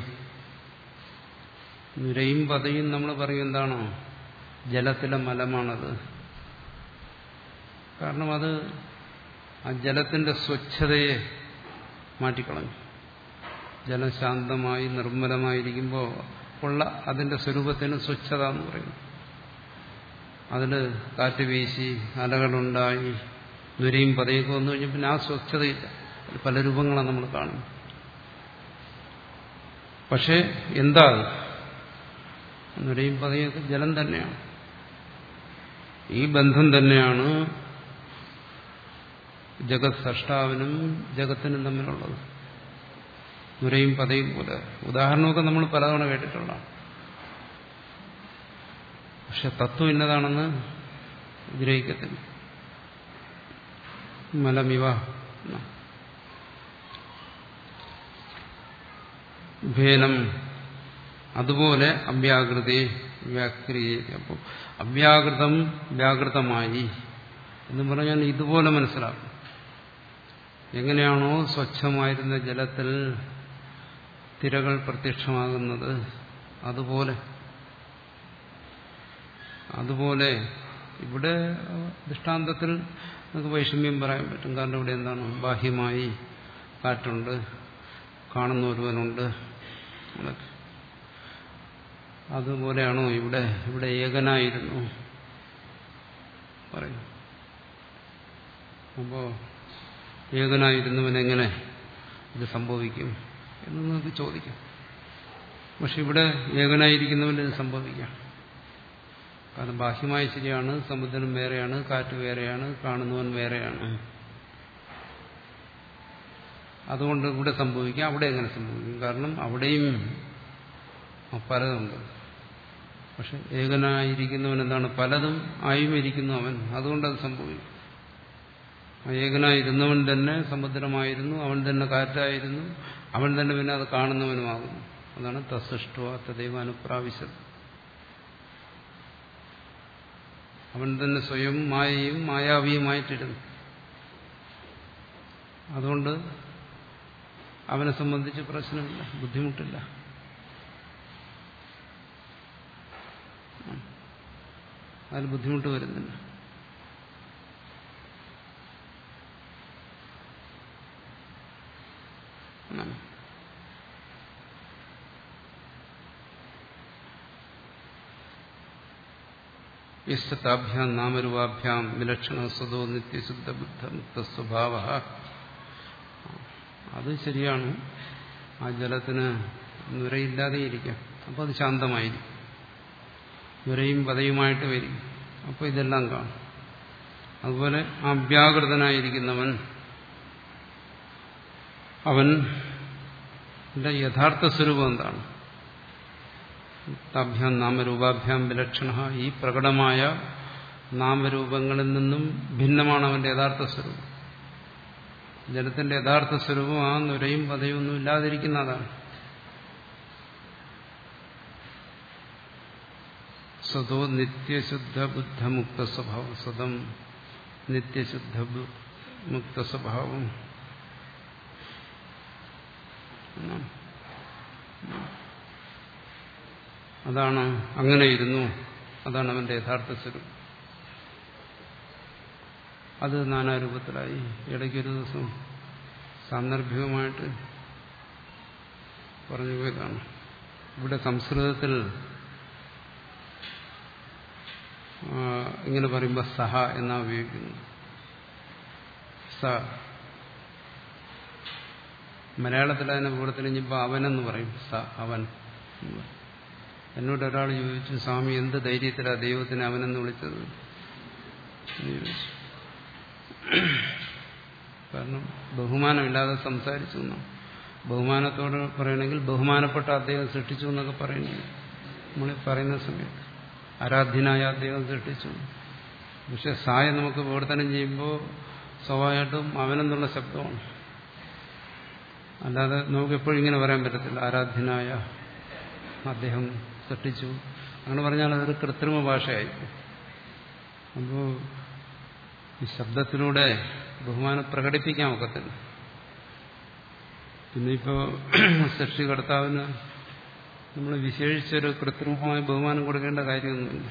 നുരയും പതയും നമ്മൾ പറയും എന്താണോ ജലത്തിലെ മലമാണത് കാരണം അത് ആ ജലത്തിന്റെ സ്വച്ഛതയെ മാറ്റിക്കളഞ്ഞു ജലം ശാന്തമായി നിർമ്മലമായിരിക്കുമ്പോൾ ഉള്ള അതിന്റെ സ്വരൂപത്തിന് സ്വച്ഛത എന്ന് പറയുന്നു അതിൽ കാറ്റ് വീശി അലകളുണ്ടായി നുരയും പതയൊക്കെ വന്നു കഴിഞ്ഞാൽ പിന്നെ ആ സ്വച്ഛതയില്ല പല രൂപങ്ങളാണ് നമ്മൾ കാണുന്നത് പക്ഷേ എന്താ നുരയും പതയൊക്കെ ജലം തന്നെയാണ് ഈ ബന്ധം തന്നെയാണ് ജഗത് സൃഷ്ടാവിനും ജഗത്തിനും തമ്മിലുള്ളത് നുരയും പതയും പോലെ ഉദാഹരണമൊക്കെ നമ്മൾ പലതവണ കേട്ടിട്ടുള്ളതാണ് പക്ഷെ തത്വം ഇന്നതാണെന്ന് ഗ്രഹിക്കത്തില്ല മലമിവ ഭേനം അതുപോലെ അവ്യാകൃതി വ്യാക്രിയ അപ്പോൾ അവ്യാകൃതം വ്യാകൃതമായി എന്ന് പറഞ്ഞാൽ ഇതുപോലെ മനസ്സിലാക്കും എങ്ങനെയാണോ സ്വച്ഛമായിരുന്ന ജലത്തിൽ തിരകൾ പ്രത്യക്ഷമാകുന്നത് അതുപോലെ അതുപോലെ ഇവിടെ ദൃഷ്ടാന്തത്തിൽ നമുക്ക് വൈഷമ്യം പറയാൻ പറ്റും കാരണം ഇവിടെ എന്താണ് ബാഹ്യമായി കാറ്റുണ്ട് കാണുന്ന ഒരുവനുണ്ട് അതുപോലെയാണോ ഇവിടെ ഇവിടെ ഏകനായിരുന്നു പറയും അപ്പോ ഏകനായിരുന്നവനെങ്ങനെ ഇത് സംഭവിക്കും എന്ന് നമുക്ക് ചോദിക്കാം പക്ഷെ ഇവിടെ ഏകനായിരിക്കുന്നവന് ഇത് സംഭവിക്കാം കാരണം ബാഹ്യമായി ശരിയാണ് സമുദ്രം വേറെയാണ് കാറ്റ് വേറെയാണ് കാണുന്നവൻ വേറെയാണ് അതുകൊണ്ട് ഇവിടെ സംഭവിക്കാം അവിടെ എങ്ങനെ സംഭവിക്കും കാരണം അവിടെയും പലതുണ്ട് പക്ഷെ ഏകനായിരിക്കുന്നവൻ എന്താണ് പലതും ആയും ഇരിക്കുന്നു അവൻ അതുകൊണ്ടത് സംഭവിക്കും ഏകനായിരുന്നവൻ തന്നെ സമുദ്രമായിരുന്നു അവൻ തന്നെ കാറ്റായിരുന്നു അവൻ തന്നെ പിന്നെ അത് കാണുന്നവനുമാകുന്നു അതാണ് തസ്സൃഷ്ട തദൈവ അനുപ്രാവശ്യത് അവൻ തന്നെ സ്വയം മായയും മായാവിയുമായിട്ടിരുന്നു അതുകൊണ്ട് അവനെ സംബന്ധിച്ച് പ്രശ്നമില്ല ബുദ്ധിമുട്ടില്ല അതിൽ ബുദ്ധിമുട്ട് വരുന്നില്ല യശതാഭ്യാം നാമരൂപാഭ്യാം വിലക്ഷണ സ്വതോ നിത്യശുദ്ധ ബുദ്ധ മുക്ത സ്വഭാവ അത് ശരിയാണ് ആ ജലത്തിന് നുരയില്ലാതെ ഇരിക്കാം അപ്പോൾ അത് ശാന്തമായിരിക്കും നുരയും പതയുമായിട്ട് വരും അപ്പോൾ ഇതെല്ലാം കാണും അതുപോലെ അവ്യാകൃതനായിരിക്കുന്നവൻ അവൻ യഥാർത്ഥ സ്വരൂപം എന്താണ് താഭ്യാം നാമരൂപാഭ്യാം വിലക്ഷണ ഈ പ്രകടമായ നാമരൂപങ്ങളിൽ നിന്നും ഭിന്നമാണ് അവന്റെ യഥാർത്ഥ സ്വരൂപം ജലത്തിന്റെ യഥാർത്ഥ സ്വരൂപം ആ നുരയും പതയും ഒന്നും ഇല്ലാതിരിക്കുന്നതാണ് സതോ നിത്യശുദ്ധ ബുദ്ധമുക്ത സ്വഭാവം സതം നിത്യശുദ്ധ മുക്ത സ്വഭാവം അതാണ് അങ്ങനെ ഇരുന്നു അതാണ് അവന്റെ യഥാർത്ഥ സ്വരൂപം അത് നാനാരൂപത്തിലായി ഇടയ്ക്കൊരു ദിവസം സാന്ദർഭികമായിട്ട് പറഞ്ഞു പോയതാണ് ഇവിടെ സംസ്കൃതത്തിൽ ഇങ്ങനെ പറയുമ്പോൾ സഹ എന്നാ ഉപയോഗിക്കുന്നു സ മലയാളത്തിൽ അതിനെ കൂടത്തിൽ ഇനിയിപ്പോൾ അവനെന്ന് പറയും സ അവൻ എന്നോട് ഒരാൾ ചോദിച്ചു സ്വാമി എന്ത് ധൈര്യത്തിലാണ് ദൈവത്തിനെ അവനെന്ന് വിളിച്ചത് ചോദിച്ചു കാരണം ബഹുമാനമില്ലാതെ സംസാരിച്ചു എന്നാണ് ബഹുമാനത്തോട് പറയണമെങ്കിൽ ബഹുമാനപ്പെട്ട അദ്ദേഹം സൃഷ്ടിച്ചു എന്നൊക്കെ പറയുന്നത് നമ്മൾ പറയുന്ന സമയത്ത് ആരാധ്യനായ അദ്ദേഹം സൃഷ്ടിച്ചു പക്ഷെ സായ നമുക്ക് വിവർത്തനം ചെയ്യുമ്പോൾ സ്വാഭാവികമായിട്ടും അവനെന്നുള്ള ശബ്ദമാണ് അല്ലാതെ നമുക്ക് എപ്പോഴും ഇങ്ങനെ പറയാൻ പറ്റത്തില്ല ആരാധ്യനായ അദ്ദേഹം സൃഷ്ടിച്ചു അങ്ങനെ പറഞ്ഞാൽ അതൊരു കൃത്രിമ ഭാഷയായി അപ്പോൾ ഈ ശബ്ദത്തിലൂടെ ബഹുമാനം പ്രകടിപ്പിക്കാൻ ഒക്കത്തില്ല പിന്നെ ഇപ്പോൾ സൃഷ്ടികർത്താവിന് നമ്മൾ വിശേഷിച്ചൊരു കൃത്രിമമായ ബഹുമാനം കൊടുക്കേണ്ട കാര്യമൊന്നുമില്ല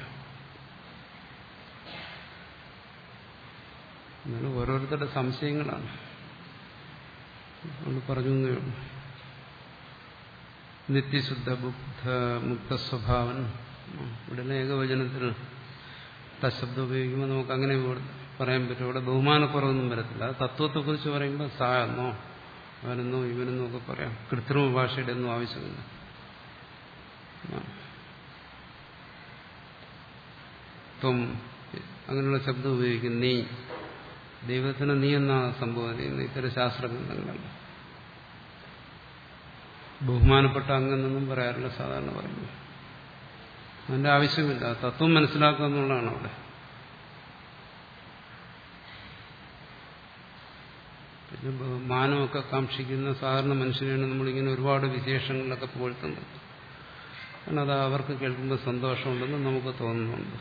എന്നാലും ഓരോരുത്തരുടെ സംശയങ്ങളാണ് നമ്മൾ പറഞ്ഞു എന്നേ ഉള്ളൂ നിത്യശുദ്ധ ബുദ്ധ മുക്ത സ്വഭാവൻ ഇവിടെ ഏകവചനത്തിൽ തശബ്ദം ഉപയോഗിക്കുമ്പോൾ നമുക്ക് അങ്ങനെ പറയാൻ പറ്റും ഇവിടെ ബഹുമാനക്കുറവൊന്നും വരത്തില്ല അത് തത്വത്തെക്കുറിച്ച് പറയുമ്പോൾ സാ എന്നോ അവനെന്നോ ഇവനെന്നോ ഒക്കെ പറയാം കൃത്രിമ ഭാഷയുടെ ഒന്നും ആവശ്യമില്ല ത്വം അങ്ങനെയുള്ള ശബ്ദം ഉപയോഗിക്കും നീ ദൈവത്തിന് നീ എന്നാണ് സംഭവം ചെയ്യുന്നത് ഇത്തരം ശാസ്ത്രഗ്രന്ഥങ്ങളല്ല ബഹുമാനപ്പെട്ട അങ്ങെന്നൊന്നും പറയാറില്ല സാധാരണ പറയുന്നു അതിന്റെ ആവശ്യമില്ല തത്വം മനസ്സിലാക്കുക എന്നുള്ളതാണ് അവിടെ പിന്നെ മാനമൊക്കെ കാക്ഷിക്കുന്ന സാധാരണ മനുഷ്യരെയാണ് നമ്മളിങ്ങനെ ഒരുപാട് വിശേഷങ്ങളിലൊക്കെ പുകഴ്ത്തുന്നത് കാരണം അത് അവർക്ക് കേൾക്കുമ്പോൾ സന്തോഷമുണ്ടെന്ന് നമുക്ക് തോന്നുന്നുണ്ട്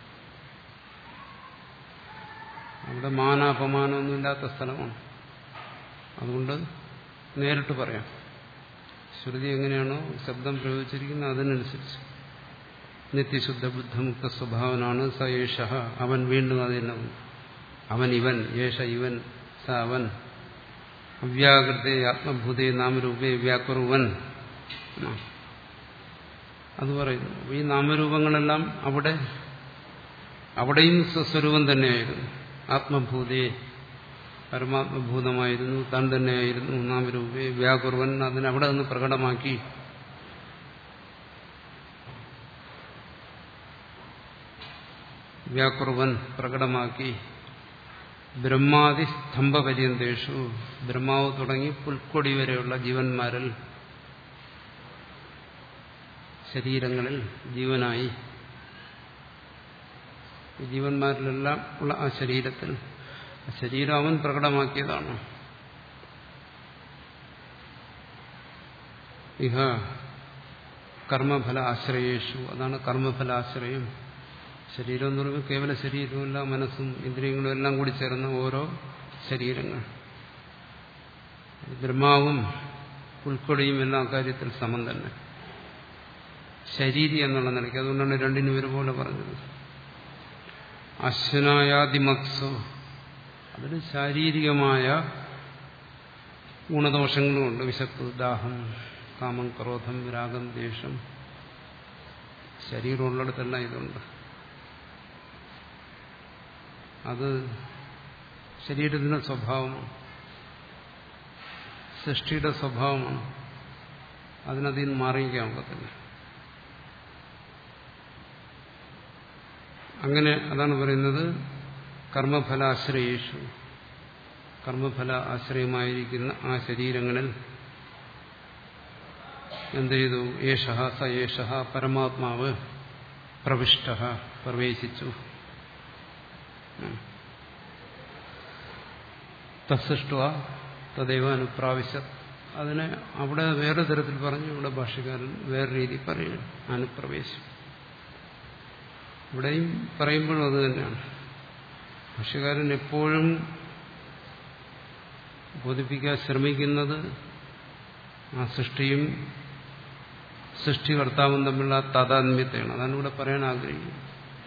അവിടെ മാനാപമാനമൊന്നുമില്ലാത്ത സ്ഥലമാണ് അതുകൊണ്ട് നേരിട്ട് പറയാം ശ്രുതി എങ്ങനെയാണോ ശബ്ദം പ്രയോഗിച്ചിരിക്കുന്നത് അതിനനുസരിച്ച് നിത്യശുദ്ധ ബുദ്ധമുക്ത സ്വഭാവനാണ് സ യേഷ അവൻ വീണ്ടും അതിനെ അവൻ ഇവൻ യേശ ഇവൻ സ അവൻ അവ്യാകൃതേ ആത്മഭൂതേ നാമരൂപേ വ്യാകുറുവൻ അത് പറയുന്നു ഈ നാമരൂപങ്ങളെല്ലാം അവിടെ അവിടെയും സ്വസ്വരൂപം തന്നെയായിരുന്നു ആത്മഭൂതേ പരമാത്മഭൂതമായിരുന്നു താൻ തന്നെയായിരുന്നു നാമരൂപേ വ്യാകുർവൻ അതിനവിടെ നിന്ന് പ്രകടമാക്കി വ്യാകുർവൻ പ്രകടമാക്കി ബ്രഹ്മാതി സ്തംഭപര്യന്തേഷു ബ്രഹ്മാവ് തുടങ്ങി പുൽക്കൊടി വരെയുള്ള ജീവന്മാരിൽ ശരീരങ്ങളിൽ ജീവനായി ഈ ജീവന്മാരിലെല്ലാം ഉള്ള ആ ശരീരത്തിൽ ആ ശരീരം അവൻ പ്രകടമാക്കിയതാണ് ഇഹ കർമ്മഫല ആശ്രയേഷു അതാണ് കർമ്മഫല ആശ്രയം ശരീരം എന്ന് പറയുമ്പോൾ കേവല ശരീരവുമല്ല മനസ്സും ഇന്ദ്രിയങ്ങളും എല്ലാം കൂടി ചേർന്ന ഓരോ ശരീരങ്ങൾ ബ്രഹ്മാവും ഉൾക്കൊടിയും എല്ലാം കാര്യത്തിൽ സമം തന്നെ ശരീരി എന്നുള്ള നിലയ്ക്ക് അതുകൊണ്ടാണ് രണ്ടിനും ഒരുപോലെ പറഞ്ഞത് അശ്വനായാദിമത്സു അതിൽ ശാരീരികമായ ഗുണദോഷങ്ങളുമുണ്ട് വിശപ്പ് ദാഹം കാമം ക്രോധം രാഗം ദേഷം ശരീരമുള്ളിടത്തെല്ലാം ഇതുണ്ട് അത് ശരീരത്തിന്റെ സ്വഭാവമാണ് സൃഷ്ടിയുടെ സ്വഭാവമാണ് അതിനതിൽ നിന്ന് മാറിയിക്കാൻ ഒക്കത്തില്ല അങ്ങനെ അതാണ് പറയുന്നത് കർമ്മഫലാശ്രയേഷു കർമ്മഫല ആശ്രയമായിരിക്കുന്ന ആ ശരീരങ്ങളിൽ എന്ത് ചെയ്തു യേശ സ യേശ പരമാത്മാവ് പ്രവിഷ്ട പ്രവേശിച്ചു തസൃഷ്ട തദൈവ അനുപ്രാവശ്യ അതിനെ അവിടെ വേറെ തരത്തിൽ പറഞ്ഞു ഇവിടെ ഭാഷകാരൻ വേറെ രീതി പറയുന്നു അനുപ്രവേശം ഇവിടെയും പറയുമ്പോഴും അത് തന്നെയാണ് ഭാഷ്യകാരൻ എപ്പോഴും ബോധിപ്പിക്കാൻ ശ്രമിക്കുന്നത് ആ സൃഷ്ടിയും സൃഷ്ടികർത്താവും തമ്മിലുള്ള ആ താതാത്മ്യത്തെയാണ് അതാണ് ഇവിടെ പറയാൻ ആഗ്രഹിക്കുന്നത്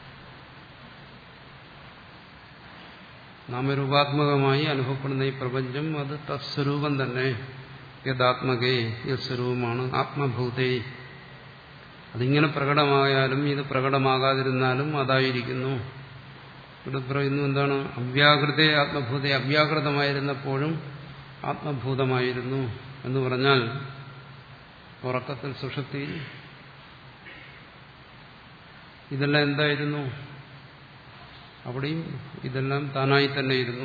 നാമരൂപാത്മകമായി അനുഭവപ്പെടുന്ന ഈ പ്രപഞ്ചം അത് തത്സ്വരൂപം തന്നെ യഥാത്മകേ യസ്വരൂപമാണ് ആത്മഭൂതേ അതിങ്ങനെ പ്രകടമായാലും ഇത് പ്രകടമാകാതിരുന്നാലും അതായിരിക്കുന്നു ഇവിടെ പറയുന്നു എന്താണ് അവ്യാകൃതേ ആത്മഭൂതേ അവ്യാകൃതമായിരുന്നപ്പോഴും ആത്മഭൂതമായിരുന്നു എന്ന് പറഞ്ഞാൽ ഉറക്കത്തിൽ സുഷുപ്തി ഇതെല്ലാം എന്തായിരുന്നു അവിടെയും ഇതെല്ലാം താനായി തന്നെ ഇരുന്നു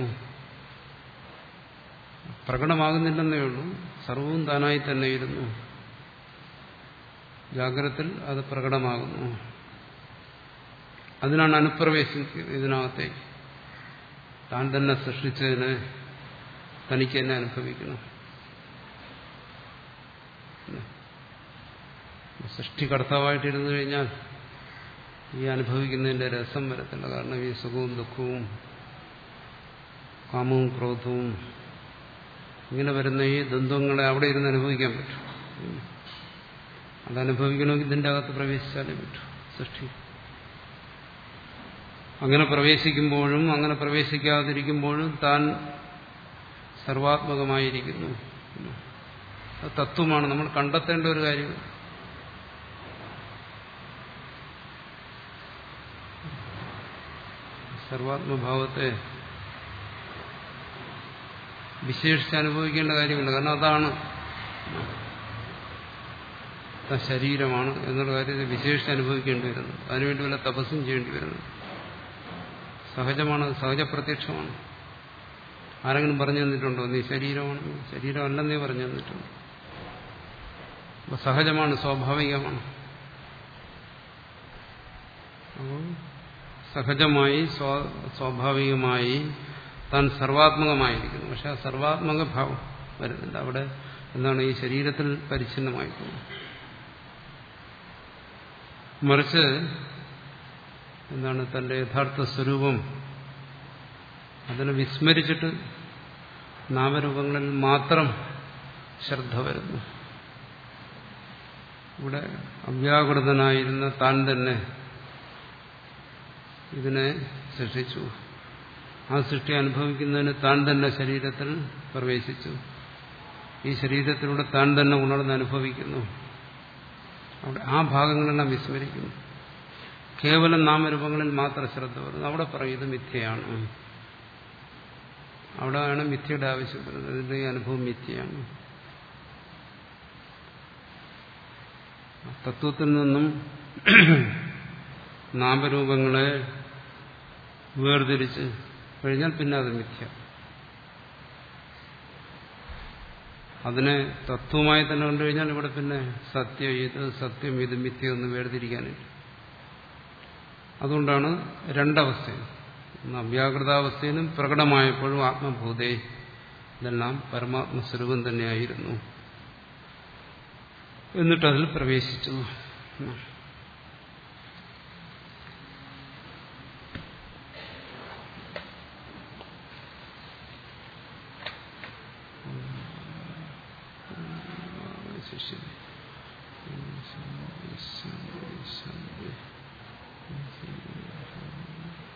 പ്രകടമാകുന്നില്ലെന്നേ ഉള്ളൂ സർവവും താനായി തന്നെ ഇരുന്നു ജാഗ്രത്തിൽ അത് പ്രകടമാകുന്നു അതിനാണ് അനുപ്രവേശം ഇതിനകത്തേക്ക് താൻ തന്നെ സൃഷ്ടിച്ചതിന് തനിക്ക് തന്നെ അനുഭവിക്കണം സൃഷ്ടികർത്താവായിട്ടിരുന്നു കഴിഞ്ഞാൽ ഈ അനുഭവിക്കുന്നതിന്റെ രസം വരത്തില്ല കാരണം ഈ സുഖവും ദുഃഖവും കാമവും ക്രോധവും ഇങ്ങനെ വരുന്ന ഈ ദ്വന്ദ്ങ്ങളെ അവിടെ ഇരുന്ന് അനുഭവിക്കാൻ പറ്റും അതനുഭവിക്കണമെങ്കിൽ ഇതിന്റെ അകത്ത് പ്രവേശിച്ചാലേ പറ്റൂ സൃഷ്ടി അങ്ങനെ പ്രവേശിക്കുമ്പോഴും അങ്ങനെ പ്രവേശിക്കാതിരിക്കുമ്പോഴും താൻ സർവാത്മകമായിരിക്കുന്നു അത് തത്വമാണ് നമ്മൾ കണ്ടെത്തേണ്ട ഒരു കാര്യം സർവാത്മഭാവത്തെ വിശേഷിച്ച് അനുഭവിക്കേണ്ട കാര്യമില്ല കാരണം അതാണ് ശരീരമാണ് എന്നുള്ള കാര്യത്തെ വിശേഷിച്ച് അനുഭവിക്കേണ്ടി വരുന്നത് അതിനുവേണ്ടി വല്ല തപസ്സും ചെയ്യേണ്ടി വരുന്നത് സഹജമാണ് സഹജപ്രത്യക്ഷമാണ് ആരെങ്കിലും പറഞ്ഞു തന്നിട്ടുണ്ടോ നീ ശരീരമാണ് ശരീരമല്ലെന്നേ പറഞ്ഞു തന്നിട്ടുണ്ട് അപ്പൊ സഹജമാണ് സ്വാഭാവികമാണ് അപ്പോൾ സഹജമായി സ്വാഭാവികമായി താൻ സർവാത്മകമായിരിക്കുന്നു പക്ഷെ ആ സർവാത്മക ഭാവം വരുന്നില്ല അവിടെ എന്താണ് ഈ ശരീരത്തിൽ പരിച്ഛിന്നമായി പോകുന്നത് മറിച്ച് എന്താണ് തന്റെ യഥാർത്ഥ സ്വരൂപം അതിനെ വിസ്മരിച്ചിട്ട് നാമരൂപങ്ങളിൽ മാത്രം ശ്രദ്ധ വരുന്നു ഇവിടെ അവ്യാകൃതനായിരുന്ന താൻ തന്നെ ഇതിനെ സൃഷ്ടിച്ചു ആ സൃഷ്ടി അനുഭവിക്കുന്നതിന് താൻ തന്നെ ശരീരത്തിൽ പ്രവേശിച്ചു ഈ ശരീരത്തിലൂടെ താൻ തന്നെ ഉണർന്ന് അനുഭവിക്കുന്നു അവിടെ ആ ഭാഗങ്ങളെല്ലാം വിസ്മരിക്കുന്നു കേവലം നാമരൂപങ്ങളിൽ മാത്രം ശ്രദ്ധ വരുന്നു അവിടെ പറയും ഇത് മിഥ്യയാണ് അവിടെയാണ് മിഥ്യയുടെ ആവശ്യം വരുന്നത് ഇതിന്റെ ഈ അനുഭവം മിഥ്യയാണ് തത്വത്തിൽ നിന്നും നാമരൂപങ്ങളെ വേർതിരിച്ച് കഴിഞ്ഞാൽ പിന്നെ അത് മിഥ്യ അതിനെ തത്വമായി തന്നെ കണ്ടുകഴിഞ്ഞാൽ ഇവിടെ പിന്നെ സത്യം ഇത് സത്യം ഇത് മിഥ്യ ഒന്ന് വേർതിരിക്കാനില്ല അതുകൊണ്ടാണ് രണ്ടവസ്ഥയും ഒന്ന് അവ്യാകൃതാവസ്ഥയിലും പ്രകടമായപ്പോഴും ആത്മഭൂതേ ഇതെല്ലാം പരമാത്മസ്വരൂപം തന്നെയായിരുന്നു എന്നിട്ടതിൽ പ്രവേശിച്ചു ശിഷ്യനെ ശാന്തി ശാന്തി ശാന്തി